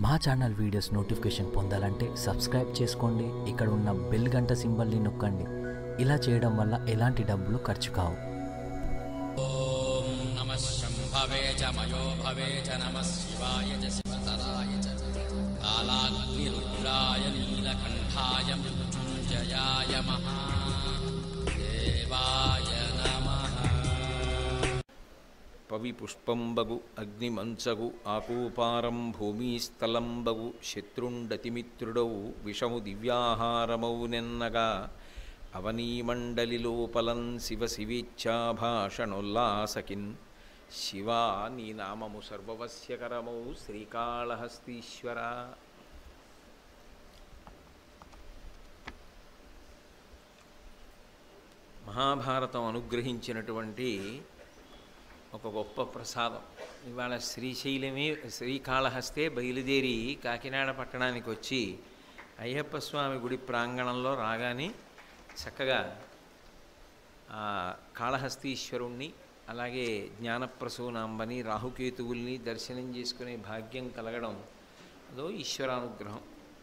మా channel videos notification పొందాలంటే subscribe చేసుకోండి ఇక్కడ ఉన్న బెల్ గంట సింబల్ని నొక్కండి ఇలా చేయడం వల్ల ఎలాంటి డబ్బులు ఖర్చు కావు ॐ नमः शम्भवे च मयो भवे च नमः शिवाय च शिवतराय च कालाग्निरुद्राय नीलकण्ठाय मृत्युञ्जयाय महादेवाय नमः పవి పుష్పంబగు అగ్నిమంచగు ఆకూపారం భూమిస్థలంబగు శత్రుండతిమిత్రుడౌ విషము దివ్యాహారమౌ నెన్నగా అవనీమండలి లోపలం శివ శివేచ్ఛాభాషణోల్లాసకిన్ శివా నీ నామము సర్వవస్యకరమౌ శ్రీకాళహస్తీశ్వర మహాభారతం అనుగ్రహించినటువంటి ఒక గొప్ప ప్రసాదం ఇవాళ శ్రీశైలమే శ్రీకాళహస్తే బయలుదేరి కాకినాడ పట్టణానికి వచ్చి అయ్యప్ప స్వామి గుడి ప్రాంగణంలో రాగానే చక్కగా ఆ కాళహస్తీశ్వరుణ్ణి అలాగే జ్ఞానప్రసూనాంబని రాహుకేతువుల్ని దర్శనం చేసుకునే భాగ్యం కలగడం అదో ఈశ్వరానుగ్రహం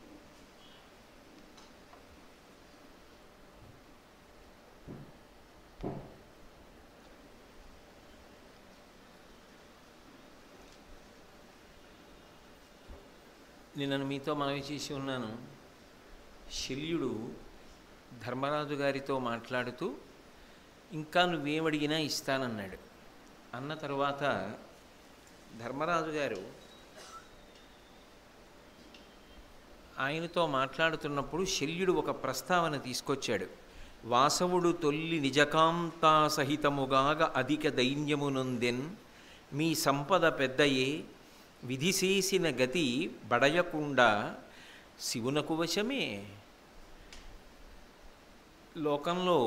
నేను మీతో మనవి చేసి ఉన్నాను శల్యుడు ధర్మరాజు గారితో మాట్లాడుతూ ఇంకా నువ్వేమడిగినా ఇస్తానన్నాడు అన్న తరువాత ధర్మరాజు గారు ఆయనతో మాట్లాడుతున్నప్పుడు శల్యుడు ఒక ప్రస్తావన తీసుకొచ్చాడు వాసవుడు తొల్లి నిజకాంతా సహితముగాగ అధిక దైన్యమునొందెన్ మీ సంపద పెద్దయే విధిసేసిన గతి బడయకుండా శివునకు వశమే లోకంలో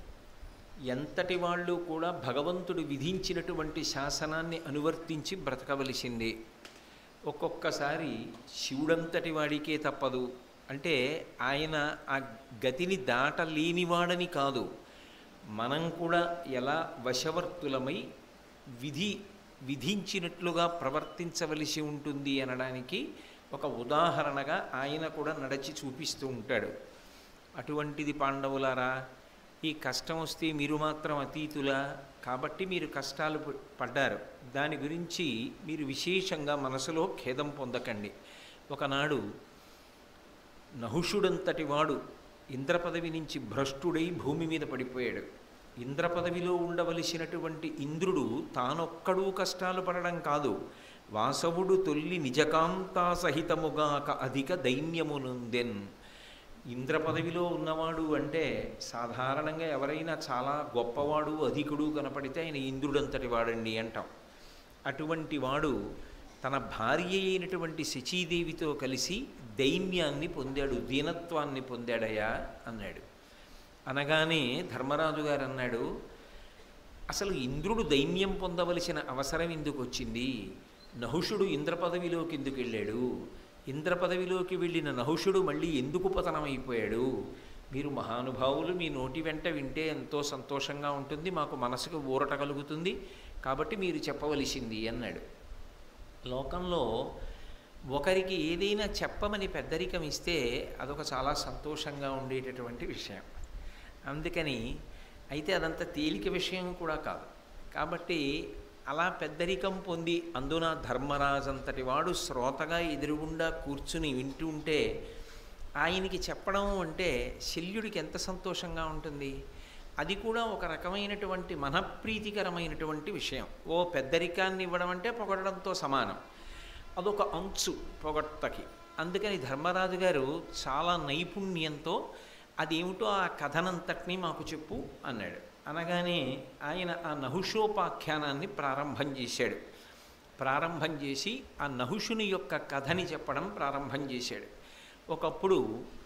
ఎంతటి వాళ్ళు కూడా భగవంతుడు విధించినటువంటి శాసనాన్ని అనువర్తించి బ్రతకవలసిందే ఒక్కొక్కసారి శివుడంతటి వాడికే తప్పదు అంటే ఆయన ఆ గతిని దాటలేనివాడని కాదు మనం కూడా ఎలా వశవర్తులమై విధి విధించినట్లుగా ప్రవర్తించవలసి ఉంటుంది అనడానికి ఒక ఉదాహరణగా ఆయన కూడా నడచి చూపిస్తూ ఉంటాడు అటువంటిది పాండవులారా ఈ కష్టం వస్తే మీరు మాత్రం అతీతులా కాబట్టి మీరు కష్టాలు ప- పడ్డారు దాని గురించి మీరు విశేషంగా మనసులో ఖేదం పొందకండి ఒకనాడు నహుషుడంతటి వాడు ఇంద్రపదవి నుంచి భ్రష్టుడై భూమి మీద పడిపోయాడు ఇంద్రపదవిలో ఉండవలసినటువంటి ఇంద్రుడు తానొక్కడూ కష్టాలు పడడం కాదు వాసవుడు తొల్లి నిజకాంతా సహితముగాక అధిక దైన్యమునుందెన్ ఇంద్ర పదవిలో ఉన్నవాడు అంటే సాధారణంగా ఎవరైనా చాలా గొప్పవాడు అధికుడు కనపడితే ఆయన ఇంద్రుడంతటి వాడండి అంటాం అటువంటి వాడు తన భార్య అయినటువంటి శచీదేవితో కలిసి దైన్యాన్ని పొందాడు దీనత్వాన్ని పొందాడయా అన్నాడు అనగానే ధర్మరాజు గారు అన్నాడు అసలు ఇంద్రుడు దైన్యం పొందవలసిన అవసరం ఎందుకు వచ్చింది నహుషుడు ఇంద్ర పదవిలోకి ఎందుకు వెళ్ళాడు ఇంద్ర పదవిలోకి వెళ్ళిన నహుషుడు మళ్ళీ ఎందుకు పతనమైపోయాడు మీరు మహానుభావులు మీ నోటి వెంట వింటే ఎంతో సంతోషంగా ఉంటుంది మాకు మనసుకు ఊరట కలుగుతుంది కాబట్టి మీరు చెప్పవలసింది అన్నాడు లోకంలో ఒకరికి ఏదైనా చెప్పమని పెద్దరికం ఇస్తే అదొక చాలా సంతోషంగా ఉండేటటువంటి విషయం అందుకని అయితే అదంత తేలిక విషయం కూడా కాదు కాబట్టి అలా పెద్దరికం పొంది అందున ధర్మరాజంతటి వాడు శ్రోతగా ఎదురుగుండా కూర్చుని వింటూ ఉంటే ఆయనకి చెప్పడం అంటే శల్యుడికి ఎంత సంతోషంగా ఉంటుంది అది కూడా ఒక రకమైనటువంటి మనప్రీతికరమైనటువంటి విషయం ఓ పెద్దరికాన్ని ఇవ్వడం అంటే పొగడడంతో సమానం అదొక అంచు పొగడ్తకి అందుకని ధర్మరాజు గారు చాలా నైపుణ్యంతో అదేమిటో ఆ కథనంతటినీ మాకు చెప్పు అన్నాడు అనగానే ఆయన ఆ నహుషోపాఖ్యానాన్ని ప్రారంభం చేశాడు ప్రారంభం చేసి ఆ నహుషుని యొక్క కథని చెప్పడం ప్రారంభం చేశాడు ఒకప్పుడు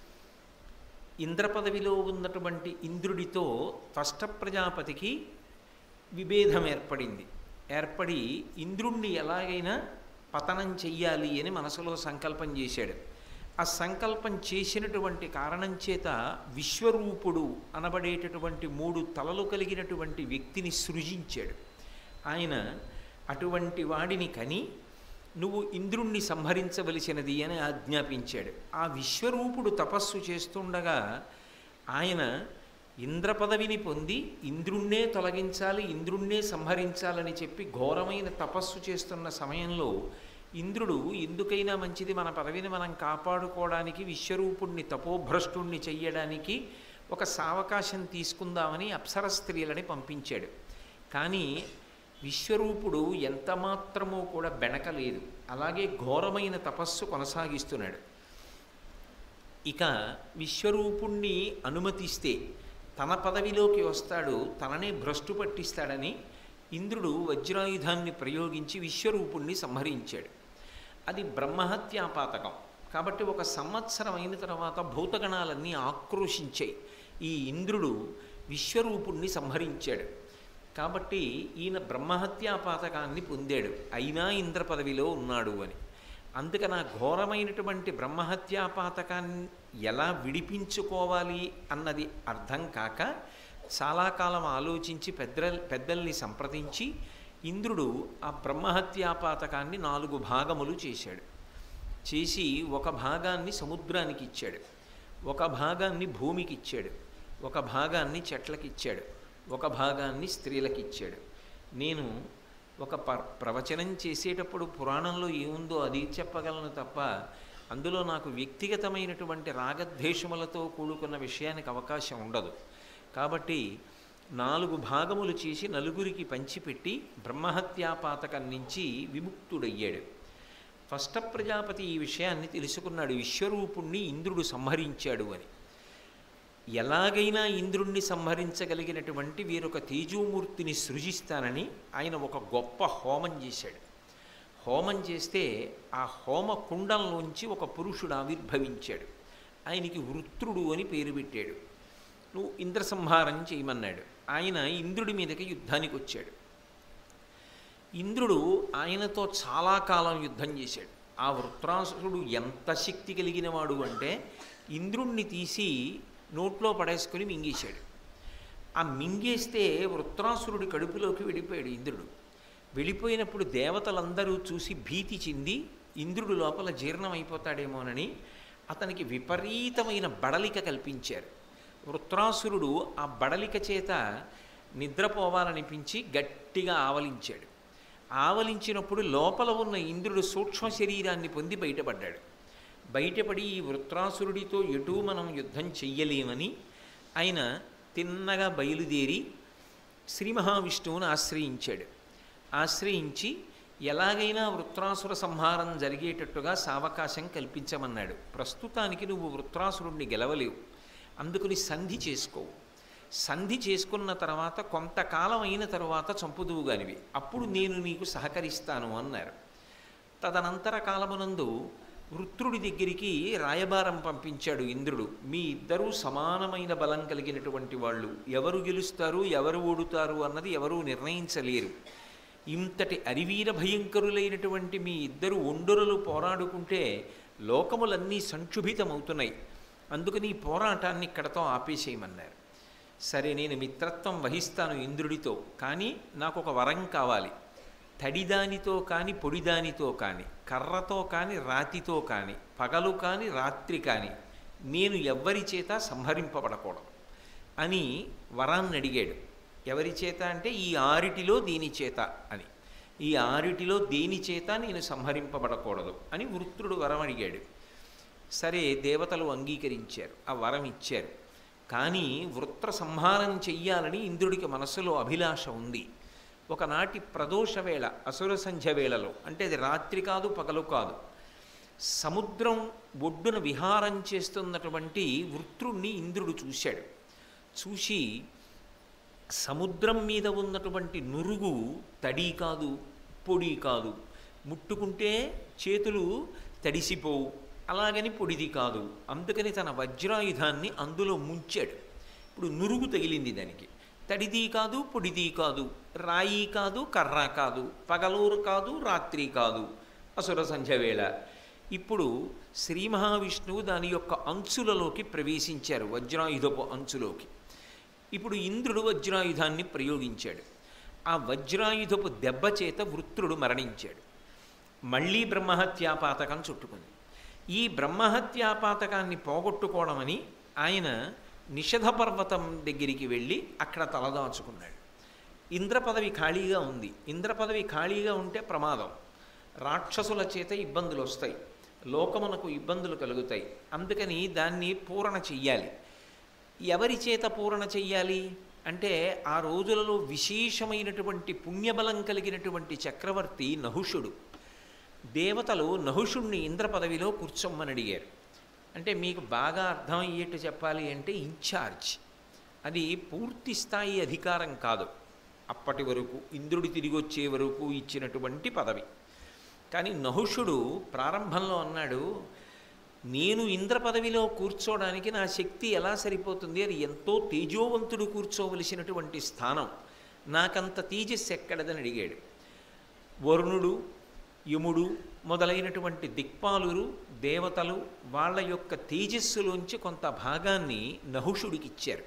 ఇంద్ర పదవిలో ఉన్నటువంటి ఇంద్రుడితో త్వష్ట ప్రజాపతికి విభేదం ఏర్పడింది ఏర్పడి ఇంద్రుణ్ణి ఎలాగైనా పతనం చెయ్యాలి అని మనసులో సంకల్పం చేశాడు ఆ సంకల్పం చేసినటువంటి కారణం చేత విశ్వరూపుడు అనబడేటటువంటి మూడు తలలు కలిగినటువంటి వ్యక్తిని సృజించాడు ఆయన అటువంటి వాడిని కని నువ్వు ఇంద్రుణ్ణి సంహరించవలసినది అని ఆజ్ఞాపించాడు ఆ విశ్వరూపుడు తపస్సు చేస్తుండగా ఆయన ఇంద్ర పదవిని పొంది ఇంద్రుణ్ణే తొలగించాలి ఇంద్రుణ్ణే సంహరించాలని చెప్పి ఘోరమైన తపస్సు చేస్తున్న సమయంలో ఇంద్రుడు ఎందుకైనా మంచిది మన పదవిని మనం కాపాడుకోవడానికి విశ్వరూపుణ్ణి తపోభ్రష్టుణ్ణి చెయ్యడానికి ఒక సావకాశం తీసుకుందామని అప్సర స్త్రీలని పంపించాడు కానీ విశ్వరూపుడు ఎంత మాత్రమూ కూడా బెణకలేదు అలాగే ఘోరమైన తపస్సు కొనసాగిస్తున్నాడు ఇక విశ్వరూపుణ్ణి అనుమతిస్తే తన పదవిలోకి వస్తాడు తననే భ్రష్టు పట్టిస్తాడని ఇంద్రుడు వజ్రాయుధాన్ని ప్రయోగించి విశ్వరూపుణ్ణి సంహరించాడు అది బ్రహ్మహత్యాపాతకం కాబట్టి ఒక సంవత్సరం అయిన తర్వాత భూతగణాలన్నీ ఆక్రోశించాయి ఈ ఇంద్రుడు విశ్వరూపుణ్ణి సంహరించాడు కాబట్టి ఈయన బ్రహ్మహత్యాపాతకాన్ని పొందాడు అయినా ఇంద్ర పదవిలో ఉన్నాడు అని అందుకని ఆ ఘోరమైనటువంటి బ్రహ్మహత్యాపాతకాన్ని ఎలా విడిపించుకోవాలి అన్నది అర్థం కాక చాలా కాలం ఆలోచించి పెద్ద పెద్దల్ని సంప్రదించి ఇంద్రుడు ఆ బ్రహ్మహత్యాపాతకాన్ని నాలుగు భాగములు చేశాడు చేసి ఒక భాగాన్ని సముద్రానికి ఇచ్చాడు ఒక భాగాన్ని భూమికి ఇచ్చాడు ఒక భాగాన్ని చెట్లకి ఇచ్చాడు ఒక భాగాన్ని స్త్రీలకి ఇచ్చాడు నేను ఒక ప ప్రవచనం చేసేటప్పుడు పురాణంలో ఏముందో అది చెప్పగలను తప్ప అందులో నాకు వ్యక్తిగతమైనటువంటి రాగద్వేషములతో కూడుకున్న విషయానికి అవకాశం ఉండదు కాబట్టి నాలుగు భాగములు చేసి నలుగురికి పంచిపెట్టి బ్రహ్మహత్యాపాతకం నుంచి విముక్తుడయ్యాడు ఫస్ట్ ప్రజాపతి ఈ విషయాన్ని తెలుసుకున్నాడు విశ్వరూపుణ్ణి ఇంద్రుడు సంహరించాడు అని ఎలాగైనా ఇంద్రుణ్ణి సంహరించగలిగినటువంటి వీరొక తేజోమూర్తిని సృజిస్తానని ఆయన ఒక గొప్ప హోమం చేశాడు హోమం చేస్తే ఆ హోమ కుండంలోంచి ఒక పురుషుడు ఆవిర్భవించాడు ఆయనకి వృత్రుడు అని పేరు పెట్టాడు నువ్వు ఇంద్ర సంహారం చేయమన్నాడు ఆయన ఇంద్రుడి మీదకి యుద్ధానికి వచ్చాడు ఇంద్రుడు ఆయనతో చాలా కాలం యుద్ధం చేశాడు ఆ వృత్రాసురుడు ఎంత శక్తి కలిగిన వాడు అంటే ఇంద్రుణ్ణి తీసి నోట్లో పడేసుకొని మింగేశాడు ఆ మింగేస్తే వృత్రాసురుడి కడుపులోకి వెళ్ళిపోయాడు ఇంద్రుడు వెళ్ళిపోయినప్పుడు దేవతలందరూ చూసి భీతి చెంది ఇంద్రుడు లోపల జీర్ణమైపోతాడేమోనని అతనికి విపరీతమైన బడలిక కల్పించారు వృత్రాసురుడు ఆ బడలిక చేత నిద్రపోవాలనిపించి గట్టిగా ఆవలించాడు ఆవలించినప్పుడు లోపల ఉన్న ఇంద్రుడు సూక్ష్మ శరీరాన్ని పొంది బయటపడ్డాడు బయటపడి ఈ వృత్రాసురుడితో ఎటూ మనం యుద్ధం చెయ్యలేమని ఆయన తిన్నగా బయలుదేరి శ్రీ మహావిష్ణువుని ఆశ్రయించాడు ఆశ్రయించి ఎలాగైనా వృత్రాసుర సంహారం జరిగేటట్టుగా సావకాశం కల్పించమన్నాడు ప్రస్తుతానికి నువ్వు వృత్రాసురుణ్ణి గెలవలేవు అందుకుని సంధి చేసుకోవు సంధి చేసుకున్న తర్వాత కొంతకాలం అయిన తర్వాత చంపుదువు గానివి అప్పుడు నేను నీకు సహకరిస్తాను అన్నారు తదనంతర కాలమునందు వృత్రుడి దగ్గరికి రాయబారం పంపించాడు ఇంద్రుడు మీ ఇద్దరూ సమానమైన బలం కలిగినటువంటి వాళ్ళు ఎవరు గెలుస్తారు ఎవరు ఓడుతారు అన్నది ఎవరూ నిర్ణయించలేరు ఇంతటి అరివీర భయంకరులైనటువంటి మీ ఇద్దరు ఒండరులు పోరాడుకుంటే లోకములన్నీ సంక్షుభితమవుతున్నాయి అందుకని ఈ పోరాటాన్ని ఇక్కడతో ఆపేసేయమన్నారు సరే నేను మిత్రత్వం వహిస్తాను ఇంద్రుడితో కానీ నాకు ఒక వరం కావాలి తడిదానితో కానీ పొడిదానితో కానీ కర్రతో కానీ రాతితో కానీ పగలు కానీ రాత్రి కానీ నేను ఎవ్వరి చేత సంహరింపబడకూడదు అని వరాన్ని అడిగాడు ఎవరి చేత అంటే ఈ ఆరిటిలో దీని చేత అని ఈ ఆరిటిలో దేని చేత నేను సంహరింపబడకూడదు అని వృత్రుడు వరం అడిగాడు సరే దేవతలు అంగీకరించారు ఆ వరం ఇచ్చారు కానీ వృత్ర సంహారం చెయ్యాలని ఇంద్రుడికి మనస్సులో అభిలాష ఉంది ఒకనాటి ప్రదోష వేళ అసుర సంధ్య వేళలో అంటే అది రాత్రి కాదు పగలు కాదు సముద్రం ఒడ్డున విహారం చేస్తున్నటువంటి వృత్రుణ్ణి ఇంద్రుడు చూశాడు చూసి సముద్రం మీద ఉన్నటువంటి నురుగు తడి కాదు పొడి కాదు ముట్టుకుంటే చేతులు తడిసిపోవు అలాగని పొడిది కాదు అందుకని తన వజ్రాయుధాన్ని అందులో ముంచాడు ఇప్పుడు నురుగు తగిలింది దానికి తడిది కాదు పొడిది కాదు రాయి కాదు కర్ర కాదు పగలూరు కాదు రాత్రి కాదు అసుర సంధ్య వేళ ఇప్పుడు శ్రీ మహావిష్ణువు దాని యొక్క అంచులలోకి ప్రవేశించారు వజ్రాయుధపు అంచులోకి ఇప్పుడు ఇంద్రుడు వజ్రాయుధాన్ని ప్రయోగించాడు ఆ వజ్రాయుధపు దెబ్బ చేత వృత్రుడు మరణించాడు మళ్ళీ బ్రహ్మహత్యాపాతకం చుట్టుకుంది ఈ బ్రహ్మహత్యాపాతకాన్ని పోగొట్టుకోవడమని ఆయన నిషధ పర్వతం దగ్గరికి వెళ్ళి అక్కడ తలదాచుకున్నాడు ఇంద్ర పదవి ఖాళీగా ఉంది ఇంద్ర పదవి ఖాళీగా ఉంటే ప్రమాదం రాక్షసుల చేత ఇబ్బందులు వస్తాయి లోకమునకు ఇబ్బందులు కలుగుతాయి అందుకని దాన్ని పూరణ చెయ్యాలి ఎవరి చేత పూరణ చెయ్యాలి అంటే ఆ రోజులలో విశేషమైనటువంటి పుణ్యబలం కలిగినటువంటి చక్రవర్తి నహుషుడు దేవతలు నహుషుణ్ణి ఇంద్ర పదవిలో కూర్చోమ్మని అడిగారు అంటే మీకు బాగా అర్థమయ్యేట్టు చెప్పాలి అంటే ఇన్ఛార్జ్ అది పూర్తి స్థాయి అధికారం కాదు అప్పటి వరకు ఇంద్రుడి తిరిగి వచ్చే వరకు ఇచ్చినటువంటి పదవి కానీ నహుషుడు ప్రారంభంలో అన్నాడు నేను ఇంద్ర పదవిలో కూర్చోవడానికి నా శక్తి ఎలా సరిపోతుంది అది ఎంతో తేజోవంతుడు కూర్చోవలసినటువంటి స్థానం నాకంత తేజస్సు ఎక్కడదని అడిగాడు వరుణుడు యముడు మొదలైనటువంటి దిక్పాలురు దేవతలు వాళ్ళ యొక్క తేజస్సులోంచి కొంత భాగాన్ని నహుషుడికి ఇచ్చారు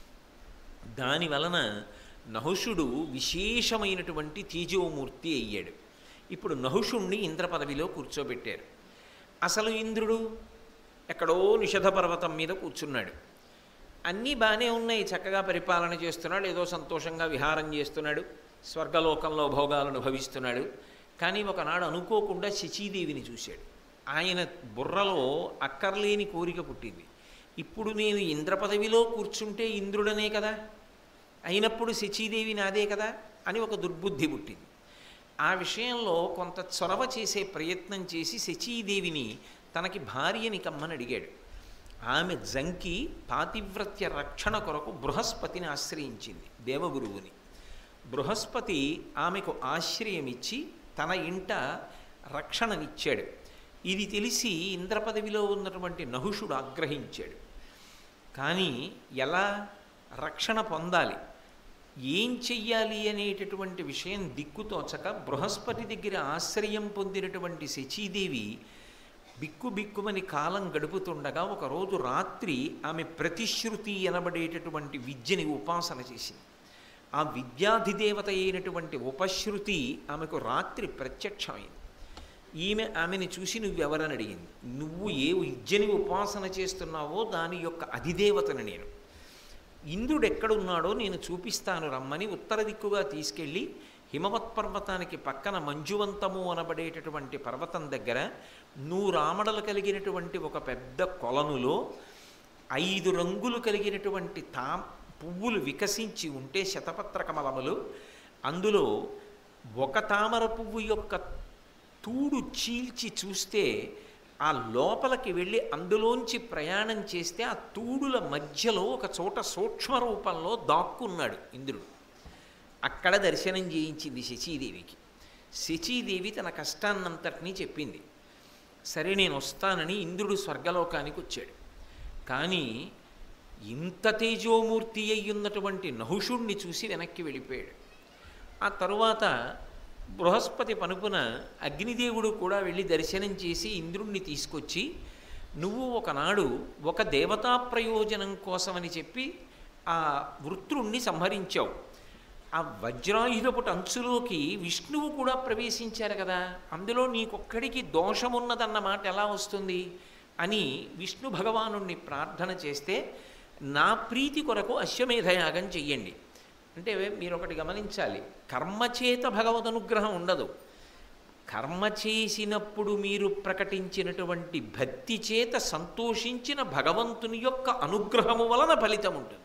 దాని వలన నహుషుడు విశేషమైనటువంటి తేజోమూర్తి అయ్యాడు ఇప్పుడు నహుషుణ్ణి ఇంద్ర పదవిలో కూర్చోబెట్టారు అసలు ఇంద్రుడు ఎక్కడో నిషధ పర్వతం మీద కూర్చున్నాడు అన్నీ బాగానే ఉన్నాయి చక్కగా పరిపాలన చేస్తున్నాడు ఏదో సంతోషంగా విహారం చేస్తున్నాడు స్వర్గలోకంలో భోగాలను అనుభవిస్తున్నాడు కానీ ఒకనాడు అనుకోకుండా శచీదేవిని చూశాడు ఆయన బుర్రలో అక్కర్లేని కోరిక పుట్టింది ఇప్పుడు నేను ఇంద్ర పదవిలో కూర్చుంటే ఇంద్రుడనే కదా అయినప్పుడు శచీదేవి నాదే కదా అని ఒక దుర్బుద్ధి పుట్టింది ఆ విషయంలో కొంత చొరవ చేసే ప్రయత్నం చేసి శచీదేవిని తనకి భార్యని కమ్మని అడిగాడు ఆమె జంకి పాతివ్రత్య రక్షణ కొరకు బృహస్పతిని ఆశ్రయించింది దేవగురువుని బృహస్పతి ఆమెకు ఆశ్రయమిచ్చి తన ఇంట రక్షణనిచ్చాడు ఇది తెలిసి ఇంద్ర పదవిలో ఉన్నటువంటి నహుషుడు ఆగ్రహించాడు కానీ ఎలా రక్షణ పొందాలి ఏం చెయ్యాలి అనేటటువంటి విషయం దిక్కుతోచక బృహస్పతి దగ్గర ఆశ్రయం పొందినటువంటి శచీదేవి బిక్కు బిక్కుమని కాలం గడుపుతుండగా ఒకరోజు రాత్రి ఆమె ప్రతిశ్రుతి అనబడేటటువంటి విద్యని ఉపాసన చేసింది ఆ విద్యాధిదేవత అయినటువంటి ఉపశ్రుతి ఆమెకు రాత్రి ప్రత్యక్షమైంది ఈమె ఆమెని చూసి నువ్వెవరని అడిగింది నువ్వు ఏ విద్యని ఉపాసన చేస్తున్నావో దాని యొక్క అధిదేవతను నేను ఇంద్రుడు ఎక్కడున్నాడో నేను చూపిస్తాను రమ్మని ఉత్తర దిక్కుగా తీసుకెళ్ళి హిమవత్ పర్వతానికి పక్కన మంజువంతము అనబడేటటువంటి పర్వతం దగ్గర నూరామడలు కలిగినటువంటి ఒక పెద్ద కొలనులో ఐదు రంగులు కలిగినటువంటి తా పువ్వులు వికసించి ఉంటే శతపత్ర కమలములు అందులో ఒక తామర పువ్వు యొక్క తూడు చీల్చి చూస్తే ఆ లోపలికి వెళ్ళి అందులోంచి ప్రయాణం చేస్తే ఆ తూడుల మధ్యలో ఒక చోట సూక్ష్మ రూపంలో దాక్కున్నాడు ఇంద్రుడు అక్కడ దర్శనం చేయించింది శచీదేవికి శచీదేవి తన కష్టాన్నంతటినీ చెప్పింది సరే నేను వస్తానని ఇంద్రుడు స్వర్గలోకానికి వచ్చాడు కానీ ఇంత తేజోమూర్తి అయ్యున్నటువంటి నహుషుణ్ణి చూసి వెనక్కి వెళ్ళిపోయాడు ఆ తరువాత బృహస్పతి పనుపున అగ్నిదేవుడు కూడా వెళ్ళి దర్శనం చేసి ఇంద్రుణ్ణి తీసుకొచ్చి నువ్వు ఒకనాడు ఒక దేవతా ప్రయోజనం కోసమని చెప్పి ఆ వృత్రుణ్ణి సంహరించావు ఆ వజ్రాయుధపుట అంచులోకి విష్ణువు కూడా ప్రవేశించారు కదా అందులో నీకొక్కడికి దోషమున్నదన్నమాట ఎలా వస్తుంది అని విష్ణు భగవాను ప్రార్థన చేస్తే నా ప్రీతి కొరకు అశ్వమేధయాగం చెయ్యండి అంటే మీరు ఒకటి గమనించాలి కర్మచేత భగవద్ అనుగ్రహం ఉండదు కర్మ చేసినప్పుడు మీరు ప్రకటించినటువంటి భక్తి చేత సంతోషించిన భగవంతుని యొక్క అనుగ్రహము వలన ఫలితం ఉంటుంది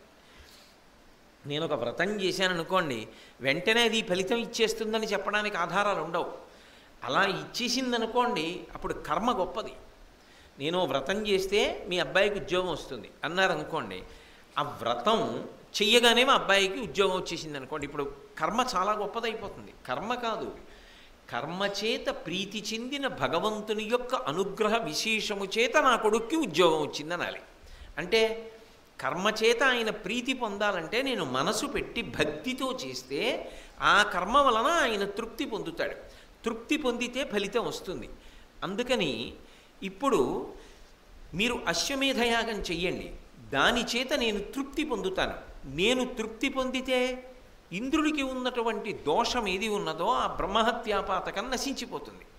నేను ఒక వ్రతం చేశాను అనుకోండి వెంటనే అది ఫలితం ఇచ్చేస్తుందని చెప్పడానికి ఆధారాలు ఉండవు అలా ఇచ్చేసిందనుకోండి అప్పుడు కర్మ గొప్పది నేను వ్రతం చేస్తే మీ అబ్బాయికి ఉద్యోగం వస్తుంది అన్నారు అనుకోండి ఆ వ్రతం చెయ్యగానే మా అబ్బాయికి ఉద్యోగం వచ్చేసింది అనుకోండి ఇప్పుడు కర్మ చాలా గొప్పదైపోతుంది కర్మ కాదు కర్మ చేత ప్రీతి చెందిన భగవంతుని యొక్క అనుగ్రహ విశేషము చేత నా కొడుక్కి ఉద్యోగం వచ్చింది అనాలి అంటే కర్మ చేత ఆయన ప్రీతి పొందాలంటే నేను మనసు పెట్టి భక్తితో చేస్తే ఆ కర్మ వలన ఆయన తృప్తి పొందుతాడు తృప్తి పొందితే ఫలితం వస్తుంది అందుకని ఇప్పుడు మీరు అశ్వమేధయాగం చెయ్యండి దాని చేత నేను తృప్తి పొందుతాను నేను తృప్తి పొందితే ఇంద్రుడికి ఉన్నటువంటి దోషం ఏది ఉన్నదో ఆ బ్రహ్మహత్యాపాతకం నశించిపోతుంది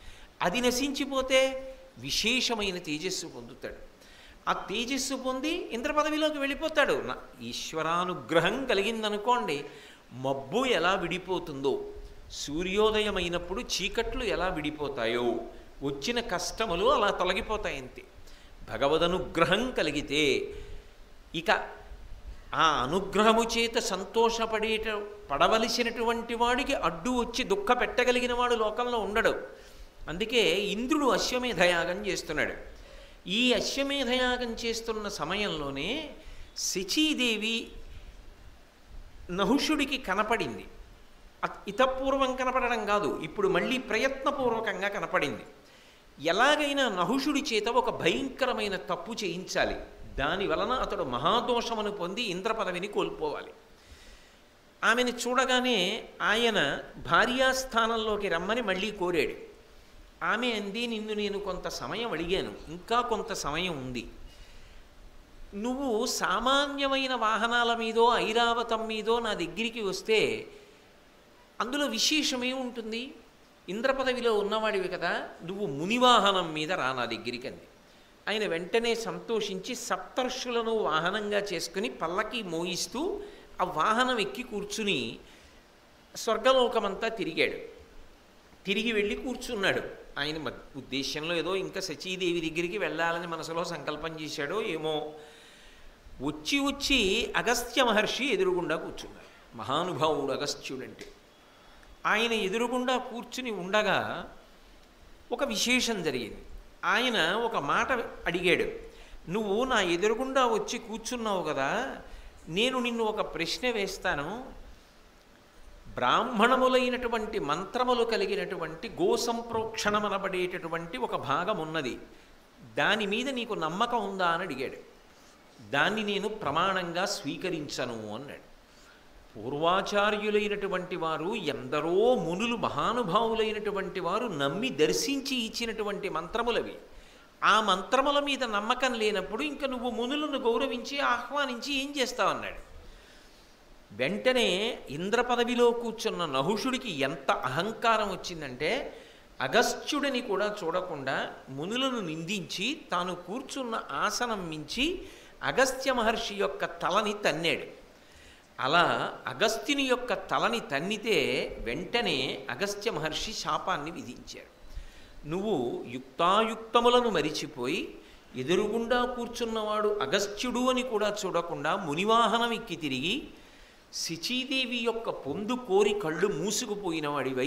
అది నశించిపోతే విశేషమైన తేజస్సు పొందుతాడు ఆ తేజస్సు పొంది ఇంద్ర పదవిలోకి వెళ్ళిపోతాడు నా ఈశ్వరానుగ్రహం కలిగిందనుకోండి మబ్బు ఎలా విడిపోతుందో సూర్యోదయం అయినప్పుడు చీకట్లు ఎలా విడిపోతాయో వచ్చిన కష్టములు అలా తొలగిపోతాయి అంతే భగవదనుగ్రహం కలిగితే ఇక ఆ అనుగ్రహము చేత సంతోషపడేట పడవలసినటువంటి వాడికి అడ్డు వచ్చి దుఃఖ పెట్టగలిగిన వాడు లోకంలో ఉండడు అందుకే ఇంద్రుడు అశ్వమేధయాగం చేస్తున్నాడు ఈ అశ్వమేధయాగం చేస్తున్న సమయంలోనే శచీదేవి నహుషుడికి కనపడింది అ- ఇతపూర్వం కనపడడం కాదు ఇప్పుడు మళ్ళీ ప్రయత్నపూర్వకంగా కనపడింది ఎలాగైనా నహుషుడి చేత ఒక భయంకరమైన తప్పు చేయించాలి దాని వలన అతడు మహాదోషమును పొంది ఇంద్ర పదవిని కోల్పోవాలి ఆమెను చూడగానే ఆయన భార్యాస్థానంలోకి రమ్మని మళ్ళీ కోరాడు ఆమె అంది నిన్ను నేను కొంత సమయం అడిగాను ఇంకా కొంత సమయం ఉంది నువ్వు సామాన్యమైన వాహనాల మీదో ఐరావతం మీదో నా దగ్గరికి వస్తే అందులో విశేషమే ఉంటుంది ఇంద్ర పదవిలో ఉన్నవాడివి కదా నువ్వు మునివాహనం మీద రా నా దగ్గరికి అంది ఆయన వెంటనే సంతోషించి సప్తర్షులను వాహనంగా చేసుకుని పల్లకి మోయిస్తూ ఆ వాహనం ఎక్కి కూర్చుని స్వర్గలోకమంతా తిరిగాడు తిరిగి వెళ్ళి కూర్చున్నాడు ఆయన మ- ఉద్దేశంలో ఏదో ఇంకా సచీదేవి దగ్గరికి వెళ్ళాలని మనసులో సంకల్పం చేశాడో ఏమో వచ్చి వచ్చి అగస్త్య మహర్షి ఎదురుగుండా కూర్చున్నాడు మహానుభావుడు అగస్త్యుడంటే ఆయన ఎదురుగుండా కూర్చుని ఉండగా ఒక విశేషం జరిగింది ఆయన ఒక మాట అడిగాడు నువ్వు నా ఎదురుగుండా వచ్చి కూర్చున్నావు కదా నేను నిన్ను ఒక ప్రశ్న వేస్తాను బ్రాహ్మణములైనటువంటి మంత్రములు కలిగినటువంటి గోసంప్రోక్షణమనబడేటటువంటి ఒక భాగం ఉన్నది దాని మీద నీకు నమ్మకం ఉందా అని అడిగాడు దాన్ని నేను ప్రమాణంగా స్వీకరించను అన్నాడు పూర్వాచార్యులైనటువంటి వారు ఎందరో మునులు మహానుభావులైనటువంటి వారు నమ్మి దర్శించి ఇచ్చినటువంటి మంత్రములవి ఆ మంత్రముల మీద నమ్మకం లేనప్పుడు ఇంకా నువ్వు మునులను గౌరవించి ఆహ్వానించి ఏం చేస్తావన్నాడు వెంటనే ఇంద్ర పదవిలో కూర్చున్న నహుషుడికి ఎంత అహంకారం వచ్చిందంటే అగస్త్యుడిని కూడా చూడకుండా మునులను నిందించి తాను కూర్చున్న ఆసనం మించి అగస్త్య మహర్షి యొక్క తలని తన్నాడు అలా అగస్త్యుని యొక్క తలని తన్నితే వెంటనే అగస్త్య మహర్షి శాపాన్ని విధించారు నువ్వు యుక్తాయుక్తములను మరిచిపోయి ఎదురుగుండా కూర్చున్నవాడు అగస్త్యుడు అని కూడా చూడకుండా మునివాహనం ఎక్కి తిరిగి శచీదేవి యొక్క పొందు కోరి కళ్ళు మూసుకుపోయిన వాడివై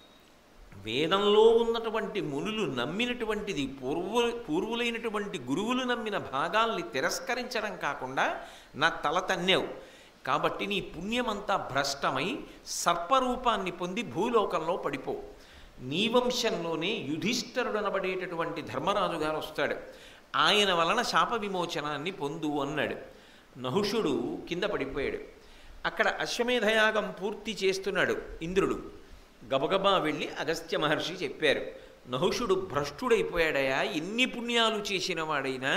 వేదంలో ఉన్నటువంటి మునులు నమ్మినటువంటిది పూర్వ పూర్వులైనటువంటి గురువులు నమ్మిన భాగాల్ని తిరస్కరించడం కాకుండా నా తల తన్నేవు కాబట్టి నీ పుణ్యమంతా భ్రష్టమై సర్పరూపాన్ని పొంది భూలోకంలో పడిపో నీ వంశంలోనే యుధిష్ఠరుడు అనబడేటటువంటి ధర్మరాజు గారు వస్తాడు ఆయన వలన శాప విమోచనాన్ని పొందు అన్నాడు నహుషుడు కింద పడిపోయాడు అక్కడ అశ్వమేధయాగం పూర్తి చేస్తున్నాడు ఇంద్రుడు గబగబా వెళ్ళి అగస్త్య మహర్షి చెప్పారు నహుషుడు భ్రష్టుడైపోయాడయా ఎన్ని పుణ్యాలు చేసిన వాడైనా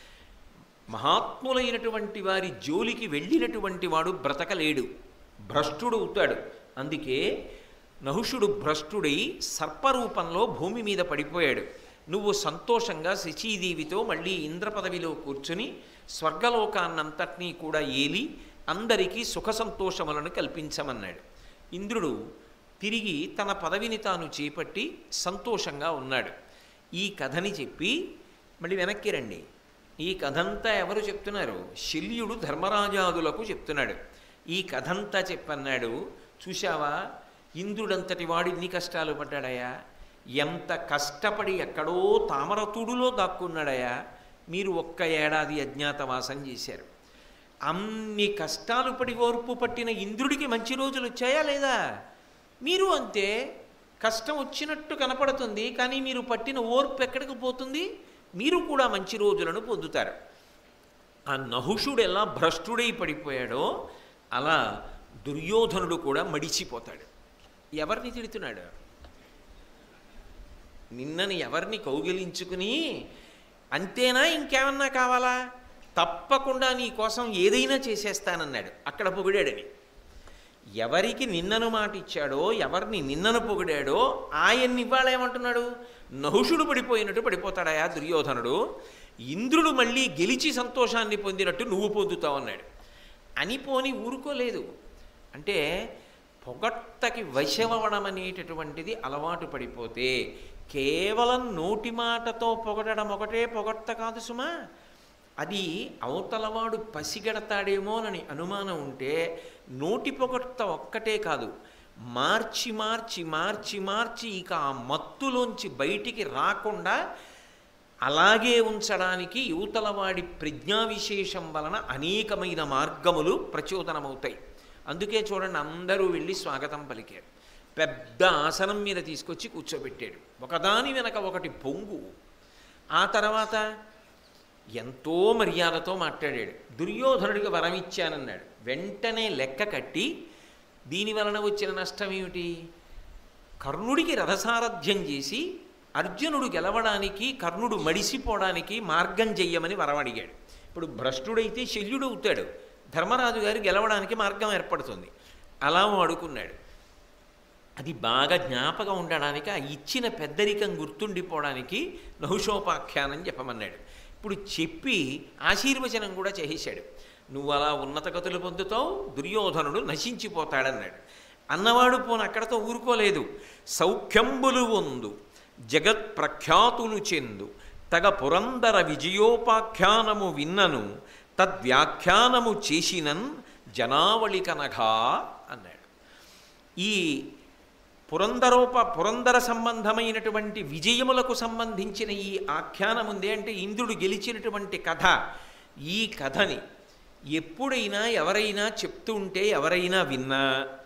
మహాత్ములైనటువంటి వారి జోలికి వెళ్ళినటువంటి వాడు బ్రతకలేడు భ్రష్టుడు అవుతాడు అందుకే నహుషుడు భ్రష్టుడై సర్పరూపంలో భూమి మీద పడిపోయాడు నువ్వు సంతోషంగా శచీదేవితో మళ్ళీ ఇంద్ర పదవిలో కూర్చుని స్వర్గలోకాన్నంతటినీ కూడా ఏలి అందరికీ సుఖ సంతోషములను కల్పించమన్నాడు ఇంద్రుడు తిరిగి తన పదవిని తాను చేపట్టి సంతోషంగా ఉన్నాడు ఈ కథని చెప్పి మళ్ళీ వెనక్కి రండి ఈ కథంతా ఎవరు చెప్తున్నారు శల్యుడు ధర్మరాజాదులకు చెప్తున్నాడు ఈ కథంతా చెప్పన్నాడు చూశావా ఇంద్రుడంతటి వాడు ఇన్ని కష్టాలు పడ్డాడయా ఎంత కష్టపడి ఎక్కడో తామరతుడులో దాక్కున్నాడయా మీరు ఒక్క ఏడాది అజ్ఞాతవాసం చేశారు అన్ని కష్టాలు పడి ఓర్పు పట్టిన ఇంద్రుడికి మంచి రోజులు వచ్చాయా లేదా మీరు అంతే కష్టం వచ్చినట్టు కనపడుతుంది కానీ మీరు పట్టిన ఓర్పు ఎక్కడికి పోతుంది మీరు కూడా మంచి రోజులను పొందుతారు ఆ నహుషుడు ఎలా భ్రష్టుడై పడిపోయాడో అలా దుర్యోధనుడు కూడా మడిచిపోతాడు ఎవరిని తిడుతున్నాడు నిన్నని ఎవరిని కౌగిలించుకుని అంతేనా ఇంకేమన్నా కావాలా తప్పకుండా నీ కోసం ఏదైనా చేసేస్తానన్నాడు అక్కడ పొగిడాడని ఎవరికి నిన్నను మాట ఇచ్చాడో ఎవరిని నిన్నను పొగిడాడో ఆయన్ని ఇవాళ ఏమంటున్నాడు నహుషుడు పడిపోయినట్టు పడిపోతాడాయా దుర్యోధనుడు ఇంద్రుడు మళ్ళీ గెలిచి సంతోషాన్ని పొందినట్టు నువ్వు పొందుతావు అన్నాడు అనిపోని ఊరుకోలేదు అంటే పొగట్టకి వశమవడం అనేటటువంటిది అలవాటు పడిపోతే కేవలం నోటి మాటతో పొగడడం ఒకటే పొగట్ట కాదు సుమా అది అవతలవాడు పసిగడతాడేమోనని అనుమానం ఉంటే నోటి పొగట్ట ఒక్కటే కాదు మార్చి మార్చి మార్చి మార్చి ఇక ఆ మత్తులోంచి బయటికి రాకుండా అలాగే ఉంచడానికి యువతలవాడి ప్రజ్ఞా విశేషం వలన అనేకమైన మార్గములు ప్రచోదనమవుతాయి అందుకే చూడండి అందరూ వెళ్ళి స్వాగతం పలికారు పెద్ద ఆసనం మీద తీసుకొచ్చి కూర్చోబెట్టాడు ఒకదాని వెనక ఒకటి పొంగు ఆ తర్వాత ఎంతో మర్యాదతో మాట్లాడాడు దుర్యోధనుడికి వరం ఇచ్చానన్నాడు వెంటనే లెక్క కట్టి దీని వలన వచ్చిన నష్టం ఏమిటి కర్ణుడికి రథసారథ్యం చేసి అర్జునుడు గెలవడానికి కర్ణుడు మడిసిపోవడానికి మార్గం చెయ్యమని వరం అడిగాడు ఇప్పుడు భ్రష్టుడైతే శల్యుడు అవుతాడు ధర్మరాజు గారు గెలవడానికి మార్గం ఏర్పడుతుంది అలా వాడుకున్నాడు అది బాగా జ్ఞాపకం ఉండడానికి ఆ ఇచ్చిన పెద్దరికం గుర్తుండిపోవడానికి నహుషోపాఖ్యానం చెప్పమన్నాడు ఇప్పుడు చెప్పి ఆశీర్వచనం కూడా చేసేశాడు నువ్వు అలా ఉన్నత గతులు పొందుతావు దుర్యోధనుడు నశించిపోతాడన్నాడు అన్నవాడు పోను అక్కడతో ఊరుకోలేదు సౌఖ్యంబులు వందు జగత్ ప్రఖ్యాతులు చెందు తగ పురందర విజయోపాఖ్యానము విన్నను తద్వ్యాఖ్యానము చేసినన్ జనావళి కనఘా అన్నాడు ఈ పురందరోప పురందర సంబంధమైనటువంటి విజయములకు సంబంధించిన ఈ ఆఖ్యానం ఉంది అంటే ఇంద్రుడు గెలిచినటువంటి కథ ఈ కథని ఎప్పుడైనా ఎవరైనా చెప్తూ ఉంటే ఎవరైనా విన్నా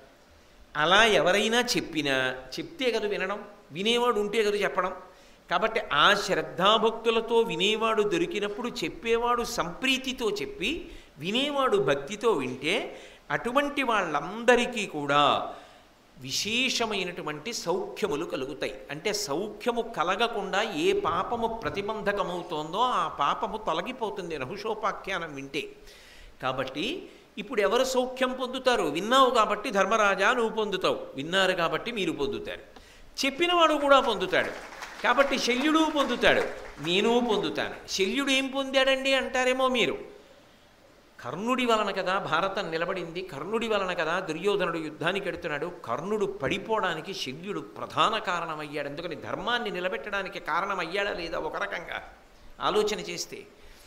అలా ఎవరైనా చెప్పినా చెప్తే కదా వినడం వినేవాడు ఉంటే కదా చెప్పడం కాబట్టి ఆ శ్రద్ధాభక్తులతో వినేవాడు దొరికినప్పుడు చెప్పేవాడు సంప్రీతితో చెప్పి వినేవాడు భక్తితో వింటే అటువంటి వాళ్ళందరికీ కూడా విశేషమైనటువంటి సౌఖ్యములు కలుగుతాయి అంటే సౌఖ్యము కలగకుండా ఏ పాపము ప్రతిబంధకమవుతోందో ఆ పాపము తొలగిపోతుంది నహుషోపాఖ్యానం వింటే కాబట్టి ఇప్పుడు ఎవరు సౌఖ్యం పొందుతారు విన్నావు కాబట్టి ధర్మరాజా నువ్వు పొందుతావు విన్నారు కాబట్టి మీరు పొందుతారు చెప్పినవాడు కూడా పొందుతాడు కాబట్టి శల్యుడు పొందుతాడు నేను పొందుతాను శల్యుడు ఏం పొందాడండి అంటారేమో మీరు కర్ణుడి వలన కదా భారతం నిలబడింది కర్ణుడి వలన కదా దుర్యోధనుడు యుద్ధానికి ఎడుతున్నాడు కర్ణుడు పడిపోవడానికి శల్యుడు ప్రధాన కారణమయ్యాడు ఎందుకని ధర్మాన్ని నిలబెట్టడానికి కారణమయ్యాడా లేదా ఒక రకంగా ఆలోచన చేస్తే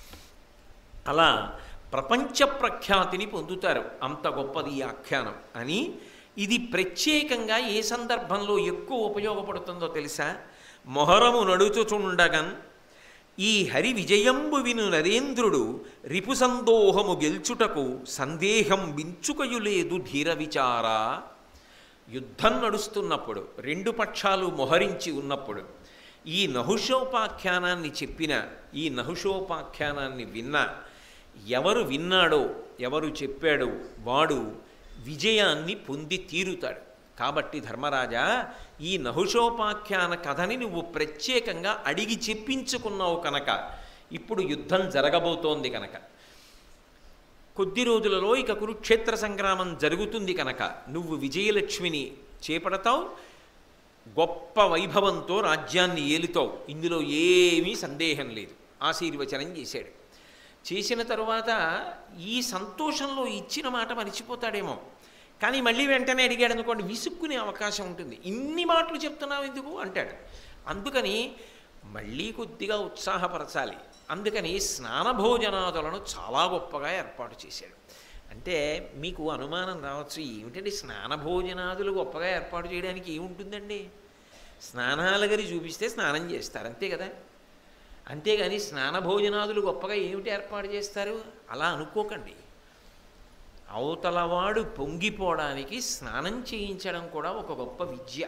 అలా ప్రపంచ ప్రఖ్యాతిని పొందుతారు అంత గొప్పది ఈ ఆఖ్యానం అని ఇది ప్రత్యేకంగా ఏ సందర్భంలో ఎక్కువ ఉపయోగపడుతుందో తెలుసా మొహరము నడుచుచుండగన్ ఈ హరి విజయంబు విను నరేంద్రుడు రిపు సందోహము గెల్చుటకు సందేహం వించుకయులేదు ధీర విచార యుద్ధం నడుస్తున్నప్పుడు రెండు పక్షాలు మొహరించి ఉన్నప్పుడు ఈ నహుషోపాఖ్యానాన్ని చెప్పిన ఈ నహుషోపాఖ్యానాన్ని విన్న ఎవరు విన్నాడో ఎవరు చెప్పాడో వాడు విజయాన్ని పొంది తీరుతాడు కాబట్టి ధర్మరాజా ఈ నహుషోపాఖ్యాన కథని నువ్వు ప్రత్యేకంగా అడిగి చెప్పించుకున్నావు కనుక ఇప్పుడు యుద్ధం జరగబోతోంది కనుక కొద్ది రోజులలో ఇక కురుక్షేత్ర సంగ్రామం జరుగుతుంది కనుక నువ్వు విజయలక్ష్మిని చేపడతావు గొప్ప వైభవంతో రాజ్యాన్ని ఏలుతావు ఇందులో ఏమీ సందేహం లేదు ఆశీర్వచనం చేశాడు చేసిన తరువాత ఈ సంతోషంలో ఇచ్చిన మాట మరిచిపోతాడేమో కానీ మళ్ళీ వెంటనే అడిగాడు అనుకోండి విసుక్కునే అవకాశం ఉంటుంది ఇన్ని మాటలు చెప్తున్నావు ఎందుకు అంటాడు అందుకని మళ్ళీ కొద్దిగా ఉత్సాహపరచాలి అందుకని స్నానభోజనాదులను చాలా గొప్పగా ఏర్పాటు చేశాడు అంటే మీకు అనుమానం రావచ్చు ఏమిటండి స్నానభోజనాదులు గొప్పగా ఏర్పాటు చేయడానికి ఏముంటుందండి స్నానాల గది చూపిస్తే స్నానం చేస్తారు అంతే కదా అంతేగాని స్నానభోజనాదులు గొప్పగా ఏమిటి ఏర్పాటు చేస్తారు అలా అనుకోకండి అవతలవాడు పొంగిపోవడానికి స్నానం చేయించడం కూడా ఒక గొప్ప విద్య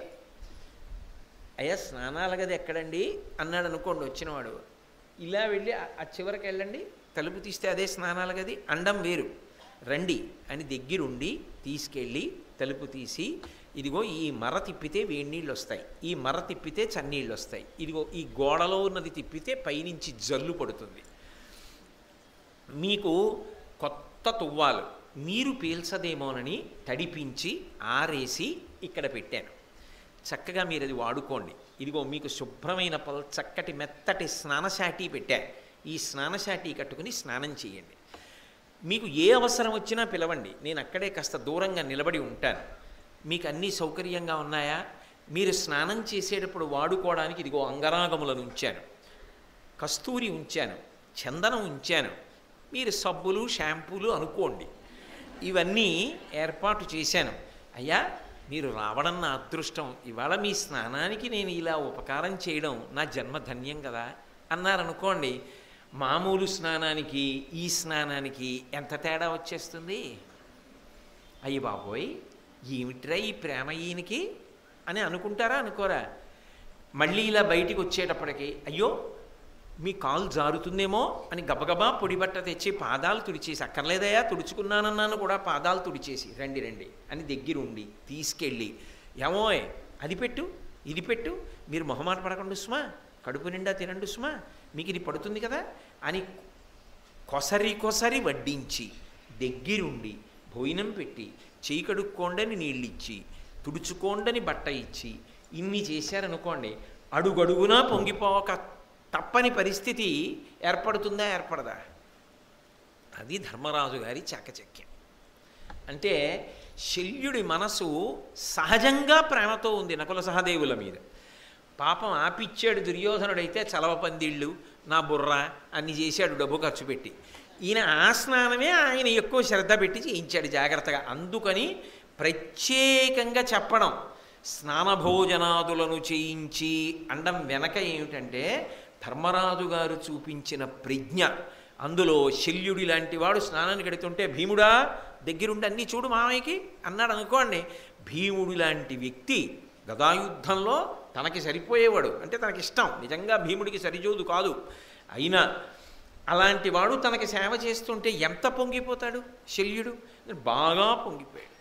అయ్యా స్నానాల గది ఎక్కడండి అన్నాడు అనుకోండి వచ్చినవాడు ఇలా వెళ్ళి ఆ- ఆ చివరికి వెళ్ళండి తలుపు తీస్తే అదే స్నానాల గది అండం వేరు రండి అని దగ్గరుండి తీసుకెళ్ళి తలుపు తీసి ఇదిగో ఈ మర తిప్పితే వేడి నీళ్ళు వస్తాయి ఈ మర తిప్పితే చన్నీళ్ళు వస్తాయి ఇదిగో ఈ గోడలో ఉన్నది తిప్పితే పైనుంచి జల్లు పడుతుంది మీకు కొత్త తువ్వాలు మీరు పీల్చదేమోనని తడిపించి ఆరేసి ఇక్కడ పెట్టాను చక్కగా మీరు అది వాడుకోండి ఇదిగో మీకు శుభ్రమైన పల్ చక్కటి మెత్తటి స్నానశాటి పెట్టా ఈ స్నానశాటి కట్టుకుని స్నానం చేయండి మీకు ఏ అవసరం వచ్చినా పిలవండి నేను అక్కడే కాస్త దూరంగా నిలబడి ఉంటాను మీకు అన్నీ సౌకర్యంగా ఉన్నాయా మీరు స్నానం చేసేటప్పుడు వాడుకోవడానికి ఇదిగో అంగరాగములను ఉంచాను కస్తూరి ఉంచాను చందనం ఉంచాను మీరు సబ్బులు షాంపూలు అనుకోండి ఇవన్నీ ఏర్పాటు చేశాను అయ్యా మీరు రావడం నా అదృష్టం ఇవాళ మీ స్నానానికి నేను ఇలా ఉపకారం చేయడం నా జన్మ ధన్యం కదా అన్నారనుకోండి మామూలు స్నానానికి ఈ స్నానానికి ఎంత తేడా వచ్చేస్తుంది అయ్యి బాబోయ్ ఏమిట్రా ఈ ప్రేమ ఈయనకి అని అనుకుంటారా అనుకోరా మళ్ళీ ఇలా బయటికి వచ్చేటప్పటికి అయ్యో మీ కాలు జారుతుందేమో అని గబగబా పొడిబట్ట తెచ్చి పాదాలు తుడిచేసి అక్కర్లేదయా తుడుచుకున్నానన్నాను కూడా పాదాలు తుడిచేసి రండి రండి అని దగ్గరుండి తీసుకెళ్ళి ఏమోయ్ అది పెట్టు ఇది పెట్టు మీరు మొహమాట పడకండి సుమా కడుపు నిండా తినండి సుమా మీకు ఇది పడుతుంది కదా అని కొసరి కొసరి వడ్డించి దగ్గరుండి భోజనం పెట్టి చేయి కడుక్కోండని నీళ్ళిచ్చి తుడుచుకోండని బట్ట ఇచ్చి ఇన్ని చేశారనుకోండి అడుగడుగునా పొంగిపోక తప్పని పరిస్థితి ఏర్పడుతుందా ఏర్పడదా అది ధర్మరాజు గారి చాకచక్యం అంటే శల్యుడి మనసు సహజంగా ప్రేమతో ఉంది నకుల సహదేవుల మీద పాపం ఆపిచ్చాడు దుర్యోధనుడైతే చలవ పందిళ్ళు నా బుర్ర అన్ని చేశాడు డబ్బు ఖర్చు పెట్టి ఈయన ఆ స్నానమే ఆయన ఎక్కువ శ్రద్ధ పెట్టి చేయించాడు జాగ్రత్తగా అందుకని ప్రత్యేకంగా చెప్పడం స్నానభోజనాదులను చేయించి అండం వెనక ఏమిటంటే ధర్మరాజు గారు చూపించిన ప్రజ్ఞ అందులో శల్యుడి లాంటి వాడు స్నానానికి ఎడుతుంటే భీముడా దగ్గరుండి అన్నీ చూడు మామయ్యకి అన్నాడు అనుకోండి భీముడు లాంటి వ్యక్తి గదాయుద్ధంలో తనకి సరిపోయేవాడు అంటే తనకి ఇష్టం నిజంగా భీముడికి సరిజోదు కాదు అయినా అలాంటి వాడు తనకి సేవ చేస్తుంటే ఎంత పొంగిపోతాడు శల్యుడు బాగా పొంగిపోయాడు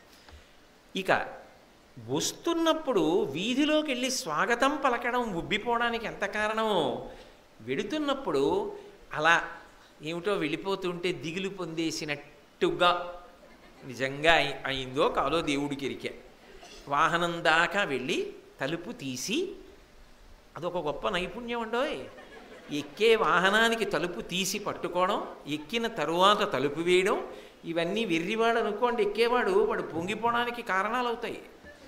ఇక వస్తున్నప్పుడు వీధిలోకి వెళ్ళి స్వాగతం పలకడం ఉబ్బిపోవడానికి ఎంత కారణమో వెడుతున్నప్పుడు అలా ఏమిటో వెళ్ళిపోతుంటే దిగులు పొందేసినట్టుగా నిజంగా అయి- అయిందో కాదో దేవుడికి ఎరికే వాహనం దాకా వెళ్ళి తలుపు తీసి అదొక గొప్ప నైపుణ్యం ఉండోయ్ ఎక్కే వాహనానికి తలుపు తీసి పట్టుకోవడం ఎక్కిన తరువాత తలుపు వేయడం ఇవన్నీ వెర్రివాడు అనుకోండి ఎక్కేవాడు వాడు పొంగిపోవడానికి కారణాలు అవుతాయి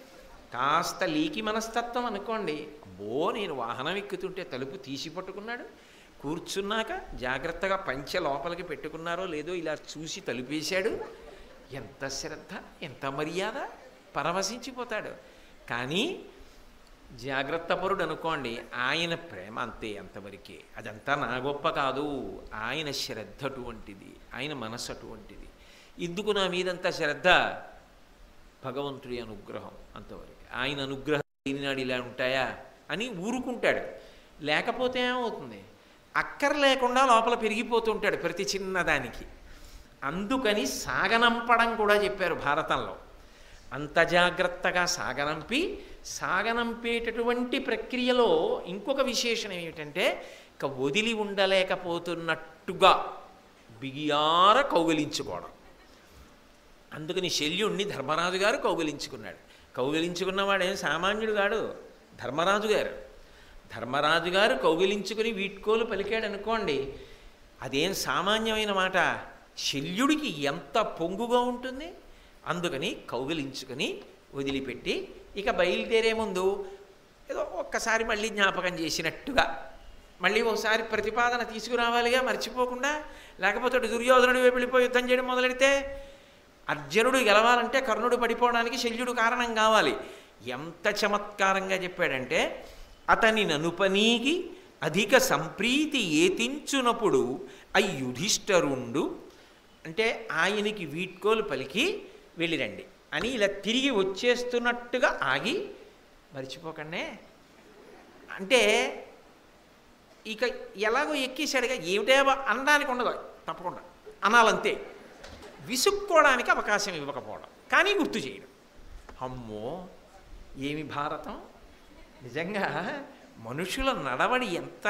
కాస్త లీకి మనస్తత్వం అనుకోండి అబ్బో నేను వాహనం ఎక్కుతుంటే తలుపు తీసి పట్టుకున్నాడు కూర్చున్నాక జాగ్రత్తగా పంచె లోపలికి పెట్టుకున్నారో లేదో ఇలా చూసి తలుపేశాడు ఎంత శ్రద్ధ ఎంత మర్యాద పరవశించిపోతాడు కానీ జాగ్రత్తపరుడు అనుకోండి ఆయన ప్రేమ అంతే అంతవరకే అదంతా నా గొప్ప కాదు ఆయన శ్రద్ధ అటువంటిది ఆయన మనసు అటువంటిది ఎందుకు నా మీదంత శ్రద్ధ భగవంతుడి అనుగ్రహం అంతవరకు ఆయన అనుగ్రహం ఈనాడు ఇలా ఉంటాయా అని ఊరుకుంటాడు లేకపోతే ఏమవుతుంది అక్కర లేకుండా లోపల పెరిగిపోతుంటాడు ప్రతి చిన్నదానికి అందుకని సాగనంపడం కూడా చెప్పారు భారతంలో అంత జాగ్రత్తగా సాగనంపి సాగనంపేటటువంటి ప్రక్రియలో ఇంకొక విశేషణం ఏమిటంటే ఇక వదిలి ఉండలేకపోతున్నట్టుగా బిగియార కౌగిలించుకోవడం అందుకని శల్యుణ్ణి ధర్మరాజు గారు కౌగిలించుకున్నాడు కౌగిలించుకున్నవాడేం సామాన్యుడు కాడు ధర్మరాజు గారు ధర్మరాజు గారు కౌగిలించుకుని వీడ్కోలు పలికాడు అనుకోండి అదేం సామాన్యమైన మాట శల్యుడికి ఎంత పొంగుగా ఉంటుంది అందుకని కౌగిలించుకుని వదిలిపెట్టి ఇక బయలుదేరే ముందు ఏదో ఒక్కసారి మళ్ళీ జ్ఞాపకం చేసినట్టుగా మళ్ళీ ఒకసారి ప్రతిపాదన తీసుకురావాలిగా మర్చిపోకుండా లేకపోతే అటు దుర్యోధనుడు వైపు వెళ్ళిపోయి యుద్ధం చేయడం మొదలెడితే అర్జునుడు గెలవాలంటే కర్ణుడు పడిపోవడానికి శల్యుడు కారణం కావాలి ఎంత చమత్కారంగా చెప్పాడంటే అతని ననుపనీకి అధిక సంప్రీతి ఏతించునప్పుడు ఆ యుధిష్ఠరుండు అంటే ఆయనకి వీడ్కోలు పలికి వెళ్ళిరండి అని ఇలా తిరిగి వచ్చేస్తున్నట్టుగా ఆగి మర్చిపోకండి అంటే ఇక ఎలాగో ఎక్కేశాడుగా ఏమిటే అనడానికి ఉండదు తప్పకుండా అనాలంతే విసుక్కోవడానికి అవకాశం ఇవ్వకపోవడం కానీ గుర్తు చేయడం అమ్మో ఏమి భారతం నిజంగా మనుషుల నడవడి ఎంత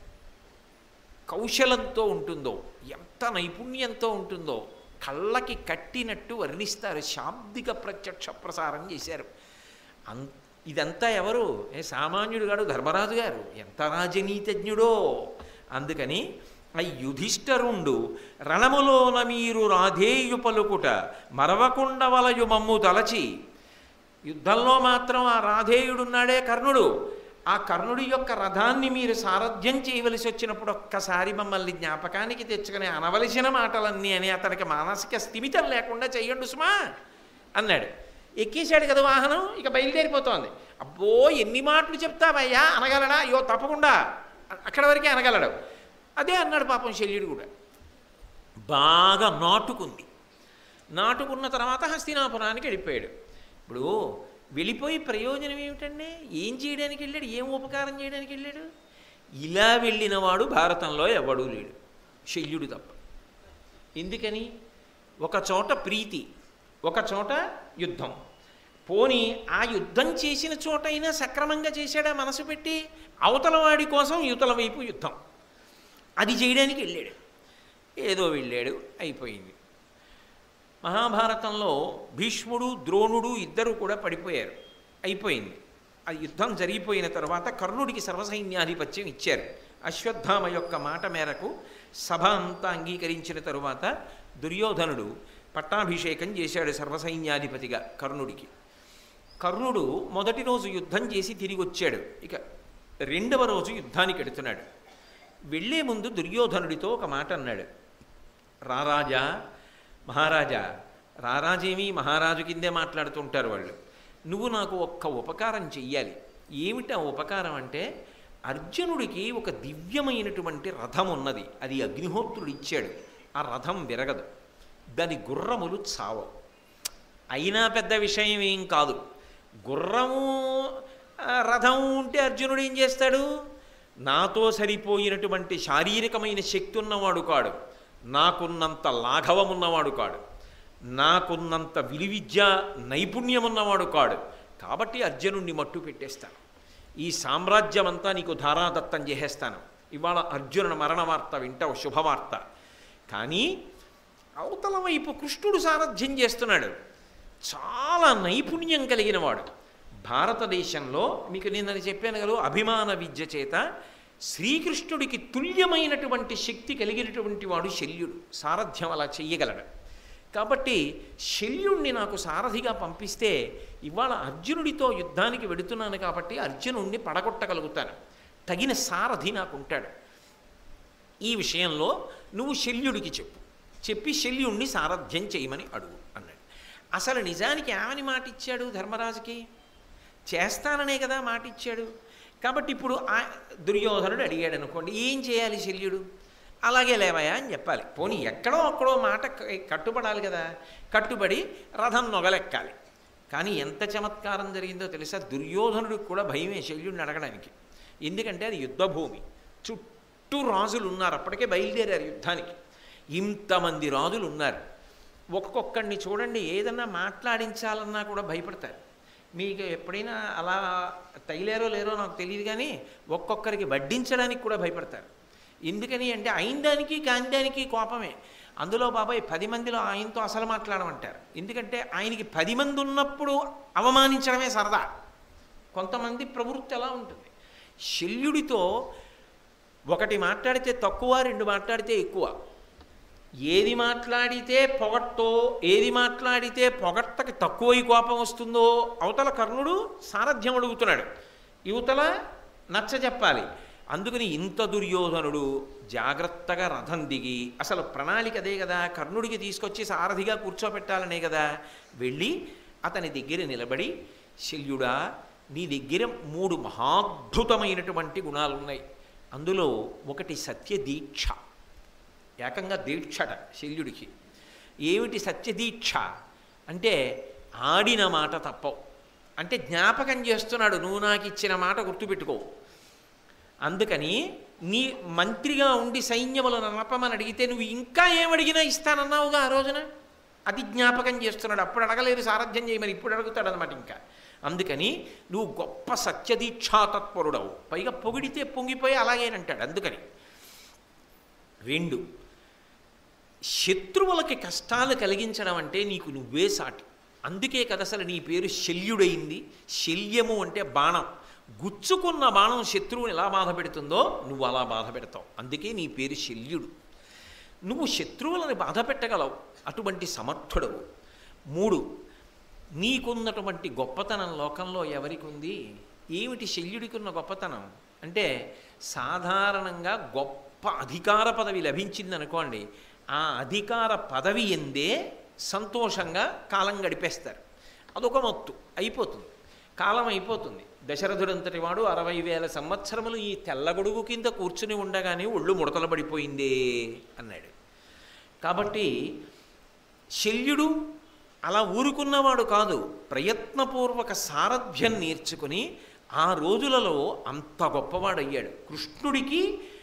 కౌశలంతో ఉంటుందో ఎంత నైపుణ్యంతో ఉంటుందో కళ్ళకి కట్టినట్టు వర్ణిస్తారు శాబ్దిక ప్రత్యక్ష ప్రసారం చేశారు అం ఇదంతా ఎవరు ఏ సామాన్యుడు గాడు ధర్మరాజు గారు ఎంత రాజనీతజ్ఞుడో అందుకని ఆ యుధిష్ఠరుండు రణములోన మీరు రాధేయు పలుకుట మరవకుండ వలయు మమ్ము తలచి యుద్ధంలో మాత్రం ఆ రాధేయుడున్నాడే కర్ణుడు ఆ కర్ణుడి యొక్క రథాన్ని మీరు సారథ్యం చేయవలసి వచ్చినప్పుడు ఒక్కసారి మమ్మల్ని జ్ఞాపకానికి తెచ్చుకుని అనవలసిన మాటలన్నీ అని అతనికి మానసిక స్థిమితం లేకుండా చెయ్యండు సుమా అన్నాడు ఎక్కేశాడు కదా వాహనం ఇక బయలుదేరిపోతోంది అబ్బో ఎన్ని మాటలు చెప్తావయ్యా అనగలడా అయ్యో తప్పకుండా అక్కడ వరకే అనగలడు అదే అన్నాడు పాపం శల్యుడు కూడా బాగా నాటుకుంది నాటుకున్న తర్వాత హస్తినాపురానికి వెళ్ళిపోయాడు ఇప్పుడు వెళ్ళిపోయి ప్రయోజనం ఏమిటండి ఏం చేయడానికి వెళ్ళాడు ఏం ఉపకారం చేయడానికి వెళ్ళాడు ఇలా వెళ్ళినవాడు భారతంలో ఎవడూ లేడు శల్యుడు తప్ప ఎందుకని ఒక చోట ప్రీతి ఒక చోట యుద్ధం పోని ఆ యుద్ధం చేసిన చోటైనా సక్రమంగా చేశాడా మనసు పెట్టి అవతల వాడి కోసం యువతల వైపు యుద్ధం అది చేయడానికి వెళ్ళాడు ఏదో వెళ్ళాడు అయిపోయింది మహాభారతంలో భీష్ముడు ద్రోణుడు ఇద్దరు కూడా పడిపోయారు అయిపోయింది ఆ యుద్ధం జరిగిపోయిన తర్వాత కర్ణుడికి సర్వసైన్యాధిపత్యం ఇచ్చారు అశ్వత్థామ యొక్క మాట మేరకు సభ అంతా అంగీకరించిన తరువాత దుర్యోధనుడు పట్టాభిషేకం చేశాడు సర్వసైన్యాధిపతిగా కర్ణుడికి కర్ణుడు మొదటి రోజు యుద్ధం చేసి తిరిగి వచ్చాడు ఇక రెండవ రోజు యుద్ధానికి ఎడుతున్నాడు వెళ్ళే ముందు దుర్యోధనుడితో ఒక మాట అన్నాడు రారాజా మహారాజా రారాజేమి మహారాజు కిందే మాట్లాడుతుంటారు వాళ్ళు నువ్వు నాకు ఒక్క ఉపకారం చెయ్యాలి ఏమిటి ఆ ఉపకారం అంటే అర్జునుడికి ఒక దివ్యమైనటువంటి రథం ఉన్నది అది అగ్నిహోత్రుడు ఇచ్చాడు ఆ రథం విరగదు దాని గుర్రములు చావవు అయినా పెద్ద విషయం ఏం కాదు గుర్రము ఆ, రథం ఉంటే అర్జునుడు ఏం చేస్తాడు నాతో సరిపోయినటువంటి శారీరకమైన శక్తి ఉన్నవాడు కాడు నాకున్నంత లాఘవం ఉన్నవాడు కాడు నాకున్నంత విలువిద్య నైపుణ్యం ఉన్నవాడు కాడు కాబట్టి అర్జునుడిని మట్టు పెట్టేస్తాను ఈ సామ్రాజ్యం అంతా నీకు ధారాదత్తం చేసేస్తాను ఇవాళ అర్జునుడి మరణ వార్త వింటావు శుభవార్త కానీ అవతల వైపు కృష్ణుడు సారథ్యం చేస్తున్నాడు చాలా నైపుణ్యం కలిగిన వాడు భారతదేశంలో మీకు నేను చెప్పాను కదా అభిమాన విద్య చేత శ్రీకృష్ణుడికి తుల్యమైనటువంటి శక్తి కలిగినటువంటి వాడు శల్యుడు సారథ్యం అలా చెయ్యగలడు కాబట్టి శల్యుణ్ణి నాకు సారథిగా పంపిస్తే ఇవాళ అర్జునుడితో యుద్ధానికి వెడుతున్నాను కాబట్టి అర్జునుణ్ణి పడగొట్టగలుగుతాను తగిన సారథి నాకు ఉంటాడు ఈ విషయంలో నువ్వు శల్యుడికి చెప్పు చెప్పి శల్యుణ్ణి సారథ్యం చేయమని అడుగు అన్నాడు అసలు నిజానికి ఏమని మాట ఇచ్చాడు ధర్మరాజుకి చేస్తాననే కదా మాట ఇచ్చాడు కాబట్టి ఇప్పుడు ఆ దుర్యోధనుడు అడిగాడు అనుకోండి ఏం చేయాలి శల్యుడు అలాగే లేవయా అని చెప్పాలి పోనీ ఎక్కడో అక్కడో మాట క- కట్టుబడాలి కదా కట్టుబడి రథం నొగలెక్కాలి కానీ ఎంత చమత్కారం జరిగిందో తెలుసా దుర్యోధనుడికి కూడా భయమే శల్యుడిని అడగడానికి ఎందుకంటే అది యుద్ధభూమి చుట్టూ రాజులు ఉన్నారు అప్పటికే బయలుదేరారు యుద్ధానికి ఇంతమంది రాజులు ఉన్నారు ఒక్కొక్కడిని చూడండి ఏదన్నా మాట్లాడించాలన్నా కూడా భయపడతారు మీకు ఎప్పుడైనా అలా తగిలేరో లేరో నాకు తెలియదు కానీ ఒక్కొక్కరికి వడ్డించడానికి కూడా భయపడతారు ఎందుకని అంటే అయిన దానికి కాని దానికి కోపమే అందులో బాబాయ్ పది మందిలో ఆయనతో అసలు మాట్లాడమంటారు ఎందుకంటే ఆయనకి పది మంది ఉన్నప్పుడు అవమానించడమే సరదా కొంతమంది ప్రవృత్తి ఎలా ఉంటుంది శల్యుడితో ఒకటి మాట్లాడితే తక్కువ రెండు మాట్లాడితే ఎక్కువ ఏది మాట్లాడితే పొగట్టో ఏది మాట్లాడితే పొగట్టకి తక్కువ కోపం వస్తుందో అవతల కర్ణుడు సారథ్యం అడుగుతున్నాడు యువతల నచ్చ చెప్పాలి అందుకని ఇంత దుర్యోధనుడు జాగ్రత్తగా రథం దిగి అసలు ప్రణాళిక అదే కదా కర్ణుడికి తీసుకొచ్చి సారథిగా కూర్చోపెట్టాలనే కదా వెళ్ళి అతని దగ్గర నిలబడి శల్యుడా నీ దగ్గర మూడు మహాద్భుతమైనటువంటి గుణాలు ఉన్నాయి అందులో ఒకటి సత్యదీక్ష ఏకంగా దీక్షట శల్యుడికి ఏమిటి సత్యదీక్ష అంటే ఆడిన మాట తప్పవు అంటే జ్ఞాపకం చేస్తున్నాడు నువ్వు నాకు ఇచ్చిన మాట గుర్తుపెట్టుకో అందుకని నీ మంత్రిగా ఉండి సైన్యములను నలపమని అడిగితే నువ్వు ఇంకా ఏమడిగినా ఇస్తానన్నావుగా ఆ రోజున అది జ్ఞాపకం చేస్తున్నాడు అప్పుడు అడగలేదు సారథ్యం చేయమని ఇప్పుడు అడుగుతాడు అనమాట ఇంకా అందుకని నువ్వు గొప్ప సత్యదీక్షాతత్పరుడవు పైగా పొగిడితే పొంగిపోయి అలాగేనంటాడు అందుకని రెండు శత్రువులకి కష్టాలు కలిగించడం అంటే నీకు నువ్వే సాటి అందుకే కదా అసలు నీ పేరు శల్యుడైంది శల్యము అంటే బాణం గుచ్చుకున్న బాణం శత్రువుని ఎలా బాధ పెడుతుందో నువ్వు అలా బాధ పెడతావు అందుకే నీ పేరు శల్యుడు నువ్వు శత్రువులను బాధ పెట్టగలవు అటువంటి సమర్థుడవు మూడు నీకున్నటువంటి గొప్పతనం లోకంలో ఎవరికి ఉంది ఏమిటి శల్యుడికి ఉన్న గొప్పతనం అంటే సాధారణంగా గొప్ప అధికార పదవి లభించింది అనుకోండి ఆ అధికార పదవి ఎందే సంతోషంగా కాలం గడిపేస్తారు అదొక మత్తు అయిపోతుంది కాలం అయిపోతుంది దశరథుడంతటి వాడు అరవై వేల సంవత్సరములు ఈ తెల్లగొడుగు కింద కూర్చుని ఉండగానే ఒళ్ళు ముడతలు పడిపోయిందే అన్నాడు కాబట్టి శల్యుడు అలా ఊరుకున్నవాడు కాదు ప్రయత్నపూర్వక సారథ్యం నేర్చుకుని ఆ రోజులలో అంత గొప్పవాడయ్యాడు కృష్ణుడికి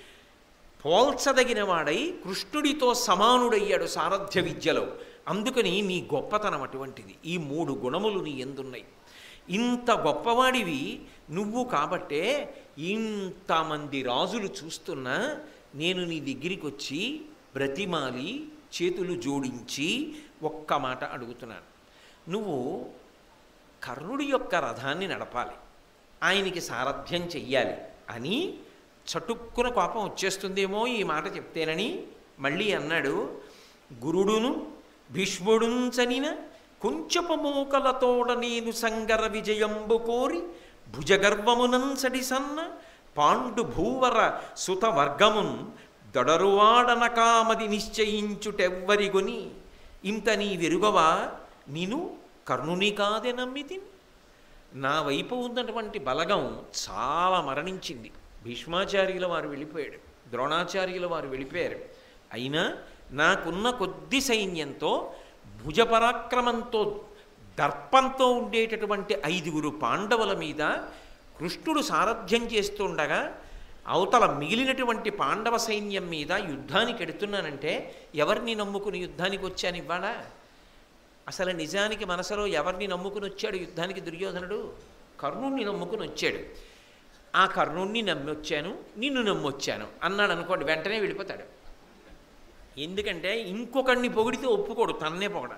పోల్చదగిన వాడై కృష్ణుడితో సమానుడయ్యాడు సారథ్య విద్యలో అందుకని నీ గొప్పతనం అటువంటిది ఈ మూడు గుణములు నీ ఎందున్నాయి ఇంత గొప్పవాడివి నువ్వు కాబట్టే ఇంతమంది రాజులు చూస్తున్నా నేను నీ దగ్గరికి వచ్చి బ్రతిమాలి చేతులు జోడించి ఒక్క మాట అడుగుతున్నాను నువ్వు కర్ణుడి యొక్క రథాన్ని నడపాలి ఆయనకి సారథ్యం చెయ్యాలి అని చటుక్కున కోపం వచ్చేస్తుందేమో ఈ మాట చెప్తేనని మళ్ళీ అన్నాడు గురుడును భీష్ముడుంచనిన కొంచెపు మూకలతోడ నేను సంగర విజయంబు కోరి భుజగర్వమునంసడి సన్న పాండు భూవర సుత వర్గమున్ దొడరువాడనకామది నిశ్చయించుటెవ్వరిగొని ఇంత నీ వెరుగవా నిను కర్ణుని కాదే నమ్మితి నా వైపు ఉన్నటువంటి బలగం చాలా మరణించింది భీష్మాచార్యుల వారు వెళ్ళిపోయాడు ద్రోణాచార్యుల వారు వెళ్ళిపోయారు అయినా నాకున్న కొద్ది సైన్యంతో భుజపరాక్రమంతో దర్పంతో ఉండేటటువంటి ఐదుగురు పాండవుల మీద కృష్ణుడు సారథ్యం చేస్తుండగా అవతల మిగిలినటువంటి పాండవ సైన్యం మీద యుద్ధానికి ఎడుతున్నానంటే ఎవరిని నమ్ముకుని యుద్ధానికి వచ్చాను ఇవాళ అసలు నిజానికి మనసులో ఎవరిని నమ్ముకుని వచ్చాడు యుద్ధానికి దుర్యోధనుడు కర్ణుణ్ణి నమ్ముకుని వచ్చాడు ఆ కర్ణుణ్ణి నమ్మొచ్చాను నిన్ను నమ్మొచ్చాను అన్నాడు అనుకోండి వెంటనే వెళ్ళిపోతాడు ఎందుకంటే ఇంకొకడిని పొగిడితే ఒప్పుకోడు తన్నే పొగడ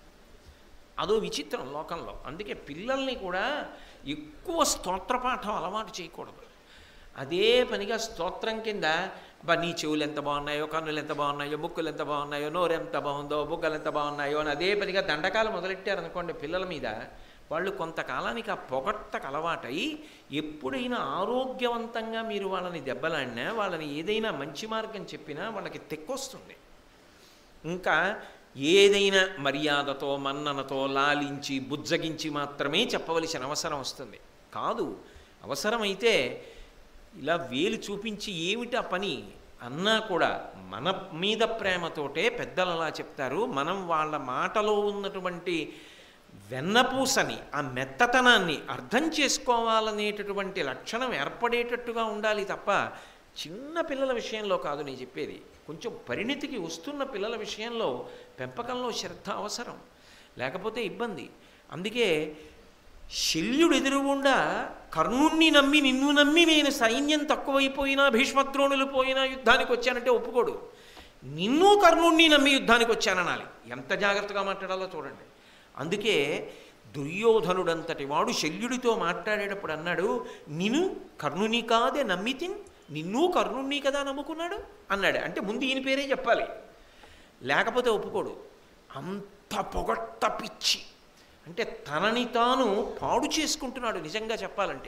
అదో విచిత్రం లోకంలో అందుకే పిల్లల్ని కూడా ఎక్కువ స్తోత్రపాఠం అలవాటు చేయకూడదు అదే పనిగా స్తోత్రం కింద అబ్బా నీ చెవులు ఎంత బాగున్నాయో కన్నులు ఎంత బాగున్నాయో ముక్కులు ఎంత బాగున్నాయో నోరు ఎంత బాగుందో బుగ్గలు ఎంత బాగున్నాయో అని అదే పనిగా దండకాలు మొదలెట్టారనుకోండి పిల్లల మీద వాళ్ళు కొంతకాలానికి ఆ పొగట్టకు అలవాటై ఎప్పుడైనా ఆరోగ్యవంతంగా మీరు వాళ్ళని దెబ్బలాడినా వాళ్ళని ఏదైనా మంచి మార్గం చెప్పినా వాళ్ళకి తెక్కొస్తుంది ఇంకా ఏదైనా మర్యాదతో మన్ననతో లాలించి బుజ్జగించి మాత్రమే చెప్పవలసిన అవసరం వస్తుంది కాదు అవసరమైతే ఇలా వేలు చూపించి ఏమిటా పని అన్నా కూడా మన మీద ప్రేమతోటే పెద్దలు అలా చెప్తారు మనం వాళ్ళ మాటలో ఉన్నటువంటి వెన్నపూసని ఆ మెత్తతనాన్ని అర్థం చేసుకోవాలనేటటువంటి లక్షణం ఏర్పడేటట్టుగా ఉండాలి తప్ప చిన్న పిల్లల విషయంలో కాదు నేను చెప్పేది కొంచెం పరిణితికి వస్తున్న పిల్లల విషయంలో పెంపకంలో శ్రద్ధ అవసరం లేకపోతే ఇబ్బంది అందుకే శల్యుడు ఎదురుగుండా కర్ణుణ్ణి నమ్మి నిన్ను నమ్మి నేను సైన్యం తక్కువైపోయినా భీష్మద్రోణులు పోయినా యుద్ధానికి వచ్చానంటే ఒప్పుకోడు నిన్ను కర్ణుణ్ణి నమ్మి యుద్ధానికి వచ్చాననాలి ఎంత జాగ్రత్తగా మాట్లాడాలో చూడండి అందుకే దుర్యోధనుడంతటి వాడు శల్యుడితో మాట్లాడేటప్పుడు అన్నాడు నిన్ను కర్ణుని కాదే నమ్మితిన్ నిన్ను కర్ణుణ్ణి కదా నమ్ముకున్నాడు అన్నాడు అంటే ముందు ఈయన పేరే చెప్పాలి లేకపోతే ఒప్పుకోడు అంత పొగట్ట పిచ్చి అంటే తనని తాను పాడు చేసుకుంటున్నాడు నిజంగా చెప్పాలంటే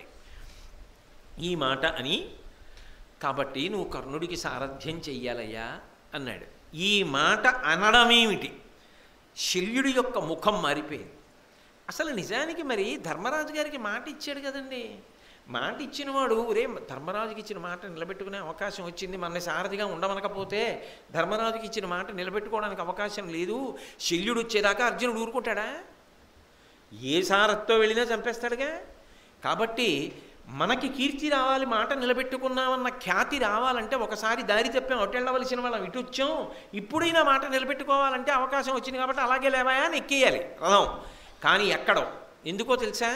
ఈ మాట అని కాబట్టి నువ్వు కర్ణుడికి సారథ్యం చెయ్యాలయ్యా అన్నాడు ఈ మాట అనడమేమిటి శల్యుడి యొక్క ముఖం మారిపోయింది అసలు నిజానికి మరి ధర్మరాజు గారికి మాట ఇచ్చాడు కదండి మాట ఇచ్చినవాడు ఒరే ధర్మరాజుకి ఇచ్చిన మాట నిలబెట్టుకునే అవకాశం వచ్చింది మన సారథిగా ఉండమనకపోతే ధర్మరాజుకి ఇచ్చిన మాట నిలబెట్టుకోవడానికి అవకాశం లేదు శల్యుడు వచ్చేదాకా అర్జునుడు ఊరుకుంటాడా ఏ సారథ్తో వెళ్ళినా చంపేస్తాడుగా కాబట్టి మనకి కీర్తి రావాలి మాట నిలబెట్టుకున్నామన్న ఖ్యాతి రావాలంటే ఒకసారి దారి తప్పాం అటు వెళ్ళవలసిన వాళ్ళం ఇటు వచ్చాం ఇప్పుడైనా మాట నిలబెట్టుకోవాలంటే అవకాశం వచ్చింది కాబట్టి అలాగే లేవాయా అని ఎక్కేయాలి రథం కానీ ఎక్కడో ఎందుకో తెలుసా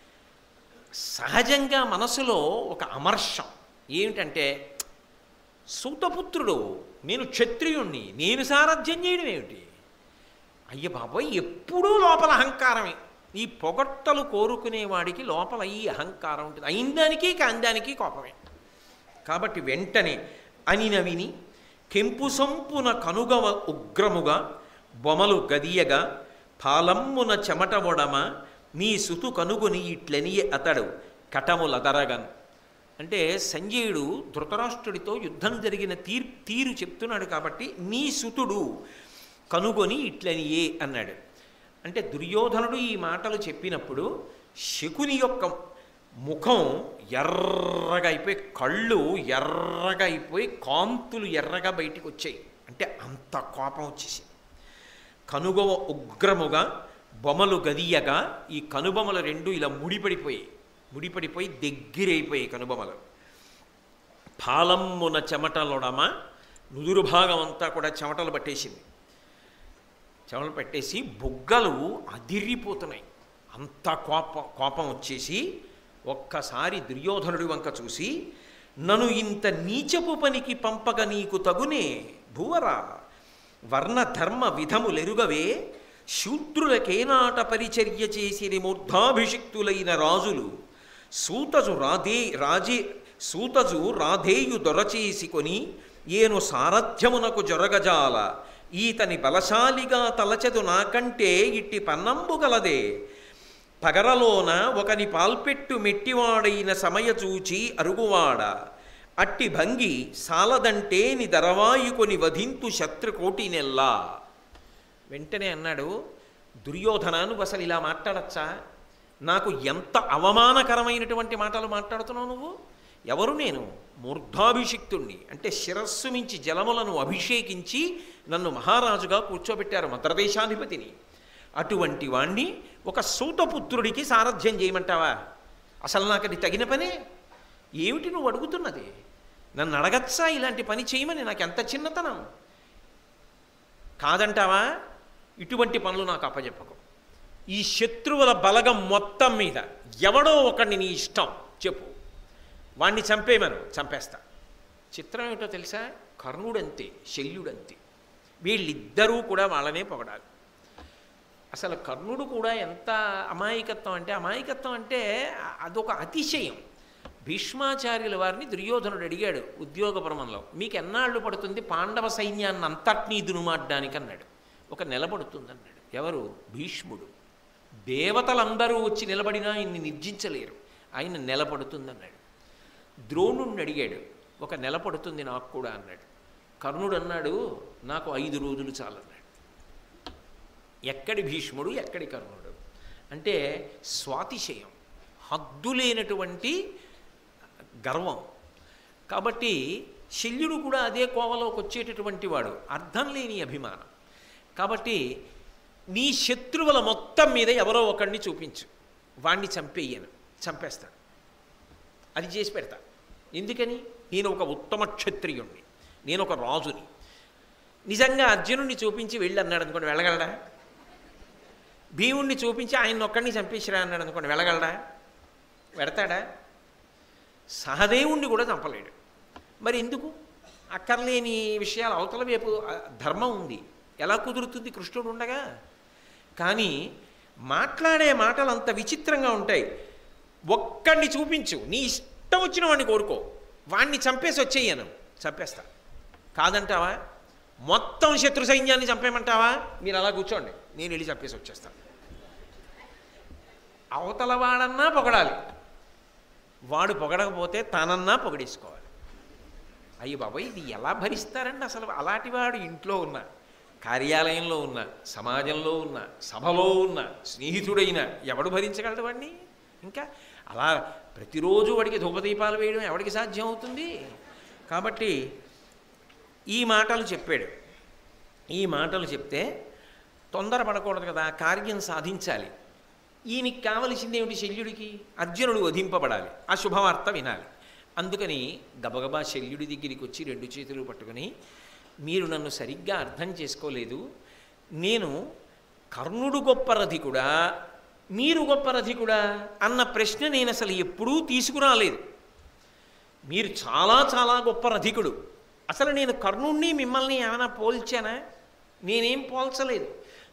సహజంగా మనసులో ఒక అమర్షం ఏమిటంటే సూతపుత్రుడు నేను క్షత్రియుణ్ణి నేను సారథ్యం చేయడం ఏమిటి అయ్య బాబోయ్ ఎప్పుడూ లోపల అహంకారమే ఈ పొగట్టలు కోరుకునేవాడికి లోపల ఈ అహంకారం ఉంటుంది అయిందానికి కాందానికి కోపమే కాబట్టి వెంటనే అనిన విని కెంపు సంపున కనుగవ ఉగ్రముగా బొమలు గదియగా పాలమ్మున చెమట ఒడమ నీ సుతు కనుగొని ఇట్లనియే అతడు కటములదరగన్ అంటే సంజయుడు ధృతరాష్ట్రుడితో యుద్ధం జరిగిన తీర్ తీరు చెప్తున్నాడు కాబట్టి నీ సుతుడు కనుగొని ఇట్లనియే అన్నాడు అంటే దుర్యోధనుడు ఈ మాటలు చెప్పినప్పుడు శకుని యొక్క ముఖం ఎర్రగా అయిపోయి కళ్ళు ఎర్రగా అయిపోయి కాంతులు ఎర్రగా బయటికి వచ్చాయి అంటే అంత కోపం వచ్చేసి కనుగవ ఉగ్రముగా బొమ్మలు గదియగా ఈ కనుబొమలు రెండు ఇలా ముడిపడిపోయాయి ముడిపడిపోయి దగ్గరైపోయాయి కనుబొమలు పాలమ్మున చెమటలొడమ నుదురు భాగం అంతా కూడా చెమటలు పట్టేసింది చెమటలు పట్టేసి బుగ్గలు అదిరిపోతున్నాయి అంత కోపం కోపం వచ్చేసి ఒక్కసారి దుర్యోధనుడి వంక చూసి నన్ను ఇంత నీచపు పనికి పంపగ నీకు తగునే భూవరా వర్ణ ధర్మ విధములెరుగవే శూద్రులకేనాట పరిచర్య చేసిరి మూర్ధాభిషిక్తులైన రాజులు సూతజు రాధే రాజే సూతజు రాధేయు దొరచేసికొని ఏను సారథ్యమునకు జొరగజాల ఈతని బలశాలిగా తలచెదు నాకంటే ఇట్టి పన్నంబు గలదే పగరలోన ఒకని పాల్పెట్టు మెట్టివాడైన సమయ చూచి అరుగువాడ అట్టి భంగి సాలదంటే ని దరవాయుకొని వధింతు శత్రుకోటి నెల్లా వెంటనే అన్నాడు దుర్యోధన నువ్వు అసలు ఇలా మాట్లాడచ్చా నాకు ఎంత అవమానకరమైనటువంటి మాటలు మాట్లాడుతున్నావు నువ్వు ఎవరు నేను మూర్ధాభిషిక్తుణ్ణి అంటే శిరస్సు మించి జలములను అభిషేకించి నన్ను మహారాజుగా కూర్చోబెట్టారు మద్రదేశాధిపతిని అటువంటి వాణ్ణి ఒక సూతపుత్రుడికి సారథ్యం చేయమంటావా అసలు నాకు అది తగిన పనే ఏమిటి నువ్వు అడుగుతున్నది నన్ను అడగచ్చా ఇలాంటి పని చేయమని నాకు ఎంత చిన్నతనం కాదంటావా ఇటువంటి పనులు నాకు అప్పచెప్పకు ఈ శత్రువుల బలగం మొత్తం మీద ఎవడో ఒకడిని నీ ఇష్టం చెప్పు వాణ్ణి చంపేమను చంపేస్తా చిత్రం ఏమిటో తెలుసా కర్ణుడంతే శల్యుడంతే వీళ్ళిద్దరూ కూడా వాళ్ళనే పొగడాలి అసలు కర్ణుడు కూడా ఎంత అమాయకత్వం అంటే అమాయకత్వం అంటే అదొక అతిశయం భీష్మాచార్యుల వారిని దుర్యోధనుడు అడిగాడు ఉద్యోగపరమంలో మీకు ఎన్నాళ్ళు పడుతుంది పాండవ సైన్యాన్ని అంతటినీ దునుమాడ్డానికి అన్నాడు ఒక నెల పడుతుంది అన్నాడు ఎవరు భీష్ముడు దేవతలందరూ వచ్చి నిలబడినా ఆయన్ని నిర్జించలేరు ఆయన నెల పడుతుందన్నాడు ద్రోణుణ్ణి అడిగాడు ఒక నెల పడుతుంది నాకు కూడా అన్నాడు కర్ణుడు అన్నాడు నాకు ఐదు రోజులు చాలన్నాడు ఎక్కడి భీష్ముడు ఎక్కడి కర్ణుడు అంటే స్వాతిశయం హద్దులేనటువంటి గర్వం కాబట్టి శల్యుడు కూడా అదే కోవలోకి వచ్చేటటువంటి వాడు అర్థం లేని అభిమానం కాబట్టి నీ శత్రువుల మొత్తం మీద ఎవరో ఒకడిని చూపించు వాణ్ణి చంపేయను చంపేస్తాడు అది చేసి పెడతా ఎందుకని నేను ఒక ఉత్తమ క్షత్రియుణ్ణి నేను ఒక రాజుని నిజంగా అర్జునుడిని చూపించి వెళ్ళి అన్నాడు అనుకోండి వెళ్ళగలడా భీముణ్ణి చూపించి ఆయన ఒక్కడిని చంపేసిరా అన్నాడు అనుకోండి వెళ్ళగలడా వెడతాడా సహదేవుణ్ణి కూడా చంపలేడు మరి ఎందుకు అక్కర్లేని విషయాలు అవతల వైపు ఆ, ధర్మం ఉంది ఎలా కుదురుతుంది కృష్ణుడు ఉండగా కానీ మాట్లాడే మాటలు అంత విచిత్రంగా ఉంటాయి ఒక్కడిని చూపించు నీ ఇష్టం వచ్చిన వాడిని కోరుకో వాణ్ణి చంపేసి వచ్చేయను చంపేస్తా కాదంటావా మొత్తం శత్రు సైన్యాన్ని చంపేయమంటావా మీరు అలా కూర్చోండి నేను వెళ్ళి చంపేసి వచ్చేస్తాను అవతల వాడన్నా పొగడాలి వాడు పొగడకపోతే తనన్నా పొగడేసుకోవాలి అయ్యి బాబాయ్ ఇది ఎలా భరిస్తారండి అసలు అలాంటి వాడు ఇంట్లో ఉన్న కార్యాలయంలో ఉన్న సమాజంలో ఉన్న సభలో ఉన్న స్నేహితుడైన ఎవడు భరించగలడు వాడిని ఇంకా అలా ప్రతిరోజు వాడికి ధూపదీపాలు వేయడం ఎవడికి సాధ్యం అవుతుంది కాబట్టి ఈ మాటలు చెప్పాడు ఈ మాటలు చెప్తే తొందరపడకూడదు కదా కార్యం సాధించాలి ఈయనకి కావలసింది ఏమిటి శల్యుడికి అర్జునుడు వధింపబడాలి ఆ శుభవార్త వినాలి అందుకని గబగబా శల్యుడి దగ్గరికి వచ్చి రెండు చేతులు పట్టుకొని మీరు నన్ను సరిగ్గా అర్థం చేసుకోలేదు నేను కర్ణుడు గొప్ప రధికుడా మీరు గొప్ప రధికుడా అన్న ప్రశ్న నేను అసలు ఎప్పుడూ తీసుకురాలేదు మీరు చాలా చాలా గొప్ప రధికుడు అసలు నేను కర్ణుణ్ణి మిమ్మల్ని ఏమైనా పోల్చానా నేనేం పోల్చలేదు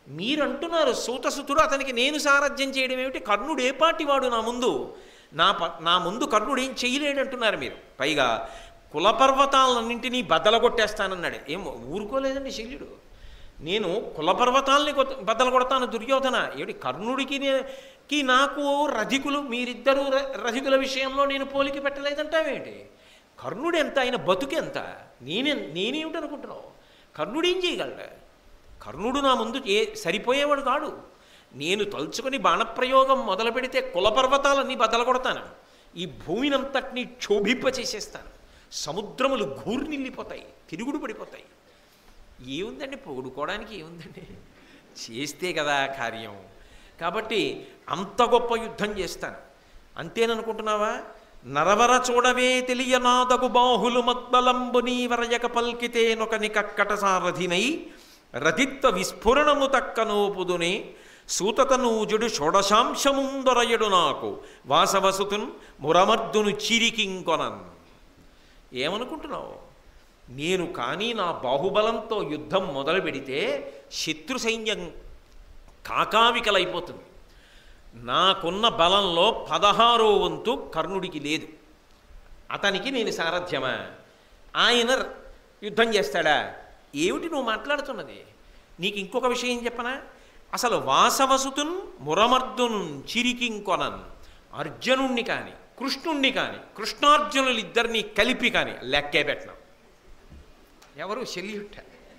మీరు అంటున్నారు సూతసుతుడు అతనికి నేను సారథ్యం చేయడం ఏమిటి కర్ణుడు ఏ పాటి వాడు నా ముందు నా ప నా ముందు కర్ణుడు ఏం చేయలేడు అంటున్నారు మీరు పైగా కులపర్వతాలన్నింటినీ బద్దలగొట్టేస్తానన్నాడు ఏం ఊరుకోలేదండి శల్యుడు నేను కులపర్వతాల్ని కొత్త- బద్దలు కొడతాను దుర్యోధన ఏమిటి కర్ణుడికి నే- కి నాకు రధికులు మీరిద్దరూ ర- రధికుల విషయంలో నేను పోలిక పెట్టలేదంటావేంటి కర్ణుడు ఎంత ఆయన బతుకెంత నేనే నేనేమిటి అనుకుంటున్నావు కర్ణుడు ఏం చేయగలడు కర్ణుడు నా ముందు ఏ సరిపోయేవాడు కాడు నేను తలుచుకొని బాణప్రయోగం మొదలు పెడితే కులపర్వతాలన్నీ బద్దలు కొడతాను ఈ భూమినంతటినీ క్షోభింప చేసేస్తాను సముద్రములు గూర్నిల్లిపోతాయి తిరుగుడు పడిపోతాయి ఏముందండి పొగుడుకోవడానికి ఏముందండి చేస్తే కదా కార్యం కాబట్టి అంత గొప్ప యుద్ధం చేస్తాను అంతేననుకుంటున్నావా నరవర చూడవే తెలియనాదగు బాహులు మద్బలంబు నీవరయక పల్కితేనొకని కక్కట సారథినై రతిత్వ విస్ఫురణము తక్కనోపుదునే సూతతనూజుడు షోడశాంశముందరయుడు నాకు వాసవసుతున్ మురమర్దును చిరికింకొనన్ ఏమనుకుంటున్నావు నేను కానీ నా బాహుబలంతో యుద్ధం మొదలు పెడితే శత్రు సైన్యం కాకావికలైపోతుంది నాకున్న బలంలో పదహారో వంతు కర్ణుడికి లేదు అతనికి నేను సారథ్యమా ఆయన యుద్ధం చేస్తాడా ఏమిటి నువ్వు మాట్లాడుతున్నది నీకు ఇంకొక విషయం చెప్పనా అసలు వాసవసుతున్ మురమర్దును చిరికింకొనన్ అర్జునుణ్ణి కానీ కృష్ణుణ్ణి కానీ కృష్ణార్జునులిద్దరినీ కలిపి కానీ లెక్కే పెట్టినాం ఎవరు శల్యుట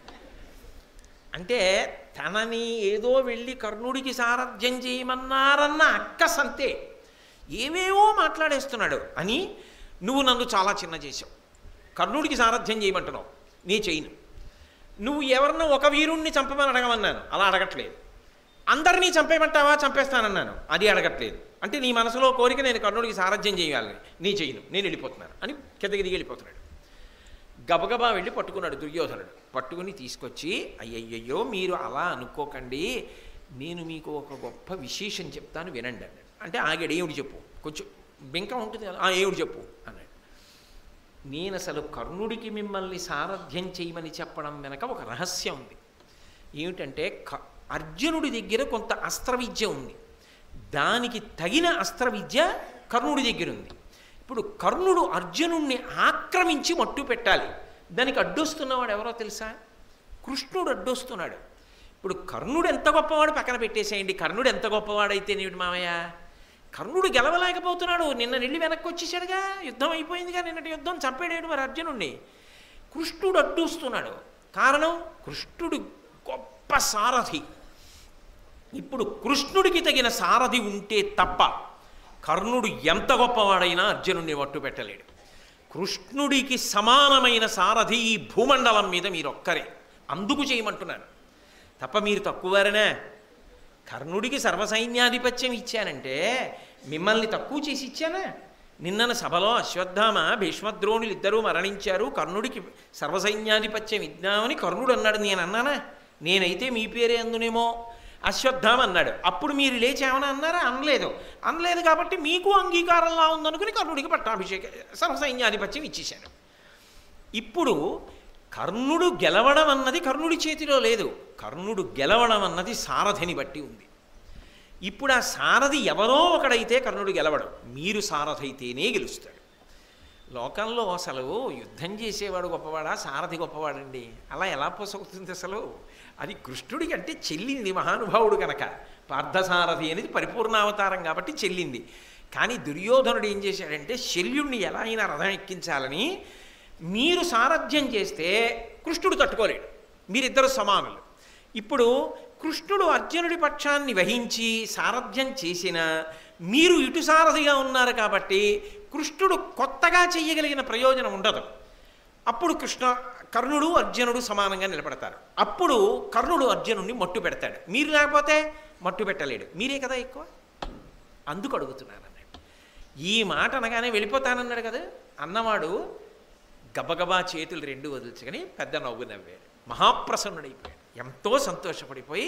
అంటే తనని ఏదో వెళ్ళి కర్ణుడికి సారథ్యం చేయమన్నారన్న అక్క సంతే ఏవేవో మాట్లాడేస్తున్నాడు అని నువ్వు నన్ను చాలా చిన్న చేసావు కర్ణుడికి సారథ్యం చేయమంటున్నావు నీ చేయను నువ్వు ఎవరినో ఒక వీరుణ్ణి చంపమని అడగమన్నాను అలా అడగట్లేదు అందరినీ చంపేయమంటావా చంపేస్తానన్నాను అది అడగట్లేదు అంటే నీ మనసులో కోరిక నేను కర్ణుడికి సారథ్యం చేయాలని నీ చేయను నేను వెళ్ళిపోతున్నాను అని కిందకి దిగి వెళ్ళిపోతున్నాడు గబగబా వెళ్ళి పట్టుకున్నాడు దుర్యోధనుడు పట్టుకుని తీసుకొచ్చి అయ్యయ్యో మీరు అలా అనుకోకండి నేను మీకు ఒక గొప్ప విశేషం చెప్తాను వినండి అన్నాడు అంటే ఆగాడు ఏమిటి చెప్పు కొంచెం బింక ఉంటుంది కదా "ఆ, ఏమిటి చెప్పు అన్నాడు నేను అసలు కర్ణుడికి మిమ్మల్ని సారథ్యం చేయమని చెప్పడం వెనక ఒక రహస్యం ఉంది ఏమిటంటే క అర్జునుడి దగ్గర కొంత అస్త్ర విద్య ఉంది దానికి తగిన అస్త్ర విద్య కర్ణుడి దగ్గర ఉంది ఇప్పుడు కర్ణుడు అర్జునుణ్ణి ఆక్రమించి మట్టు పెట్టాలి దానికి అడ్డొస్తున్నవాడు ఎవరో తెలుసా కృష్ణుడు అడ్డొస్తున్నాడు ఇప్పుడు కర్ణుడు ఎంత గొప్పవాడు పక్కన పెట్టేసేయండి కర్ణుడు ఎంత గొప్పవాడైతే నీవిడు మామయ్య కర్ణుడు గెలవలేకపోతున్నాడు నిన్న నెల్లి వెనక్కి వచ్చేసాడుగా యుద్ధం అయిపోయిందిగా నిన్నటి యుద్ధం చంపేడాడు మరి అర్జునుణ్ణి కృష్ణుడు అడ్డూస్తున్నాడు కారణం కృష్ణుడు గొప్ప సారథి ఇప్పుడు కృష్ణుడికి తగిన సారథి ఉంటే తప్ప కర్ణుడు ఎంత గొప్పవాడైనా అర్జునుడిని వట్టు పెట్టలేడు కృష్ణుడికి సమానమైన సారథి ఈ భూమండలం మీద మీరు ఒక్కరే అందుకు చేయమంటున్నాను తప్ప మీరు తక్కువారనే కర్ణుడికి సర్వసైన్యాధిపత్యం ఇచ్చానంటే మిమ్మల్ని తక్కువ చేసి ఇచ్చానా నిన్నన సభలో అశ్వత్థామ భీష్మద్రోణులు ఇద్దరూ మరణించారు కర్ణుడికి సర్వసైన్యాధిపత్యం ఇద్దామని కర్ణుడు అన్నాడు నేను అన్నానా నేనైతే మీ పేరే అందునేమో అశ్వత్థామ అన్నాడు అప్పుడు మీరు లేచేమని అన్నారా అనలేదు అనలేదు కాబట్టి మీకు అంగీకారంలా ఉందనుకుని కర్ణుడికి పట్టాభిషేక సర్వసైన్యాధిపత్యం ఇచ్చేశాను ఇప్పుడు కర్ణుడు గెలవడం అన్నది కర్ణుడి చేతిలో లేదు కర్ణుడు గెలవడం అన్నది సారథిని బట్టి ఉంది ఇప్పుడు ఆ సారథి ఎవరో ఒకడైతే కర్ణుడు గెలవడం మీరు సారథైతేనే గెలుస్తాడు లోకంలో అసలు యుద్ధం చేసేవాడు గొప్పవాడా సారథి గొప్పవాడండి అలా ఎలా పొసగుతుంది అసలు అది కృష్ణుడికి అంటే చెల్లింది మహానుభావుడు కనుక పార్థసారథి అనేది పరిపూర్ణావతారం కాబట్టి చెల్లింది కానీ దుర్యోధనుడు ఏం చేశాడంటే శల్యుణ్ణి ఎలా అయినా రథం ఎక్కించాలని మీరు సారథ్యం చేస్తే కృష్ణుడు తట్టుకోలేడు మీరిద్దరు సమానులు ఇప్పుడు కృష్ణుడు అర్జునుడి పక్షాన్ని వహించి సారథ్యం చేసిన మీరు ఇటు సారథిగా ఉన్నారు కాబట్టి కృష్ణుడు కొత్తగా చెయ్యగలిగిన ప్రయోజనం ఉండదు అప్పుడు కృష్ణ కర్ణుడు అర్జునుడు సమానంగా నిలబడతారు అప్పుడు కర్ణుడు అర్జునుడిని మట్టు పెడతాడు మీరు లేకపోతే మట్టు పెట్టలేడు మీరే కదా ఎక్కువ అందుకు అడుగుతున్నాను అన్నాడు ఈ మాట అనగానే వెళ్ళిపోతానన్నాడు కదా అన్నవాడు గబగబా చేతులు రెండు వదిల్చుకొని పెద్ద నవ్వు నవ్వాడు మహాప్రసన్నుడైపోయాడు ఎంతో సంతోషపడిపోయి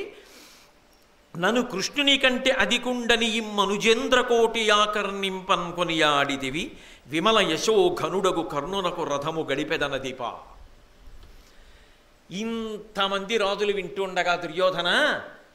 నన్ను కృష్ణుని కంటే అధికుండని ఇమ్మనుజేంద్ర కోటి ఆకర్ణింపన్ కొనియాడిదివి విమల యశో ఘనుడగు కర్ణునకు రథము గడిపెదన దీప ఇంతమంది రాజులు వింటుండగా దుర్యోధన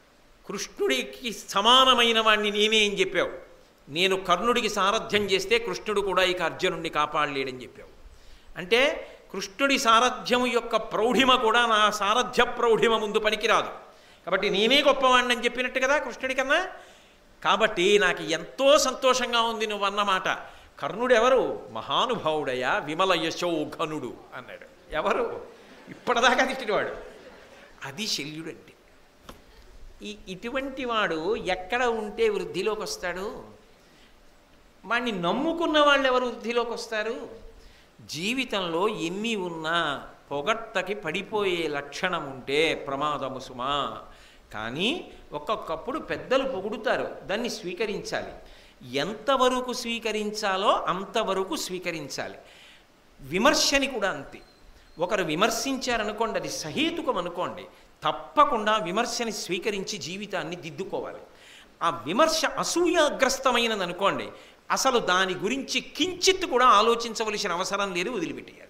కృష్ణుడికి సమానమైన వాణ్ణి నేనే అని చెప్పావు నేను కర్ణుడికి సారథ్యం చేస్తే కృష్ణుడు కూడా ఇక అర్జునుడిని కాపాడలేడని చెప్పావు అంటే కృష్ణుడి సారథ్యం యొక్క ప్రౌఢిమ కూడా నా సారథ్య ప్రౌఢిమ ముందు పనికిరాదు కాబట్టి నేనే గొప్పవాణ్ణి అని చెప్పినట్టు కదా కృష్ణుడి కన్నా కాబట్టి నాకు ఎంతో సంతోషంగా ఉంది నువ్వు అన్నమాట కర్ణుడు ఎవరు మహానుభావుడయ్యా విమల యశో ఘనుడు అన్నాడు ఎవరు ఇప్పటిదాకా తిట్టినవాడు అది శల్యుడు అంటే ఈ ఇటువంటి వాడు ఎక్కడ ఉంటే వృద్ధిలోకి వస్తాడు వాడిని నమ్ముకున్న వాళ్ళు ఎవరు వృద్ధిలోకి వస్తారు జీవితంలో ఎన్ని ఉన్నా పొగట్టకి పడిపోయే లక్షణం ఉంటే ప్రమాదము సుమా కానీ ఒక్కొక్కప్పుడు పెద్దలు పొగుడుతారు దాన్ని స్వీకరించాలి ఎంతవరకు స్వీకరించాలో అంతవరకు స్వీకరించాలి విమర్శని కూడా అంతే ఒకరు విమర్శించారనుకోండి అది సహేతుకం అనుకోండి తప్పకుండా విమర్శని స్వీకరించి జీవితాన్ని దిద్దుకోవాలి ఆ విమర్శ అసూయాగ్రస్తమైనది అనుకోండి అసలు దాని గురించి కించిత్ కూడా ఆలోచించవలసిన అవసరం లేదు వదిలిపెట్టేయాలి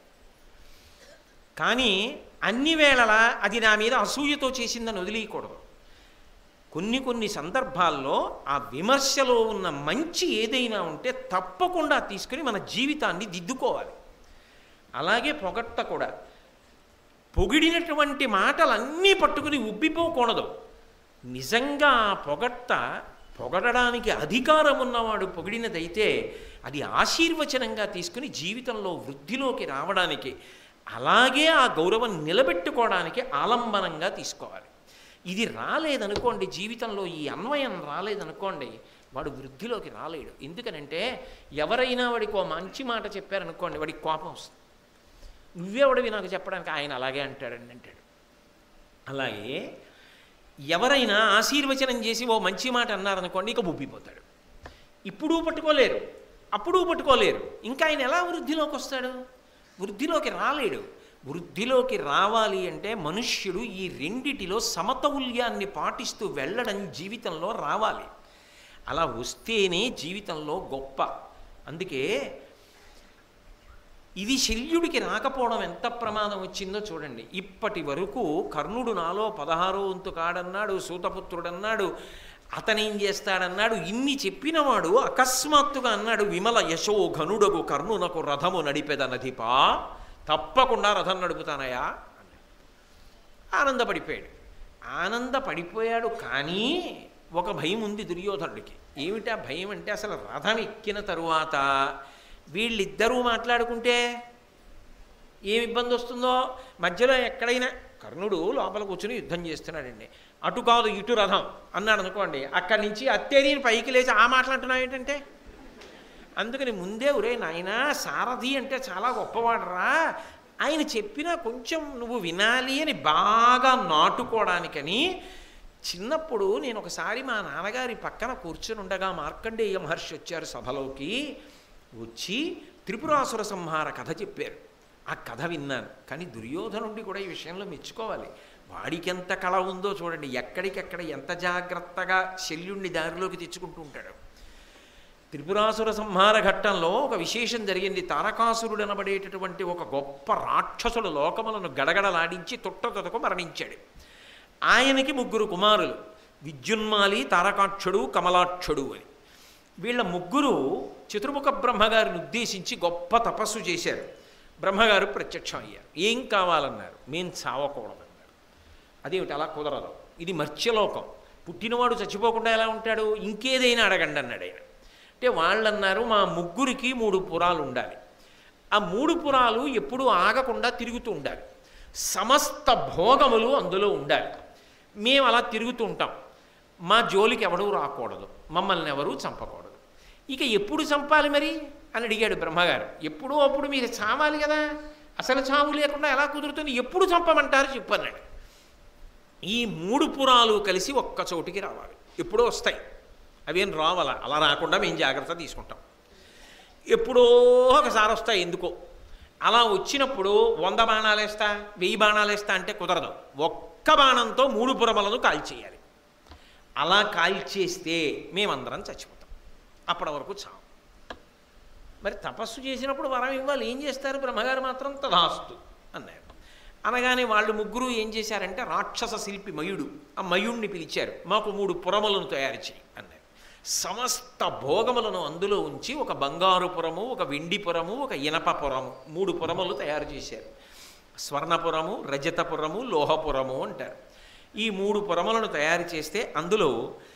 కానీ అన్ని వేళలా అది నా మీద అసూయతో చేసిందని వదిలేయకూడదు కొన్ని కొన్ని సందర్భాల్లో ఆ విమర్శలో ఉన్న మంచి ఏదైనా ఉంటే తప్పకుండా తీసుకుని మన జీవితాన్ని దిద్దుకోవాలి అలాగే పొగట్ట కూడా పొగిడినటువంటి మాటలన్నీ పట్టుకుని ఉబ్బిపోకూడదు నిజంగా ఆ పొగట్ట పొగడడానికి అధికారం ఉన్నవాడు పొగిడినదైతే అది ఆశీర్వచనంగా తీసుకుని జీవితంలో వృద్ధిలోకి రావడానికి అలాగే ఆ గౌరవం నిలబెట్టుకోవడానికి ఆలంబనంగా తీసుకోవాలి ఇది రాలేదనుకోండి జీవితంలో ఈ అన్వయం రాలేదనుకోండి వాడు వృద్ధిలోకి రాలేడు ఎందుకనంటే ఎవరైనా వాడికి ఓ మంచి మాట చెప్పారనుకోండి వాడికి కోపం వస్తుంది నువ్వెవడివి నాకు చెప్పడానికి ఆయన అలాగే అంటాడండి అంటాడు అలాగే ఎవరైనా ఆశీర్వచనం చేసి ఓ మంచి మాట అన్నారనుకోండి ఇక ఉబ్బిపోతాడు ఇప్పుడు పట్టుకోలేరు అప్పుడు పట్టుకోలేరు ఇంకా ఆయన ఎలా వృద్ధిలోకి వస్తాడు వృద్ధిలోకి రాలేడు వృద్ధిలోకి రావాలి అంటే మనుష్యుడు ఈ రెండిటిలో సమతౌల్యాన్ని పాటిస్తూ వెళ్ళడం జీవితంలో రావాలి అలా వస్తేనే జీవితంలో గొప్ప అందుకే ఇది శల్యుడికి రాకపోవడం ఎంత ప్రమాదం వచ్చిందో చూడండి ఇప్పటి వరకు కర్ణుడు నాలో పదహారో వంతు కాడన్నాడు సూతపుత్రుడన్నాడు అతనేం చేస్తాడన్నాడు ఇన్ని చెప్పినవాడు అకస్మాత్తుగా అన్నాడు విమల యశో ఘనుడగు కర్ణునకు రథము నడిపెదనధిపా తప్పకుండా రథం నడుపుతానయా అన్నాడు ఆనందపడిపోయాడు ఆనందపడిపోయాడు కానీ ఒక భయం ఉంది దుర్యోధనుడికి ఏమిటా భయం అంటే అసలు రథం ఎక్కిన తరువాత వీళ్ళిద్దరూ మాట్లాడుకుంటే ఏమి ఇబ్బంది వస్తుందో మధ్యలో ఎక్కడైనా కర్ణుడు లోపల కూర్చుని యుద్ధం చేస్తున్నాడండి అటు కాదు ఇటు రథం అన్నాడు అనుకోండి అక్కడి నుంచి అత్తేరిని పైకి లేచి ఆ మాట్లాడుతున్నావు ఏంటంటే అందుకని ముందే ఒరే నాయనా సారథి అంటే చాలా గొప్పవాడరా ఆయన చెప్పినా కొంచెం నువ్వు వినాలి అని బాగా నాటుకోవడానికని చిన్నప్పుడు నేను ఒకసారి మా నాన్నగారి పక్కన కూర్చుని ఉండగా మార్కండేయ మహర్షి వచ్చారు సభలోకి వచ్చి త్రిపురాసుర సంహార కథ చెప్పారు ఆ కథ విన్నాను కానీ దుర్యోధనుడి కూడా ఈ విషయంలో మెచ్చుకోవాలి వాడికి ఎంత కళ ఉందో చూడండి ఎక్కడికెక్కడ ఎంత జాగ్రత్తగా శల్యుణ్ణి దారిలోకి తెచ్చుకుంటూ ఉంటాడు త్రిపురాసుర సంహార ఘట్టంలో ఒక విశేషం జరిగింది తారకాసురుడు అనబడేటటువంటి ఒక గొప్ప రాక్షసుడు లోకములను గడగడలాడించి తొట్టతొతకు మరణించాడు ఆయనకి ముగ్గురు కుమారులు విద్యున్మాలి తారకాక్షుడు కమలాక్షుడు అని వీళ్ళ ముగ్గురు చతుర్ముఖ బ్రహ్మగారిని ఉద్దేశించి గొప్ప తపస్సు చేశారు బ్రహ్మగారు ప్రత్యక్షం అయ్యారు ఏం కావాలన్నారు మేం చావకూడదన్నారు అదేమిటి అలా కుదరదు ఇది మర్త్యలోకం పుట్టినవాడు చచ్చిపోకుండా ఎలా ఉంటాడు ఇంకేదైనా అడగండి అన్నాడు ఆయన అంటే వాళ్ళన్నారు మా ముగ్గురికి మూడు పురాలు ఉండాలి ఆ మూడు పురాలు ఎప్పుడూ ఆగకుండా తిరుగుతూ ఉండాలి సమస్త భోగములు అందులో ఉండాలి మేము అలా తిరుగుతూ ఉంటాం మా జోలికి ఎవడూ రాకూడదు మమ్మల్ని ఎవరూ చంపకూడదు ఇక ఎప్పుడు చంపాలి మరి అని అడిగాడు బ్రహ్మగారు ఎప్పుడో అప్పుడు మీరు చావాలి కదా అసలు చావు లేకుండా ఎలా కుదురుతుంది ఎప్పుడు చంపమంటారు చెప్పన్నాడు ఈ మూడు పురాలు కలిసి ఒక్క చోటికి రావాలి ఎప్పుడో వస్తాయి అవేం రావాలా అలా రాకుండా మేము జాగ్రత్త తీసుకుంటాం ఎప్పుడో ఒకసారి వస్తాయి ఎందుకో అలా వచ్చినప్పుడు వంద బాణాలు వేస్తా వెయ్యి బాణాలు వేస్తా అంటే కుదరదు ఒక్క బాణంతో మూడు పురమలను కాల్చేయాలి అలా కాల్చేస్తే మేమందరం చచ్చిపోతాం అప్పటి వరకు చావు మరి తపస్సు చేసినప్పుడు వరం ఇవ్వాలి ఏం చేస్తారు బ్రహ్మగారు మాత్రం తదాస్తు అన్నారు అనగానే వాళ్ళు ముగ్గురు ఏం చేశారంటే రాక్షస శిల్పి మయుడు ఆ మయుణ్ణి పిలిచారు మాకు మూడు పురములను తయారు చేయి అన్నారు సమస్త భోగములను అందులో ఉంచి ఒక బంగారు పురము ఒక వెండి పురము ఒక ఇనప పురము మూడు పురములు తయారు చేశారు స్వర్ణపురము రజతపురము లోహపురము అంటారు ఈ మూడు పురములను తయారు చేస్తే అందులో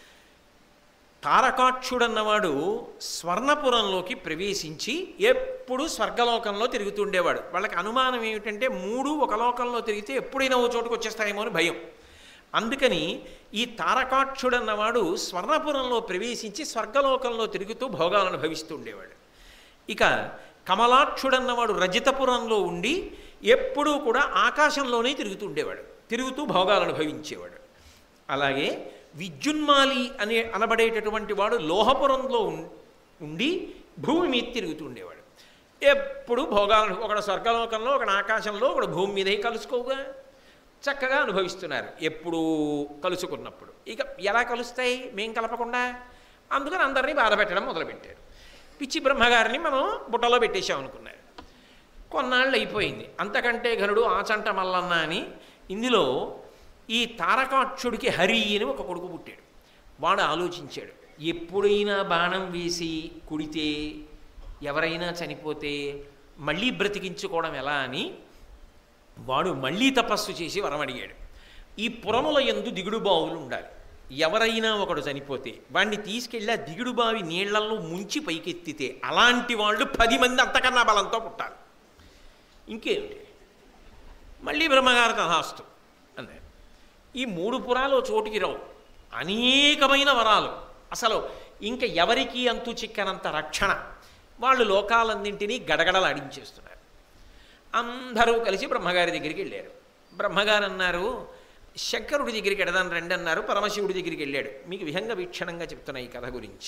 తారకాక్షుడన్నవాడు స్వర్ణపురంలోకి ప్రవేశించి ఎప్పుడు స్వర్గలోకంలో తిరుగుతుండేవాడు వాళ్ళకి అనుమానం ఏమిటంటే మూడు ఒక లోకంలో తిరిగితే ఎప్పుడైనా ఓ చోటుకు వచ్చేస్తాయేమో అని భయం అందుకని ఈ తారకాక్షుడన్నవాడు స్వర్ణపురంలో ప్రవేశించి స్వర్గలోకంలో తిరుగుతూ భోగాలను భవిస్తూ ఉండేవాడు ఇక కమలాక్షుడన్నవాడు రజితపురంలో ఉండి ఎప్పుడూ కూడా ఆకాశంలోనే తిరుగుతూ ఉండేవాడు తిరుగుతూ భోగాలను భవించేవాడు అలాగే విద్యున్మాలి అనే అనబడేటటువంటి వాడు లోహపురంలో ఉం- ఉండి భూమి మీద తిరుగుతూ ఉండేవాడు ఎప్పుడు భోగాలను ఒకడు స్వర్గలోకంలో ఒకడు ఆకాశంలో ఒకడు భూమి మీదే కలుసుకోగా చక్కగా అనుభవిస్తున్నారు ఎప్పుడు కలుసుకున్నప్పుడు ఇక ఎలా కలుస్తాయి మేం కలపకుండా అందుకని అందరినీ బాధ పెట్టడం మొదలుపెట్టారు పిచ్చి బ్రహ్మగారిని మనం బుట్టలో పెట్టేశాం అనుకున్నారు కొన్నాళ్ళు అయిపోయింది అంతకంటే ఘనుడు ఆచంట మల్లన్న అని ఇందులో ఈ తారకాక్షుడికి హరి అని ఒక కొడుకు పుట్టాడు వాడు ఆలోచించాడు ఎప్పుడైనా బాణం వేసి కుడితే ఎవరైనా చనిపోతే మళ్ళీ బ్రతికించుకోవడం ఎలా అని వాడు మళ్ళీ తపస్సు చేసి వరం అడిగాడు ఈ పురముల ఎందు దిగుడు బావులు ఉండాలి ఎవరైనా ఒకడు చనిపోతే వాడిని తీసుకెళ్ళి ఆ దిగుడు బావి నీళ్లలో ముంచి పైకెత్తితే అలాంటి వాళ్ళు పది మంది అంతకన్నా బలంతో పుట్టాలి ఇంకేమిటి మళ్ళీ బ్రహ్మగారు తథాస్తు అన్నారు ఈ మూడు పురాలు ఓ చోటికి రావు అనేకమైన వరాలు అసలు ఇంకా ఎవరికి అంతు చిక్కనంత రక్షణ వాళ్ళు లోకాలన్నింటినీ గడగడలాడించేస్తున్నారు అందరూ కలిసి బ్రహ్మగారి దగ్గరికి వెళ్ళారు బ్రహ్మగారు అన్నారు శంకరుడి దగ్గరికి ఎడదాను రండి అన్నారు పరమశివుడి దగ్గరికి వెళ్ళాడు మీకు విహంగ వీక్షణంగా చెప్తున్నా ఈ కథ గురించి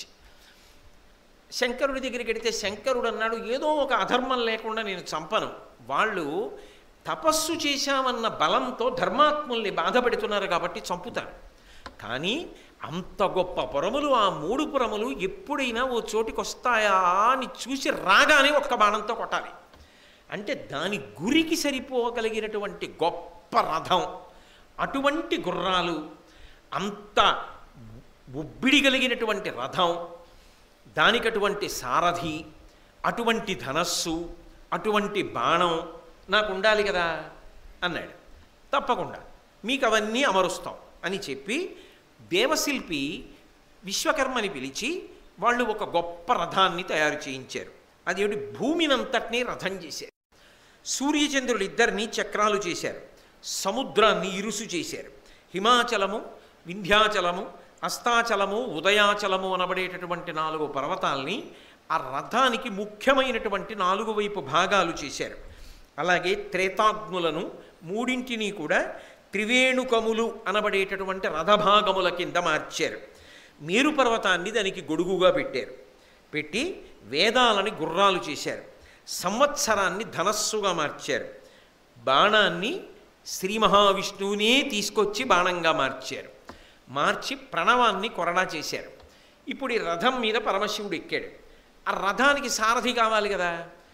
శంకరుడి దగ్గరికి వెడితే శంకరుడు అన్నాడు ఏదో ఒక అధర్మం లేకుండా నేను చంపను వాళ్ళు తపస్సు చేశామన్న బలంతో ధర్మాత్ముల్ని బాధపెడుతున్నారు కాబట్టి చంపుతాను కానీ అంత గొప్ప పురములు ఆ మూడు పురములు ఎప్పుడైనా ఓ చోటికి వస్తాయా అని చూసి రాగానే ఒక్క బాణంతో కొట్టాలి అంటే దాని గురికి సరిపోగలిగినటువంటి గొప్ప రథం అటువంటి గుర్రాలు అంత ఉబ్బిడి కలిగినటువంటి రథం దానికి అటువంటి సారథి అటువంటి ధనస్సు అటువంటి బాణం నాకు ఉండాలి కదా అన్నాడు తప్పకుండా మీకు అవన్నీ అమరుస్తాం అని చెప్పి దేవశిల్పి విశ్వకర్మని పిలిచి వాళ్ళు ఒక గొప్ప రథాన్ని తయారు చేయించారు అదేమిటి భూమినంతటినీ రథం చేశారు సూర్యచంద్రులు ఇద్దరిని చక్రాలు చేశారు సముద్రాన్ని ఇరుసు చేశారు హిమాచలము వింధ్యాచలము అస్తాచలము ఉదయాచలము అనబడేటటువంటి నాలుగు పర్వతాల్ని ఆ రథానికి ముఖ్యమైనటువంటి నాలుగు వైపు భాగాలు చేశారు అలాగే త్రేతాగ్నులను మూడింటిని కూడా త్రివేణుకములు అనబడేటటువంటి రథభాగముల కింద మార్చారు మేరు పర్వతాన్ని దానికి గొడుగుగా పెట్టారు పెట్టి వేదాలని గుర్రాలు చేశారు సంవత్సరాన్ని ధనస్సుగా మార్చారు బాణాన్ని శ్రీ మహావిష్ణువునే తీసుకొచ్చి బాణంగా మార్చారు మార్చి ప్రణవాన్ని కొరడా చేశారు ఇప్పుడు ఈ రథం మీద పరమశివుడు ఎక్కాడు ఆ రథానికి సారథి కావాలి కదా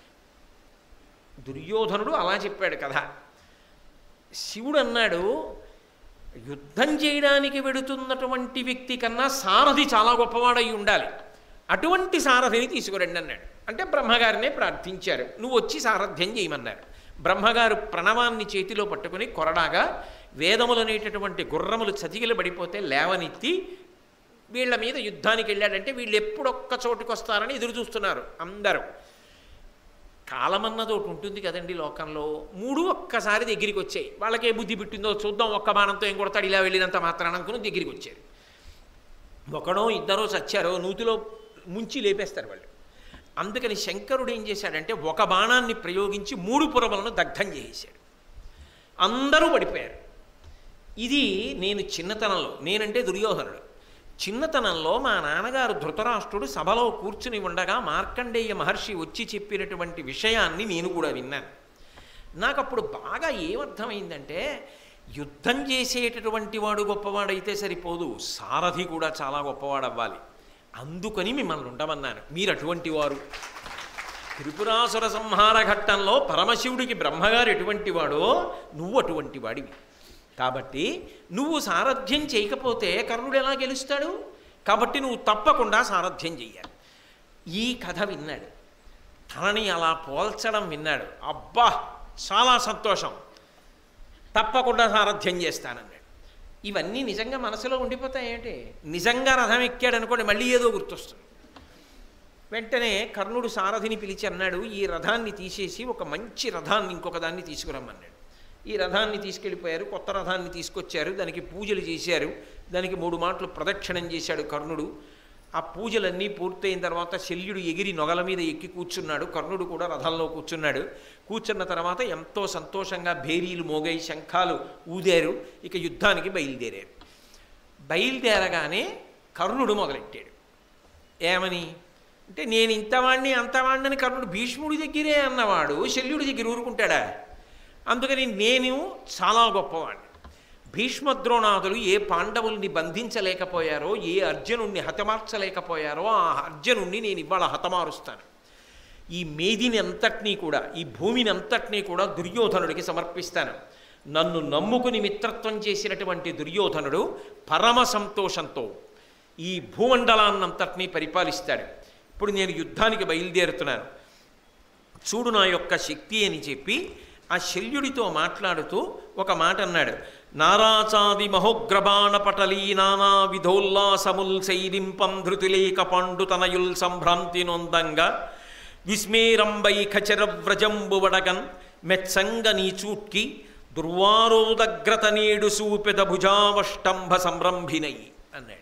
దుర్యోధనుడు అలా చెప్పాడు కదా శివుడు అన్నాడు యుద్ధం చేయడానికి వెడుతున్నటువంటి వ్యక్తి కన్నా సారథి చాలా గొప్పవాడై ఉండాలి అటువంటి సారథిని తీసుకురండి అన్నాడు అంటే బ్రహ్మగారినే ప్రార్థించారు నువ్వు వచ్చి సారథ్యం చేయమన్నారు బ్రహ్మగారు ప్రణవాన్ని చేతిలో పట్టుకుని కొరడాగా వేదములనేటటువంటి గుర్రములు చతికిలు పడిపోతే లేవనెత్తి వీళ్ళ మీద యుద్ధానికి వెళ్ళాడంటే వీళ్ళు ఎప్పుడొక్క చోటుకు వస్తారని ఎదురు చూస్తున్నారు అందరూ కాలమన్నది ఒకటి ఉంటుంది కదండి లోకంలో మూడు ఒక్కసారి దగ్గరికి వచ్చాయి వాళ్ళకే బుద్ధి పుట్టిందో చూద్దాం ఒక్క బాణంతో ఏం కొడతాడు ఇలా వెళ్ళినంత మాత్రాన అనుకుని దగ్గరికి వచ్చారు ఒకడో ఇద్దరో చచ్చారో నూతిలో ముంచి లేపేస్తారు వాళ్ళు అందుకని శంకరుడు ఏం చేశాడంటే ఒక బాణాన్ని ప్రయోగించి మూడు పురములను దగ్ధం చేసేశాడు అందరూ పడిపోయారు ఇది నేను చిన్నతనంలో నేనంటే దుర్యోధనుడు చిన్నతనంలో మా నాన్నగారు ధృతరాష్ట్రుడు సభలో కూర్చుని ఉండగా మార్కండేయ మహర్షి వచ్చి చెప్పినటువంటి విషయాన్ని నేను కూడా విన్నాను నాకు అప్పుడు బాగా ఏమర్థమైందంటే యుద్ధం చేసేటటువంటి వాడు గొప్పవాడైతే సరిపోదు సారథి కూడా చాలా గొప్పవాడు అవ్వాలి అందుకని మిమ్మల్ని ఉండమన్నాను మీరు అటువంటి వారు త్రిపురాసుర సంహార ఘట్టంలో పరమశివుడికి బ్రహ్మగారు ఎటువంటి వాడో నువ్వు అటువంటి వాడివి కాబట్టి నువ్వు సారథ్యం చేయకపోతే కర్ణుడు ఎలా గెలుస్తాడు కాబట్టి నువ్వు తప్పకుండా సారథ్యం చెయ్యాలి ఈ కథ విన్నాడు తనని అలా పోల్చడం విన్నాడు అబ్బా చాలా సంతోషం తప్పకుండా సారథ్యం చేస్తానన్నాడు ఇవన్నీ నిజంగా మనసులో ఉండిపోతాయి ఏంటి నిజంగా రథం ఎక్కాడు అనుకోండి మళ్ళీ ఏదో గుర్తొస్తుంది వెంటనే కర్ణుడు సారథిని పిలిచి అన్నాడు ఈ రథాన్ని తీసేసి ఒక మంచి రథాన్ని ఇంకొక దాన్ని తీసుకురమ్మన్నాడు ఈ రథాన్ని తీసుకెళ్ళిపోయారు కొత్త రథాన్ని తీసుకొచ్చారు దానికి పూజలు చేశారు దానికి మూడు మాటలు ప్రదక్షిణం చేశాడు కర్ణుడు ఆ పూజలన్నీ పూర్తయిన తర్వాత శల్యుడు ఎగిరి నొగల మీద ఎక్కి కూర్చున్నాడు కర్ణుడు కూడా రథంలో కూర్చున్నాడు కూర్చున్న తర్వాత ఎంతో సంతోషంగా భేరీలు మోగై శంఖాలు ఊదారు ఇక యుద్ధానికి బయలుదేరారు బయలుదేరగానే కర్ణుడు మొదలెట్టాడు ఏమని అంటే నేను ఇంతవాణ్ణి అంతవాణ్ణని కర్ణుడు భీష్ముడి దగ్గరే అన్నవాడు శల్యుడి దగ్గర ఊరుకుంటాడా అందుకని నేను చాలా గొప్పవాడిని భీష్మద్రోణాదులు ఏ పాండవుల్ని బంధించలేకపోయారో ఏ అర్జునుణ్ణి హతమార్చలేకపోయారో ఆ అర్జునుణ్ణి నేను ఇవాళ హతమారుస్తాను ఈ మేదిని అంతటినీ కూడా ఈ భూమిని అంతటినీ కూడా దుర్యోధనుడికి సమర్పిస్తాను నన్ను నమ్ముకుని మిత్రత్వం చేసినటువంటి దుర్యోధనుడు పరమ సంతోషంతో ఈ భూమండలాన్నంతటినీ పరిపాలిస్తాడు ఇప్పుడు నేను యుద్ధానికి బయలుదేరుతున్నాను చూడు నా యొక్క శక్తి అని చెప్పి ఆ శల్యుడితో మాట్లాడుతూ ఒక మాట అన్నాడు నారాచాది మహోగ్రబాణ పటలీ నానా విధోల్లాసముల్ శైరింపం ధృతిలేక పాండుతనయుల్ సంభ్రాంతి నొందంగా విస్మేరంబై ఖచర వ్రజంబు వడగన్ మెత్సంగ నీ చూట్కి దుర్వారోదగ్రత నేడు సూపెద భుజావష్టంభ సంరంభినై అన్నాడు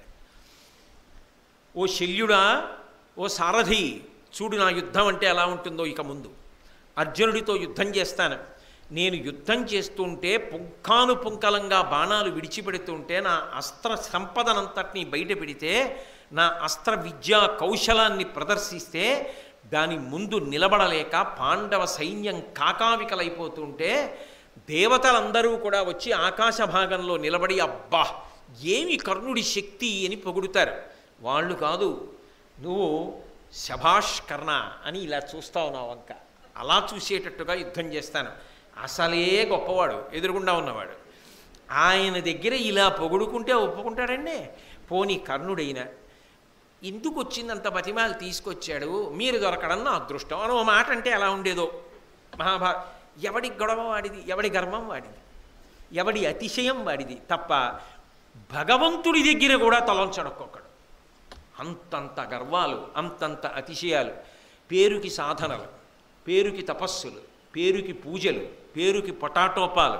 ఓ శల్యుడా ఓ సారథి చూడు నా యుద్ధం అంటే ఎలా ఉంటుందో ఇక ముందు అర్జునుడితో యుద్ధం చేస్తాను నేను యుద్ధం చేస్తుంటే పుంఖాను పుంకలంగా బాణాలు విడిచిపెడుతుంటే నా అస్త్ర సంపదనంతటినీ బయట పెడితే నా అస్త్ర విద్యా కౌశలాన్ని ప్రదర్శిస్తే దాని ముందు నిలబడలేక పాండవ సైన్యం కాకావికలైపోతుంటే దేవతలందరూ కూడా వచ్చి ఆకాశ భాగంలో నిలబడి అబ్బా ఏమి కర్ణుడి శక్తి అని పొగుడుతారు వాళ్ళు కాదు నువ్వు శభాష్ కర్ణ అని ఇలా చూస్తావు నా వంక అలా చూసేటట్టుగా యుద్ధం చేస్తాను అసలే గొప్పవాడు ఎదురుగుండా ఉన్నవాడు ఆయన దగ్గర ఇలా పొగుడుకుంటే ఒప్పుకుంటాడండి పోనీ కర్ణుడైనా ఎందుకు వచ్చిందంత బతిమాలు తీసుకొచ్చాడు మీరు దొరకడం నా అదృష్టం అని ఓ మాట అంటే ఎలా ఉండేదో మహాభార ఎవడి గొడవ వాడిది ఎవడి గర్వం వాడిది ఎవడి అతిశయం వాడిది తప్ప భగవంతుడి దగ్గర కూడా తలంచడొక్కొక్కడు అంతంత గర్వాలు అంతంత అతిశయాలు పేరుకి సాధనలు పేరుకి తపస్సులు పేరుకి పూజలు పేరుకి పొటాటోపాలు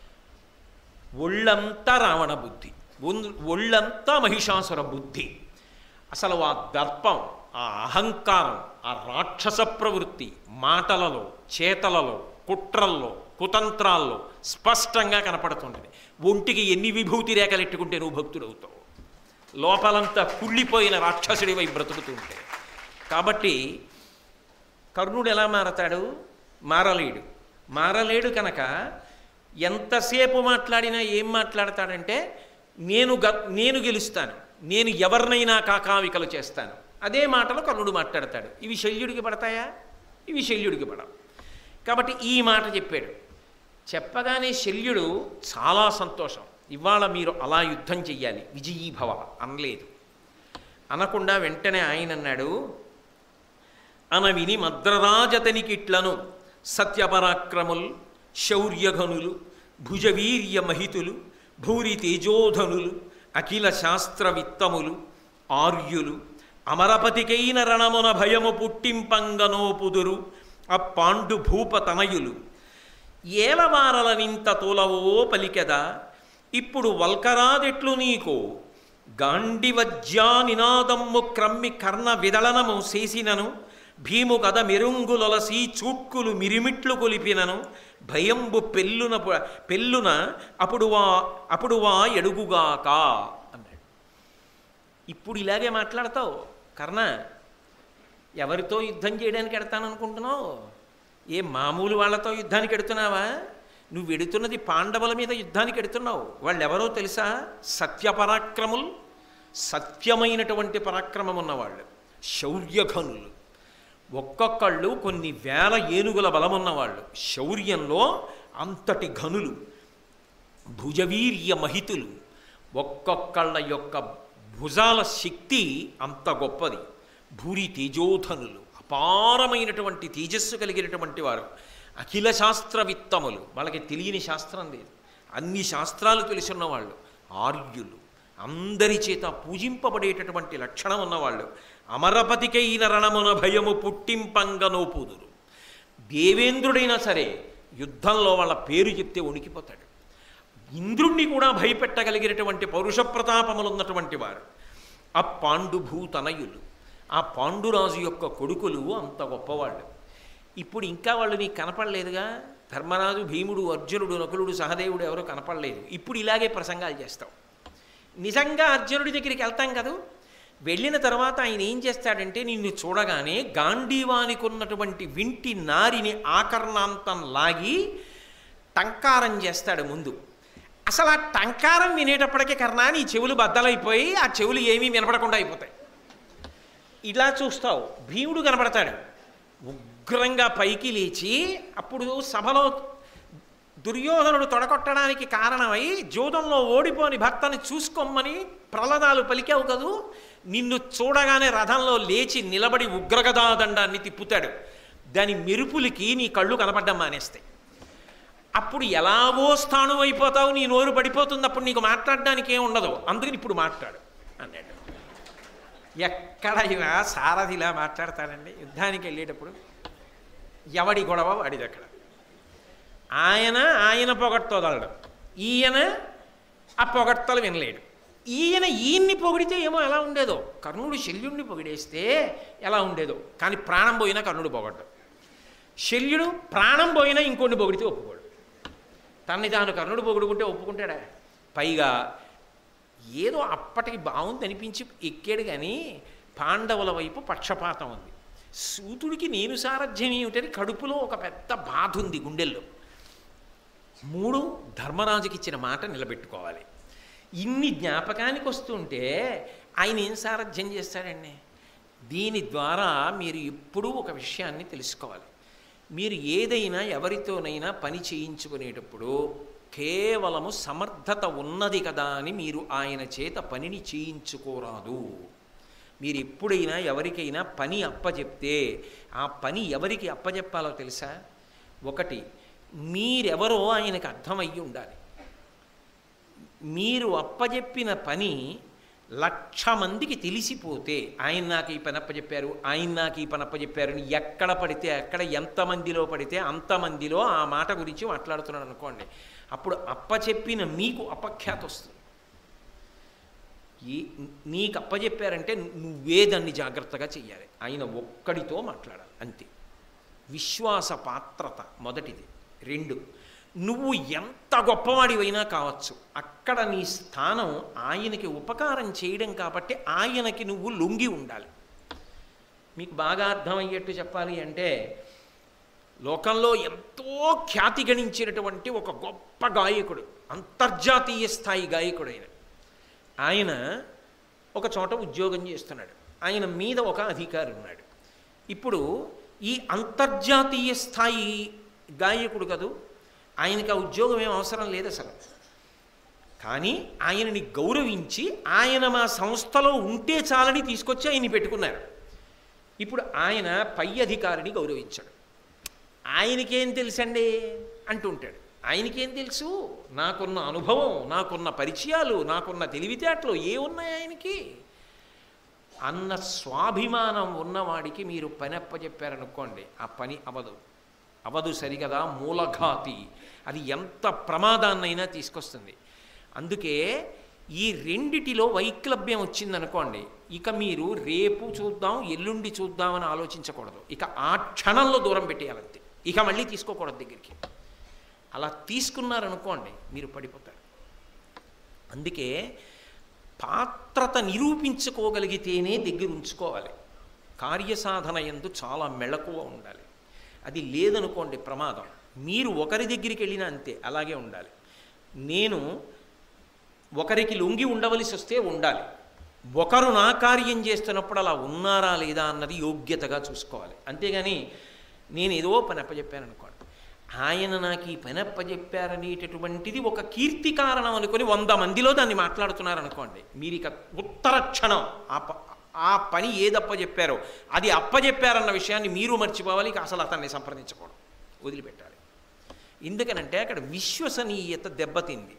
ఒళ్ళంతా రావణ బుద్ధి ఒన్- ఒళ్ళంతా మహిషాసుర బుద్ధి అసలు ఆ దర్పం ఆ అహంకారం ఆ రాక్షస ప్రవృత్తి మాటలలో చేతలలో కుట్రల్లో కుతంత్రాల్లో స్పష్టంగా కనపడుతుంటుంది ఒంటికి ఎన్ని విభూతి రేఖలు ఎట్టుకుంటే నువ్వు భక్తుడవుతావు లోపలంతా కుళ్ళిపోయిన రాక్షసుడివై బ్రతుకుతుంటే కాబట్టి కర్ణుడు ఎలా మారతాడు మారలేడు మారలేడు కనుక ఎంతసేపు మాట్లాడినా ఏం మాట్లాడతాడంటే నేను గ నేను గెలుస్తాను నేను ఎవరినైనా కాకావికలు చేస్తాను అదే మాటలు కర్ణుడు మాట్లాడతాడు ఇవి శల్యుడికి పడతాయా ఇవి శల్యుడికి పడవు కాబట్టి ఈ మాట చెప్పాడు చెప్పగానే శల్యుడు చాలా సంతోషం ఇవాళ మీరు అలా యుద్ధం చెయ్యాలి విజయీభవ అనలేదు అనకుండా వెంటనే ఆయన అన్నాడు అనవిని మద్రరాజతనికిట్లను సత్యపరాక్రముల్ శౌర్యఘనులు భుజవీర్య మహితులు భూరి తేజోధనులు అఖిల శాస్త్రవిత్తములు ఆర్యులు అమరపతికైన రణమున భయము పుట్టింపంగనోపుదురు అప్పాండు భూపతనయులు ఏలవారలనింత తోలవో పలికెద ఇప్పుడు వల్కరాదెట్లు నీకో గాండివజ్జా నినాదమ్ము క్రమ్మి కర్ణ విదళనము చేసినను భీము కథ మెరుంగులొలసి చూట్కులు మిరిమిట్లు కొలిపినను భయంబు పెళ్ళున పు- పెళ్ళున అప్పుడు వా అప్పుడు వా ఎడుగుగాక అన్నాడు ఇప్పుడు ఇలాగే మాట్లాడతావు కర్ణ ఎవరితో యుద్ధం చేయడానికి ఎడతాననుకుంటున్నావు ఏ మామూలు వాళ్ళతో యుద్ధానికి ఎడుతున్నావా నువ్వు ఎడుతున్నది పాండవుల మీద యుద్ధానికి ఎడుతున్నావు వాళ్ళు ఎవరో తెలుసా సత్యపరాక్రములు సత్యమైనటువంటి పరాక్రమం ఉన్నవాళ్ళు శౌర్యఘనులు ఒక్కొక్కళ్ళు కొన్ని వేల ఏనుగుల బలమున్నవాళ్ళు శౌర్యంలో అంతటి ఘనులు భుజవీర్య మహితులు ఒక్కొక్కళ్ళ యొక్క భుజాల శక్తి అంత గొప్పది భూరి తేజోధనులు అపారమైనటువంటి తేజస్సు కలిగినటువంటి వారు అఖిల శాస్త్రవిత్తములు వాళ్ళకి తెలియని శాస్త్రం లేదు అన్ని శాస్త్రాలు తెలుసున్న వాళ్ళు ఆర్యులు అందరి చేత పూజింపబడేటటువంటి లక్షణం ఉన్నవాళ్ళు అమరపతికైన రణమున భయము పుట్టింపంగనోపుదురు దేవేంద్రుడైనా సరే యుద్ధంలో వాళ్ళ పేరు చెప్తే ఉనికిపోతాడు ఇంద్రుణ్ణి కూడా భయపెట్టగలిగినటువంటి పౌరుష ప్రతాపములున్నటువంటి వారు ఆ పాండుభూతనయులు ఆ పాండురాజు యొక్క కొడుకులు అంత గొప్పవాళ్ళు ఇప్పుడు ఇంకా వాళ్ళు నీకు కనపడలేదుగా ధర్మరాజు భీముడు అర్జునుడు నకులుడు సహదేవుడు ఎవరో కనపడలేదు ఇప్పుడు ఇలాగే ప్రసంగాలు చేస్తావు నిజంగా అర్జునుడి దగ్గరికి వెళ్తాం కదా వెళ్ళిన తర్వాత ఆయన ఏం చేస్తాడంటే నిన్ను చూడగానే గాంధీవానికి ఉన్నటువంటి వింటి నారిని ఆకర్ణాంతం లాగి టంకారం చేస్తాడు ముందు అసలు ఆ టంకారం వినేటప్పటికీ కర్ణా నీ చెవులు బద్దలైపోయి ఆ చెవులు ఏమీ వినపడకుండా అయిపోతాయి ఇలా చూస్తావు భీముడు కనపడతాడు ఉగ్రంగా పైకి లేచి అప్పుడు సభలో దుర్యోధనుడు తొడగొట్టడానికి కారణమై జూదంలో ఓడిపోని భర్తని చూసుకోమని ప్రలదాలు పలికావు కదూ నిన్ను చూడగానే రథంలో లేచి నిలబడి ఉగ్రగదాదండాన్ని తిప్పుతాడు దాని మెరుపులకి నీ కళ్ళు కనపడ్డం మానేస్తాయి అప్పుడు ఎలాగో స్థానం అయిపోతావు నీ నోరు పడిపోతుంది అప్పుడు నీకు మాట్లాడడానికి ఏం ఉండదు అందుకని ఇప్పుడు మాట్లాడు అన్నాడు ఎక్కడ ఇలా సారథిలా మాట్లాడతాడండి యుద్ధానికి వెళ్ళేటప్పుడు ఎవడి గొడవ వాడిది అక్కడ ఆయన ఆయన పొగడ్తోదలడు ఈయన ఆ పొగడ్తలు వినలేడు ఈయన ఈయన్ని పొగిడితే ఏమో ఎలా ఉండేదో కర్ణుడు శల్యుణ్ణి పొగిడేస్తే ఎలా ఉండేదో కానీ ప్రాణం పోయినా కర్ణుడు పొగడ్డు శల్యుడు ప్రాణం పోయినా ఇంకొన్ని పొగిడితే ఒప్పుకోడు తన్ని తాను కర్ణుడు పొగుడుకుంటే ఒప్పుకుంటాడా పైగా ఏదో అప్పటికి బాగుంది అనిపించి ఎక్కాడు కానీ పాండవుల వైపు పక్షపాతం ఉంది సూతుడికి నేను సారథ్యం ఏమిటని కడుపులో ఒక పెద్ద బాధ ఉంది గుండెల్లో మూడు ధర్మరాజుకి ఇచ్చిన మాట నిలబెట్టుకోవాలి ఇన్ని జ్ఞాపకానికి వస్తుంటే ఆయన ఏం సారథ్యం చేస్తాడండి దీని ద్వారా మీరు ఎప్పుడూ ఒక విషయాన్ని తెలుసుకోవాలి మీరు ఏదైనా ఎవరితోనైనా పని చేయించుకునేటప్పుడు కేవలము సమర్థత ఉన్నది కదా అని మీరు ఆయన చేత పనిని చేయించుకోరాదు మీరు ఎప్పుడైనా ఎవరికైనా పని అప్పచెప్తే ఆ పని ఎవరికి అప్పచెప్పాలో తెలుసా ఒకటి మీరెవరో ఆయనకు అర్థమయ్యి ఉండాలి మీరు అప్పచెప్పిన పని లక్ష మందికి తెలిసిపోతే ఆయన నాకు ఈ పని అప్పచెప్పారు ఆయన నాకు ఈ పని అప్పచెప్పారు అని ఎక్కడ పడితే ఎక్కడ ఎంతమందిలో పడితే అంతమందిలో ఆ మాట గురించి మాట్లాడుతున్నాడు అనుకోండి అప్పుడు అప్పచెప్పిన మీకు అపఖ్యాతి వస్తుంది ఈ నీకు అప్పచెప్పారంటే నువ్వే దాన్ని జాగ్రత్తగా చెయ్యాలి ఆయన ఒక్కడితో మాట్లాడాలి అంతే విశ్వాస పాత్రత మొదటిది రెండు నువ్వు ఎంత గొప్పవాడివైనా కావచ్చు అక్కడ నీ స్థానం ఆయనకి ఉపకారం చేయడం కాబట్టి ఆయనకి నువ్వు లొంగి ఉండాలి మీకు బాగా అర్థమయ్యేట్టు చెప్పాలి అంటే లోకంలో ఎంతో ఖ్యాతి గణించినటువంటి ఒక గొప్ప గాయకుడు అంతర్జాతీయ స్థాయి గాయకుడు ఆయన ఆయన ఒక చోట ఉద్యోగం చేస్తున్నాడు ఆయన మీద ఒక అధికారి ఉన్నాడు ఇప్పుడు ఈ అంతర్జాతీయ స్థాయి గాయకుడు కదూ ఆయనకి ఆ ఉద్యోగం ఏం అవసరం లేదు అసలు కానీ ఆయనని గౌరవించి ఆయన మా సంస్థలో ఉంటే చాలని తీసుకొచ్చి ఆయన్ని పెట్టుకున్నారు ఇప్పుడు ఆయన పై అధికారిని గౌరవించాడు ఆయనకేం తెలుసండి అంటుంటాడు ఆయనకేం తెలుసు నాకున్న అనుభవం నాకున్న పరిచయాలు నాకున్న తెలివితేటలు ఏ ఉన్నాయి ఆయనకి అన్న స్వాభిమానం ఉన్నవాడికి మీరు పని అప్పచెప్పారనుకోండి ఆ పని అవదు అవదు సరిగదా మూలఘాతి అది ఎంత ప్రమాదాన్నైనా తీసుకొస్తుంది అందుకే ఈ రెండిటిలో వైక్లభ్యం వచ్చిందనుకోండి ఇక మీరు రేపు చూద్దాం ఎల్లుండి చూద్దామని ఆలోచించకూడదు ఇక ఆ క్షణంలో దూరం పెట్టేయాలంతే ఇక మళ్ళీ తీసుకోకూడదు దగ్గరికి అలా తీసుకున్నారనుకోండి మీరు పడిపోతారు అందుకే పాత్రత నిరూపించుకోగలిగితేనే దగ్గర ఉంచుకోవాలి కార్యసాధన ఎందు చాలా మెళకువ ఉండాలి అది లేదనుకోండి ప్రమాదం మీరు ఒకరి దగ్గరికి వెళ్ళినా అంతే అలాగే ఉండాలి నేను ఒకరికి లొంగి ఉండవలసి వస్తే ఉండాలి ఒకరు నా కార్యం చేస్తున్నప్పుడు అలా ఉన్నారా లేదా అన్నది యోగ్యతగా చూసుకోవాలి అంతేగాని నేను ఏదో పని అప్పచెప్పాను అనుకోండి ఆయన నాకు ఈ పని అప్పచెప్పారనేటటువంటిది ఒక కీర్తి కారణం అనుకొని వంద మందిలో దాన్ని మాట్లాడుతున్నారు అనుకోండి మీరు ఇక ఉత్తర క్షణం ఆ ప ఆ పని ఏది అప్పచెప్పారో అది అప్పచెప్పారన్న విషయాన్ని మీరు మర్చిపోవాలి ఇక అసలు అతన్ని సంప్రదించకూడదు వదిలిపెట్టాలి ఎందుకనంటే అక్కడ విశ్వసనీయత దెబ్బతింది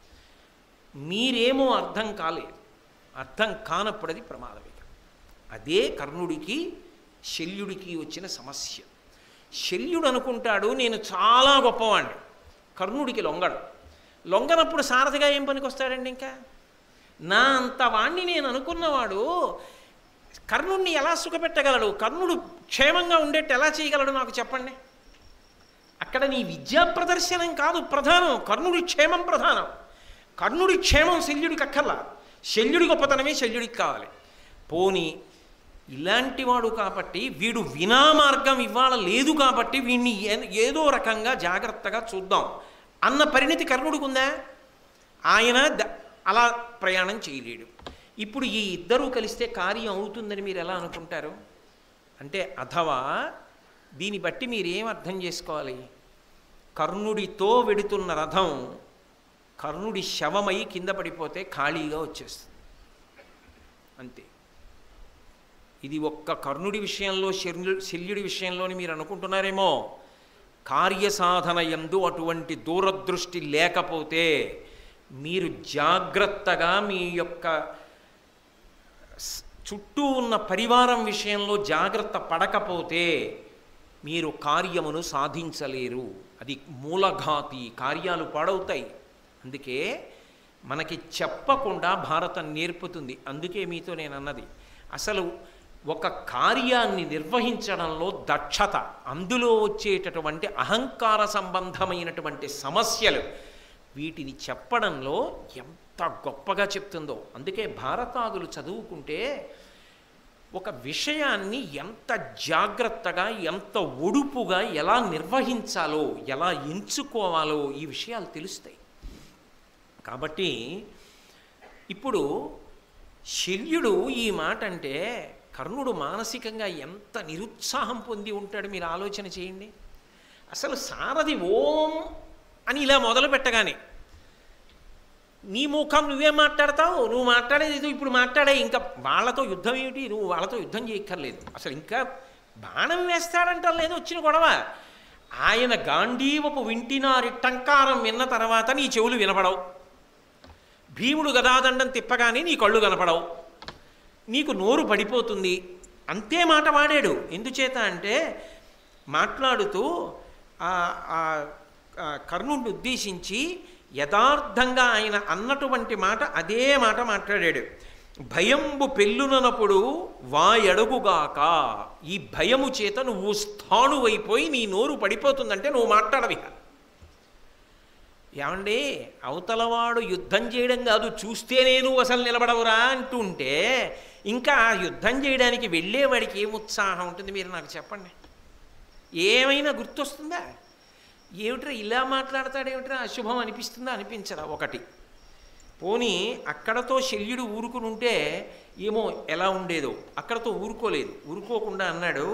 మీరేమో అర్థం కాలేదు అర్థం కానప్పుడు అది ప్రమాదమే అదే కర్ణుడికి శల్యుడికి వచ్చిన సమస్య శల్యుడు అనుకుంటాడు నేను చాలా గొప్పవాణ్ణి కర్ణుడికి లొంగడు లొంగనప్పుడు సారథిగా ఏం పనికి వస్తాడండి ఇంకా నా అంత వాణ్ణి నేను అనుకున్నవాడు కర్ణుడిని ఎలా సుఖపెట్టగలడు కర్ణుడు క్షేమంగా ఉండేట్టు ఎలా చేయగలడు నాకు చెప్పండి అక్కడ నీ విద్యా ప్రదర్శనం కాదు ప్రధానం కర్ణుడి క్షేమం ప్రధానం కర్ణుడి క్షేమం శల్యుడికి అక్కర్లా శల్యుడి గొప్పతనమే శల్యుడికి కావాలి పోని ఇలాంటి వాడు కాబట్టి వీడు వినా మార్గం ఇవాళ లేదు కాబట్టి వీడిని ఏ- ఏదో రకంగా జాగ్రత్తగా చూద్దాం అన్న పరిణితి కర్ణుడికి ఉందా ఆయన ద- అలా ప్రయాణం చేయలేడు ఇప్పుడు ఈ ఇద్దరూ కలిస్తే కార్యం అవుతుందని మీరు ఎలా అనుకుంటారు అంటే అథవా దీన్ని బట్టి మీరు ఏం అర్థం చేసుకోవాలి కర్ణుడితో వెడుతున్న రథం కర్ణుడి శవమై కింద పడిపోతే ఖాళీగా వచ్చేస్తుంది అంతే ఇది ఒక్క కర్ణుడి విషయంలో శల్యు శల్యుడి విషయంలోని మీరు అనుకుంటున్నారేమో కార్యసాధన యందు అటువంటి దూరదృష్టి లేకపోతే మీరు జాగ్రత్తగా మీ యొక్క స్- చుట్టూ ఉన్న పరివారం విషయంలో జాగ్రత్త పడకపోతే మీరు కార్యమును సాధించలేరు అది మూలఘాతి కార్యాలు పాడవుతాయి అందుకే మనకి చెప్పకుండా భారతం నేర్పుతుంది అందుకే మీతో నేను అన్నది అసలు ఒక కార్యాన్ని నిర్వహించడంలో దక్షత అందులో వచ్చేటటువంటి అహంకార సంబంధమైనటువంటి సమస్యలు వీటిని చెప్పడంలో ఎంత గొప్పగా చెప్తుందో అందుకే భారతాదులు చదువుకుంటే ఒక విషయాన్ని ఎంత జాగ్రత్తగా ఎంత ఒడుపుగా ఎలా నిర్వహించాలో ఎలా ఎంచుకోవాలో ఈ విషయాలు తెలుస్తాయి కాబట్టి ఇప్పుడు శల్యుడు ఈ మాట అంటే కర్ణుడు మానసికంగా ఎంత నిరుత్సాహం పొంది ఉంటాడు మీరు ఆలోచన చేయండి అసలు సారథి ఓం అని ఇలా మొదలు పెట్టగానే నీ ముఖం నువ్వేం మాట్లాడతావు నువ్వు మాట్లాడేది ఏదో ఇప్పుడు మాట్లాడే ఇంకా వాళ్ళతో యుద్ధం ఏమిటి నువ్వు వాళ్ళతో యుద్ధం చేయక్కర్లేదు అసలు ఇంకా బాణం వేస్తాడంటాం లేదు వచ్చిన గొడవ ఆయన గాంధీవపు వింటినారి టంకారం విన్న తర్వాత నీ చెవులు వినపడవు భీముడు గదాదండం తిప్పగానే నీ కళ్ళు కనపడవు నీకు నోరు పడిపోతుంది అంతే మాట వాడాడు ఎందుచేత అంటే మాట్లాడుతూ ఆ ఆ, ఆ కర్ణుడిని ఉద్దేశించి యథార్థంగా ఆయన అన్నటువంటి మాట అదే మాట మాట్లాడాడు భయంబు పెళ్ళునప్పుడు వాయడుగుగాక ఈ భయము చేత నువ్వు స్థాణువైపోయి నీ నోరు పడిపోతుందంటే నువ్వు మాట్లాడవి ఏమండి అవతలవాడు యుద్ధం చేయడం కాదు చూస్తేనే నువ్వు అసలు నిలబడవురా అంటుంటే ఇంకా ఆ యుద్ధం చేయడానికి వెళ్ళేవాడికి ఏం ఉత్సాహం ఉంటుంది మీరు నాకు చెప్పండి ఏమైనా గుర్తొస్తుందా ఏమిట్రా ఇలా మాట్లాడతాడేమిట్రా అశుభం అనిపిస్తుందా అనిపించదా ఒకటి పోనీ అక్కడతో శల్యుడు ఊరుకుని ఉంటే ఏమో ఎలా ఉండేదో అక్కడతో ఊరుకోలేదు ఊరుకోకుండా అన్నాడు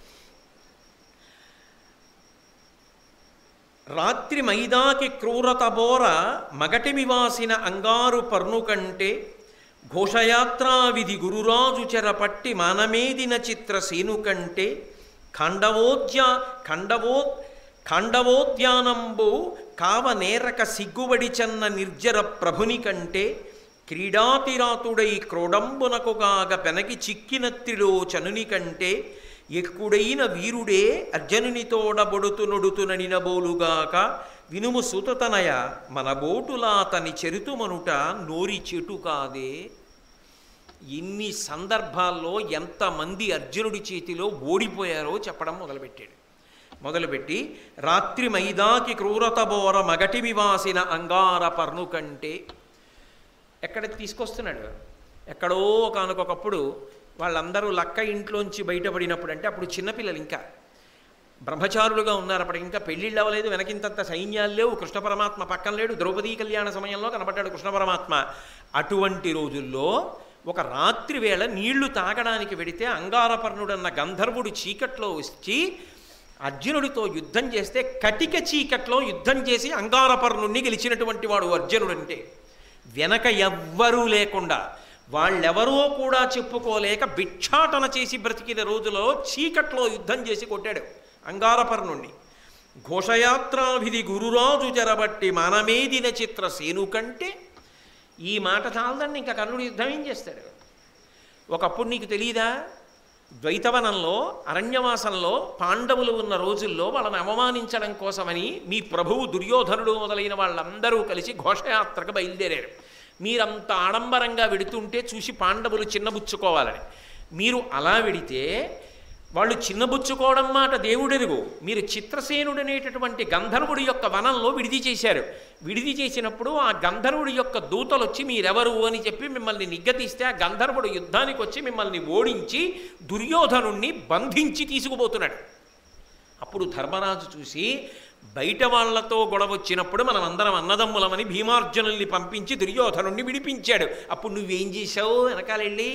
రాత్రి మైదాకి క్రూరత బోర మగటిమివాసిన అంగారు పర్ను కంటే ఘోషయాత్రా విధి గురురాజు చెరపట్టి మానమేదిన చిత్ర సేను కంటే ఖండవోద్యా ఖండవో ఖండవోద్యానంబు కావ నేరక సిగ్గుబడి చన్న నిర్జర ప్రభుని కంటే క్రీడాతిరాతుడై క్రోడంబునకుగాగ పెనకి చిక్కినత్తిలో చనుని కంటే ఎక్కుడైన వీరుడే అర్జనునితోడబొడుతు నొడుతుననినబోలుగాక వినుము సుతతనయ మన బోటులాతని చెరుతుమనుట నోరి చెటు కాదే ఎన్ని సందర్భాల్లో ఎంతమంది అర్జునుడి చేతిలో ఓడిపోయారో చెప్పడం మొదలుపెట్టాడు మొదలుపెట్టి రాత్రి మైదాకి క్రూరతబోర మగటి వివాసిన అంగార పర్ను కంటే ఎక్కడ తీసుకొస్తున్నాడు ఎక్కడో ఒకనకొకప్పుడు వాళ్ళందరూ లక్క ఇంట్లోంచి బయటపడినప్పుడు అంటే అప్పుడు చిన్నపిల్లలు ఇంకా బ్రహ్మచారులుగా ఉన్నారు అప్పటికి ఇంకా పెళ్ళిళ్ళు అవ్వలేదు వెనకింతంత సైన్యాలు లేవు కృష్ణ పరమాత్మ పక్కన లేడు ద్రౌపదీ కళ్యాణ సమయంలో కనబడ్డాడు కృష్ణ పరమాత్మ అటువంటి రోజుల్లో ఒక రాత్రి వేళ నీళ్లు తాగడానికి వెడితే అంగారపర్ణుడన్న గంధర్వుడు చీకట్లో వచ్చి అర్జునుడితో యుద్ధం చేస్తే కటిక చీకట్లో యుద్ధం చేసి అంగారపర్ణుణ్ణి గెలిచినటువంటి వాడు అర్జునుడంటే వెనక ఎవ్వరూ లేకుండా వాళ్ళెవరో కూడా చెప్పుకోలేక భిక్షాటన చేసి బ్రతికిన రోజులో చీకట్లో యుద్ధం చేసి కొట్టాడు అంగారపర్ణుణ్ణి ఘోషయాత్రావిధి గురురాజు జరబట్టి మనమేదిన చిత్ర సేను కంటే ఈ మాట చాలదండి ఇంకా కర్ణుడు యుద్ధం ఏం చేస్తాడు ఒకప్పుడు నీకు తెలియదా ద్వైతవనంలో అరణ్యవాసంలో పాండవులు ఉన్న రోజుల్లో వాళ్ళని అవమానించడం కోసమని మీ ప్రభువు దుర్యోధనుడు మొదలైన వాళ్ళందరూ కలిసి ఘోషయాత్రకు బయలుదేరారు మీరంత ఆడంబరంగా వెడుతుంటే చూసి పాండవులు చిన్నబుచ్చుకోవాలని మీరు అలా వెడితే వాళ్ళు చిన్నబుచ్చుకోవడం మాట దేవుడెరుగు మీరు చిత్రసేనుడనేటటువంటి గంధర్వుడి యొక్క వనంలో విడిది చేశారు విడిది చేసినప్పుడు ఆ గంధర్వుడి యొక్క దూతలు వచ్చి మీరెవరు అని చెప్పి మిమ్మల్ని నిగ్గతీస్తే ఆ గంధర్వుడు యుద్ధానికి వచ్చి మిమ్మల్ని ఓడించి దుర్యోధనుణ్ణి బంధించి తీసుకుపోతున్నాడు అప్పుడు ధర్మరాజు చూసి బయట వాళ్లతో గొడవ వచ్చినప్పుడు మనం అందరం అన్నదమ్ములమని భీమార్జునుల్ని పంపించి దుర్యోధనుణ్ణి విడిపించాడు అప్పుడు నువ్వేం చేశావు వెనకాలెళ్ళి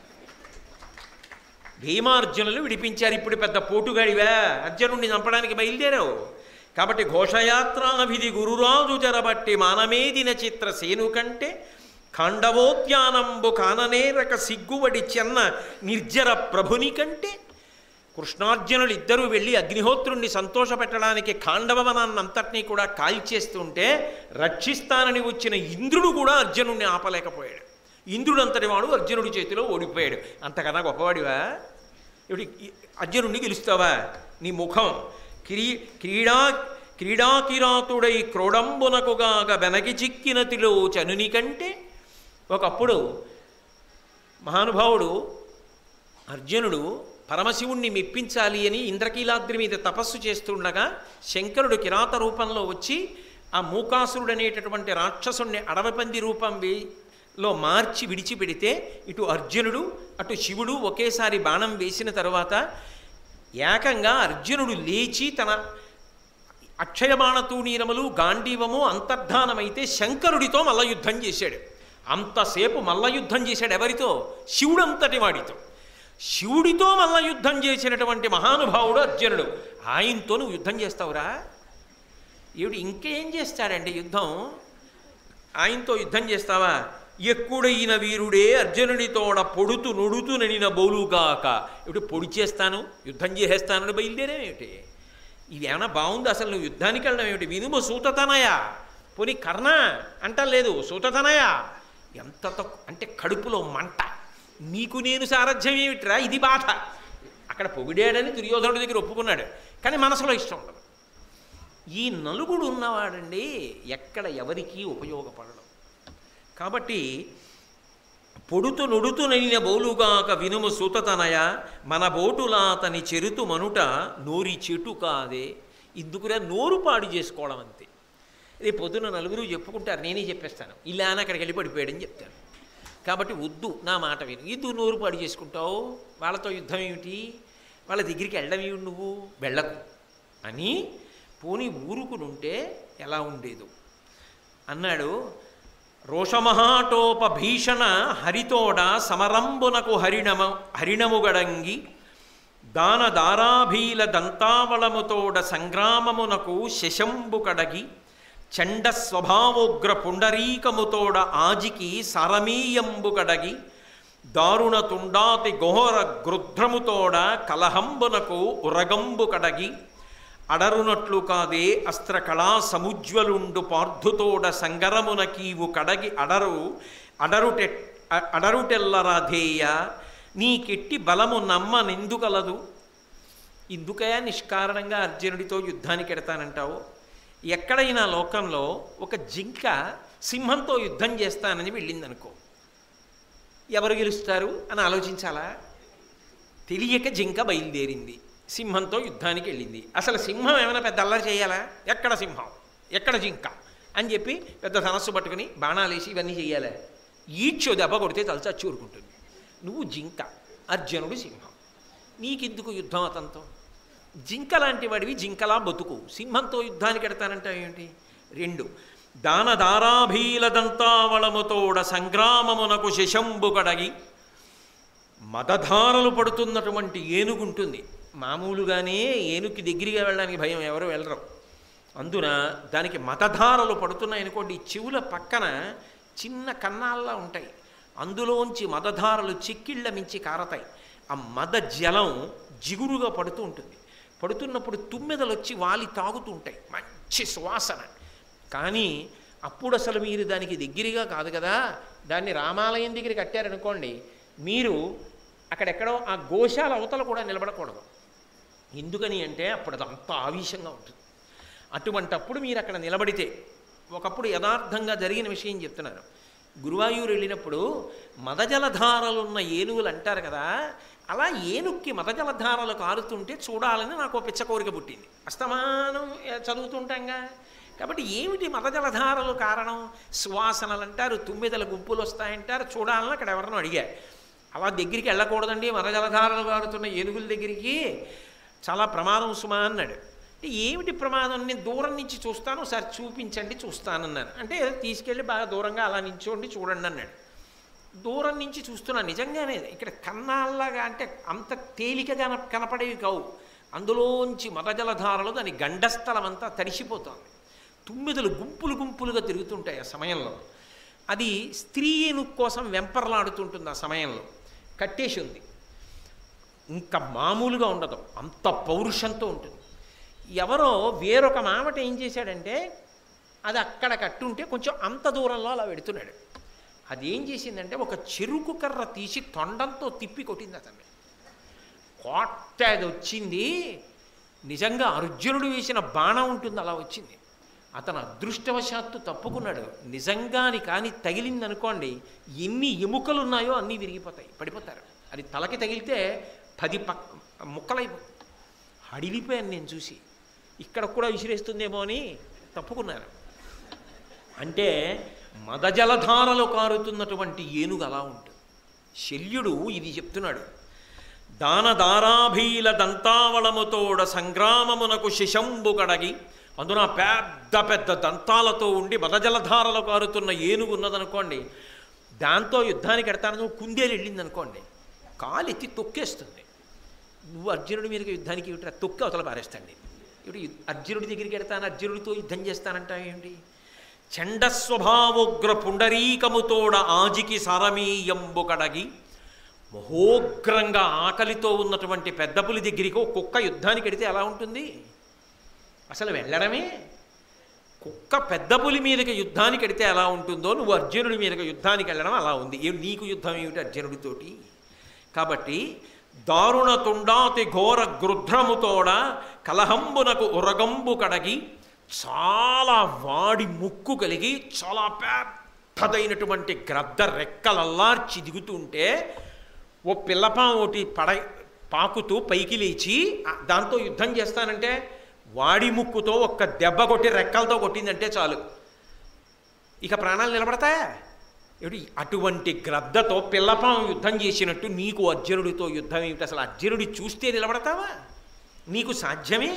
భీమార్జునులు విడిపించారు ఇప్పుడు పెద్ద పోటుగాడివా అర్జునుడిని చంపడానికి బయలుదేరావు కాబట్టి ఘోషయాత్రావిధి గురురాజు జరబట్టి మానమేదిన చిత్ర సేను కంటే ఖాండవోద్యానంబు కాననేరక సిగ్గువడి చెన్న నిర్జర ప్రభుని కంటే కృష్ణార్జునులు ఇద్దరూ వెళ్ళి అగ్నిహోత్రుణ్ణి సంతోషపెట్టడానికి ఖాండవవనాన్నంతటినీ కూడా కాల్చేస్తుంటే రక్షిస్తానని వచ్చిన ఇంద్రుడు కూడా అర్జునుడిని ఆపలేకపోయాడు ఇంద్రుడు అంతటి వాడు అర్జునుడి చేతిలో ఓడిపోయాడు అంతకన్నా గొప్పవాడివా ఇప్పుడు ఈ అర్జునుడిని గెలుస్తావా నీ ముఖం క్రీ క్రీడా క్రీడాకిరాతుడై క్రోడంబునకుగాగ వెనకి చిక్కినతిలో చనుని కంటే ఒకప్పుడు మహానుభావుడు అర్జునుడు పరమశివుణ్ణి మెప్పించాలి అని ఇంద్రకీలాద్రి మీద తపస్సు చేస్తుండగా శంకరుడు కిరాత రూపంలో వచ్చి ఆ మూకాసురుడు అనేటటువంటి రాక్షసుణ్ణి అడవపంది రూపం వే లో మార్చి విడిచిపెడితే ఇటు అర్జునుడు అటు శివుడు ఒకేసారి బాణం వేసిన తరువాత ఏకంగా అర్జునుడు లేచి తన అక్షయబాణ తూణీరములు గాంధీవము అంతర్ధానమైతే శంకరుడితో మల్ల యుద్ధం చేశాడు అంతసేపు మల్ల యుద్ధం చేశాడు ఎవరితో శివుడంతటి వాడితో శివుడితో మల్ల యుద్ధం చేసినటువంటి మహానుభావుడు అర్జునుడు ఆయనతో నువ్వు యుద్ధం చేస్తావురా ఈవిడు ఇంకేం చేస్తాడండి యుద్ధం ఆయనతో యుద్ధం చేస్తావా ఎక్కుడైన వీరుడే అర్జునుడితోడ పొడుతు నొడుతు నడిన బౌలుగాక ఇప్పుడు పొడి చేస్తాను యుద్ధం చేసేస్తానని బయలుదేరేమేమిటి ఇది ఏమైనా బాగుంది అసలు నువ్వు యుద్ధానికి వెళ్ళడం ఏమిటి వినుము సూతతనయ పోనీ కర్ణ అంటలేదు సూతతనయ ఎంత తక్కు అంటే కడుపులో మంట నీకు నేను సారథ్యం ఏమిట్రా ఇది బాధ అక్కడ పొగిడాడని దుర్యోధనుడి దగ్గర ఒప్పుకున్నాడు కానీ మనసులో ఇష్టం ఉండదు ఈ నలుగుడు ఉన్నవాడండి ఎక్కడ ఎవరికీ ఉపయోగపడడం కాబట్టి పొడుతు నుడుతు నైన బౌలుగాక వినుము సూతతనయ మన బోటులాతని చెరుతు మనుట నోరి చెటు కాదే ఇందుకురా నోరు పాడు చేసుకోవడం అంతే రేపు పొద్దున నలుగురు చెప్పుకుంటారు నేనే చెప్పేస్తాను ఇలా అని అక్కడికి వెళ్ళి పడిపోయాడని చెప్తాను కాబట్టి వద్దు నా మాట విను ఇది నోరు పాడు చేసుకుంటావు వాళ్ళతో యుద్ధం ఏమిటి వాళ్ళ దగ్గరికి వెళ్ళడం ఏమిటి నువ్వు వెళ్ళకు అని పోని ఊరుకునుంటే ఎలా ఉండేదో అన్నాడు రోషమహాటోప భీషణ హరితోడ సమరంబునకు హరిణమ హరిణముగడంగి దాన దారాభీల దంతావళముతోడ సంగ్రామమునకు శశంబు కడగి చండ స్వభావోగ్ర పుండరీకముతోడ ఆజికి సారమీయంబు కడగి దారుణ తుండాతి గోహర గృధ్రముతోడ కలహంబునకు ఉరగంబు కడగి అడరునట్లు కాదే అస్త్రకళా సముజ్వలుండు పార్థుతోడ సంగరమున కీవు కడగి అడరు అడరుటె అ- అడరుటెల్లరాధేయ నీకెట్టి బలము నమ్మనెందుకలదు ఇందుకయా నిష్కారణంగా అర్జునుడితో యుద్ధానికి ఎడతానంటావు ఎక్కడైనా లోకంలో ఒక జింక సింహంతో యుద్ధం చేస్తానని వెళ్ళిందనుకో ఎవరు గెలుస్తారు అని ఆలోచించాలా తెలియక జింక బయలుదేరింది సింహంతో యుద్ధానికి వెళ్ళింది అసలు సింహం ఏమైనా పెద్ద అల్లరి చేయాలా ఎక్కడ సింహం ఎక్కడ జింక అని చెప్పి పెద్ద ధనస్సు పట్టుకుని బాణాలేసి ఇవన్నీ చేయాలి ఈడ్చో దెబ్బ కొడితే తలచా చూరుకుంటుంది నువ్వు జింక అర్జునుడు సింహం నీకెందుకు యుద్ధం అతనితో జింక లాంటి వాడివి జింకలా బతుకు సింహంతో యుద్ధానికి ఎడతానంటే ఏమిటి రెండు దానదారాభీలదంతావళముతోడ సంగ్రామమునకు శశంబు కడగి మదధారలు పడుతున్నటువంటి ఏనుగుంటుంది మామూలుగానే ఏనుగుకి దగ్గరగా వెళ్ళడానికి భయం ఎవరు వెళ్ళరు అందున దానికి మతధారలు పడుతున్నాయనుకోండి ఈ చెవుల పక్కన చిన్న కన్నాల్లా ఉంటాయి అందులోంచి మదధారలు చిక్కిళ్ళ మించి కారతాయి ఆ మద జలం జిగురుగా పడుతూ ఉంటుంది పడుతున్నప్పుడు తుమ్మెదలు వచ్చి వాలి తాగుతూ ఉంటాయి మంచి సువాసన కానీ అప్పుడు అసలు మీరు దానికి దగ్గరగా కాదు కదా దాన్ని రామాలయం దగ్గర కట్టారనుకోండి మీరు అక్కడెక్కడో ఆ గోశాల అవతల కూడా నిలబడకూడదు ఎందుకని అంటే అప్పుడు అది అంత ఆవేశంగా ఉంటుంది అటువంటప్పుడు మీరు అక్కడ నిలబడితే ఒకప్పుడు యథార్థంగా జరిగిన విషయం చెప్తున్నారు గురువాయూరు వెళ్ళినప్పుడు మదజలధారలున్న ఏనుగులు అంటారు కదా అలా ఏనుక్కి మదజలధారలు కారుతుంటే చూడాలని నాకు ఓ పిచ్చ కోరిక పుట్టింది అస్తమానం ఏ, చదువుతుంటాంగా కాబట్టి ఏమిటి మదజలధారలు కారణం సువాసనలు అంటారు తుమ్మిదల గుంపులు వస్తాయంటారు చూడాలని అక్కడ ఎవరినో అడిగారు అలా దగ్గరికి వెళ్ళకూడదండి మదజలధారలు కారుతున్న ఏనుగుల దగ్గరికి చాలా ప్రమాదం సుమా అన్నాడు అంటే ఏమిటి ప్రమాదం నేను దూరం నుంచి చూస్తాను ఒకసారి చూపించండి చూస్తానన్నాను అంటే తీసుకెళ్ళి బాగా దూరంగా అలా నించోండి చూడండి అన్నాడు దూరం నుంచి చూస్తున్నా నిజంగానే ఇక్కడ కన్నాల్లాగా అంటే అంత తేలికగా కనపడేవి కావు అందులోంచి మదజలధారలు దాని గండస్థలం అంతా తడిసిపోతోంది తుమ్మిదలు గుంపులు గుంపులుగా తిరుగుతుంటాయి ఆ సమయంలో అది స్త్రీ ఏనుగు కోసం వెంపర్లాడుతుంటుంది ఆ సమయంలో కట్టేసి ఉంది ఇంకా మామూలుగా ఉండదు అంత పౌరుషంతో ఉంటుంది ఎవరో వేరొక మామట ఏం చేశాడంటే అది అక్కడ కట్టుంటే కొంచెం అంత దూరంలో అలా పెడుతున్నాడు అది ఏం చేసిందంటే ఒక చెరుకు కర్ర తీసి తొండంతో తిప్పి కొట్టింది అతన్ని కొట్ట అది వచ్చింది నిజంగా అర్జునుడు వేసిన బాణం ఉంటుంది అలా వచ్చింది అతను అదృష్టవశాత్తు తప్పుకున్నాడు నిజంగాని కానీ తగిలిందనుకోండి ఎన్ని ఎముకలు ఉన్నాయో అన్నీ విరిగిపోతాయి పడిపోతారు అది తలకి తగిలితే పది పక్ ముక్కలైపో అడిగిపోయాను నేను చూసి ఇక్కడ కూడా విసిరేస్తుందేమో అని తప్పుకున్నాను అంటే మదజలధారలు కారుతున్నటువంటి ఏనుగు అలా ఉంటుంది శల్యుడు ఇది చెప్తున్నాడు దానదారాభీల దంతావళముతోడ సంగ్రామమునకు శిశంబు కడగి అందున పెద్ద పెద్ద దంతాలతో ఉండి మదజలధారలు కారుతున్న ఏనుగు ఉన్నదనుకోండి దాంతో యుద్ధానికి ఎడతాను నువ్వు కుందేలు వెళ్ళింది అనుకోండి కాలు ఎత్తి తొక్కేస్తుంది నువ్వు అర్జునుడి మీదకి యుద్ధానికి ఇవిట్రా తొక్కి అవతల పారేస్తాండి ఇప్పుడు యు- అర్జునుడి దగ్గరికి వెడతాను అర్జునుడితో యుద్ధం చేస్తానంటావేంటి చండస్వభావోగ్ర పుండరీకముతోడ ఆజికి సారమీయంబు కడగి మహోగ్రంగా ఆకలితో ఉన్నటువంటి పెద్ద పులి దగ్గరికి ఒక కుక్క యుద్ధానికి ఎడితే ఎలా ఉంటుంది అసలు వెళ్ళడమే కుక్క పెద్ద పులి మీదకి యుద్ధానికి ఎడితే ఎలా ఉంటుందో నువ్వు అర్జునుడి మీదకి యుద్ధానికి వెళ్ళడం అలా ఉంది ఏ నీకు యుద్ధం ఏమిటి అర్జునుడితోటి కాబట్టి దారుణ తుండాతి ఘోర గృధ్రముతోడ కలహంబునకు ఉరగంబు కడగి చాలా వాడి ముక్కు కలిగి చాలా పెద్దదైనటువంటి గ్రద్ద రెక్కలల్లార్చి దిగుతుంటే ఓ పిల్లపాం ఒకటి పడ పాకుతూ పైకి లేచి ఆ, దాంతో యుద్ధం చేస్తానంటే వాడి ముక్కుతో ఒక్క దెబ్బ కొట్టి రెక్కలతో కొట్టిందంటే చాలు ఇక ప్రాణాలు నిలబడతాయా ఏమిటి అటువంటి గ్రద్దతో పిల్లపాం యుద్ధం చేసినట్టు నీకు అర్జునుడితో యుద్ధం ఏమిటి అసలు అర్జునుడి చూస్తే నిలబడతావా నీకు సాధ్యమే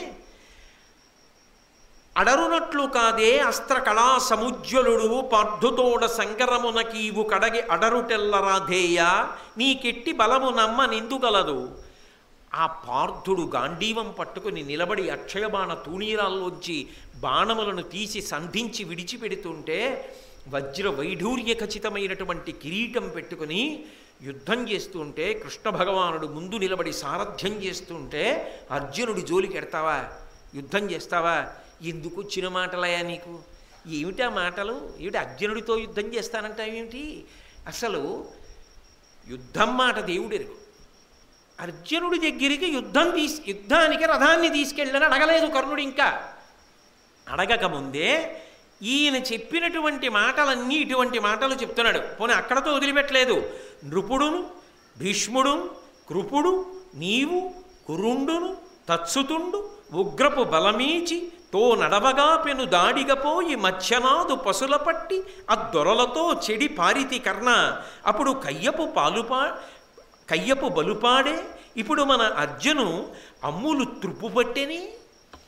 అడరునట్లు కాదే అస్త్ర కళా సముజ్వలుడు పార్థుతోడ సంగరమునకీవు కడగి అడరుటెల్లరాధేయ నీకెట్టి బలము నమ్మ నిందుగలదు ఆ పార్థుడు గాంధీవం పట్టుకుని నిలబడి అక్షయబాణ తూణీరాల్లోంచి బాణములను తీసి సంధించి విడిచిపెడుతుంటే వజ్ర వైఢూర్య ఖచ్చితమైనటువంటి కిరీటం పెట్టుకుని యుద్ధం చేస్తుంటే కృష్ణ భగవానుడు ముందు నిలబడి సారథ్యం చేస్తుంటే అర్జునుడి జోలికి ఎడతావా యుద్ధం చేస్తావా ఎందుకు వచ్చిన మాటలయా నీకు ఏమిటి ఆ మాటలు ఏమిటి అర్జునుడితో యుద్ధం చేస్తానంటావేమిటి అసలు యుద్ధం మాట దేవుడెరుగు అర్జునుడి దగ్గరికి యుద్ధం తీసి యుద్ధానికి రథాన్ని తీసుకెళ్ళని అడగలేదు కర్ణుడు ఇంకా అడగకముందే ఈయన చెప్పినటువంటి మాటలన్నీ ఇటువంటి మాటలు చెప్తున్నాడు పోనీ అక్కడతో వదిలిపెట్టలేదు నృపుడును భీష్ముడు కృపుడు నీవు కురుండును తత్సుతుండు ఉగ్రపు బలమీచి తో నడవగా పెను దాడిగపోయి మత్స్యనాదు పశుల పట్టి అద్దొరలతో చెడి పారితి కర్ణ అప్పుడు కయ్యపు పాలుపా కయ్యపు బలుపాడే ఇప్పుడు మన అర్జును అమ్ములు త్రుప్పు పట్టెని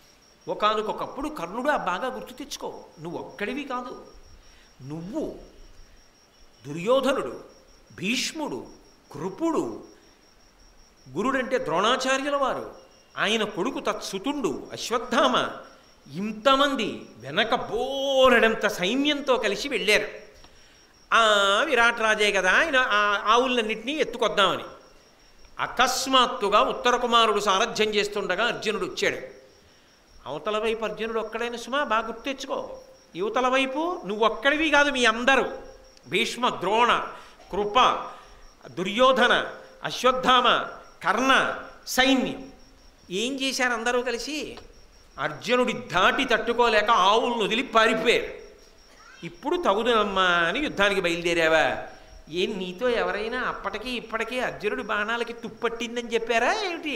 ఒకనకొకప్పుడు కర్ణుడు ఆ బాగా గుర్తు తెచ్చుకో నువ్వు ఒక్కడివి కాదు నువ్వు దుర్యోధనుడు భీష్ముడు కృపుడు గురుడంటే ద్రోణాచార్యుల వారు ఆయన కొడుకు తత్సుతుండు అశ్వత్థామ ఇంతమంది వెనక బోరడంత సైన్యంతో కలిసి వెళ్ళారు ఆ విరాట్ రాజే కదా ఆయన ఆ ఆవులన్నింటినీ ఎత్తుకొద్దామని అకస్మాత్తుగా ఉత్తర కుమారుడు సారథ్యం చేస్తుండగా అర్జునుడు వచ్చాడు అవతల వైపు అర్జునుడు ఒక్కడైన సుమా బాగా గుర్తు తెచ్చుకో యువతల వైపు నువ్వు ఒక్కడివి కాదు మీ అందరూ భీష్మ ద్రోణ కృప దుర్యోధన అశ్వత్థామ కర్ణ సైన్యం ఏం చేశారు అందరూ కలిసి అర్జునుడి దాటి తట్టుకోలేక ఆవులను వదిలి పారిపోయారు ఇప్పుడు తగుదనమ్మా అని యుద్ధానికి బయలుదేరావా ఏం నీతో ఎవరైనా అప్పటికి ఇప్పటికీ అర్జునుడి బాణాలకి తుప్పట్టిందని చెప్పారా ఏమిటి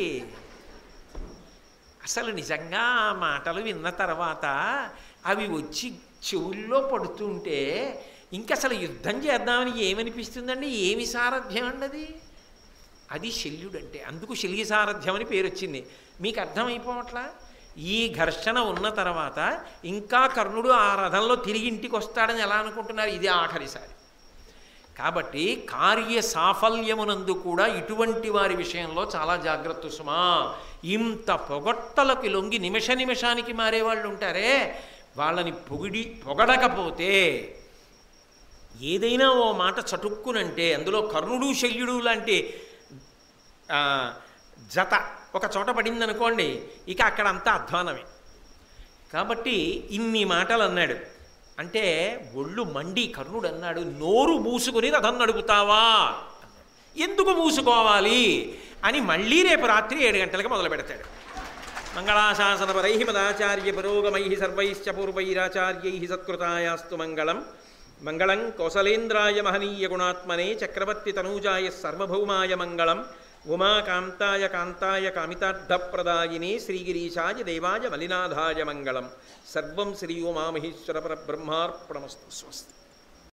అసలు నిజంగా ఆ మాటలు విన్న తర్వాత అవి వచ్చి చెవుల్లో పడుతుంటే ఇంక అసలు యుద్ధం చేద్దామని ఏమనిపిస్తుందండి ఏమి సారథ్యం అండి అది అది శల్యుడంటే అందుకు శల్య సారథ్యం అని పేరు వచ్చింది మీకు అర్థమైపోవట్లా ఈ ఘర్షణ ఉన్న తర్వాత ఇంకా కర్ణుడు ఆ రథంలో తిరిగి ఇంటికి వస్తాడని ఎలా అనుకుంటున్నారు ఇది ఆఖరిసారి కాబట్టి కార్య సాఫల్యమునందు కూడా ఇటువంటి వారి విషయంలో చాలా జాగ్రత్త సుమా ఇంత పొగట్టలకు లొంగి నిమిష నిమిషానికి మారేవాళ్ళు ఉంటారే వాళ్ళని పొగిడి పొగడకపోతే ఏదైనా ఓ మాట చటుక్కునంటే అందులో కర్ణుడు శల్యుడు లాంటి ఆ, జత ఒక చోట పడిందనుకోండి ఇక అక్కడ అంతా అధ్వానమే కాబట్టి ఇన్ని మాటలు అన్నాడు అంటే ఒళ్ళు మండి కర్ణుడు అన్నాడు నోరు మూసుకుని రథం నడుపుతావా ఎందుకు మూసుకోవాలి అని మళ్ళీ రేపు రాత్రి ఏడు గంటలకు మొదలు పెడతాడు మంగళాశాసనపరై మదాచార్య పురోగమై సర్వైశ్చ పూర్వైరాచార్యై సత్కృతాయాస్తు మంగళం మంగళం కౌసలేంద్రాయ మహనీయ గుణాత్మనే చక్రవర్తి తనూజాయ సర్వభౌమాయ మంగళం ఉమాకాంతాయ కాంతాయ కామితార్థప్రదాయినే శ్రీగిరీశాయ దేవాయ మలినాథాయ మంగళం సర్వం శ్రీ ఉమామహేశ్వర పరబ్రహ్మార్పణమస్తు స్వస్తి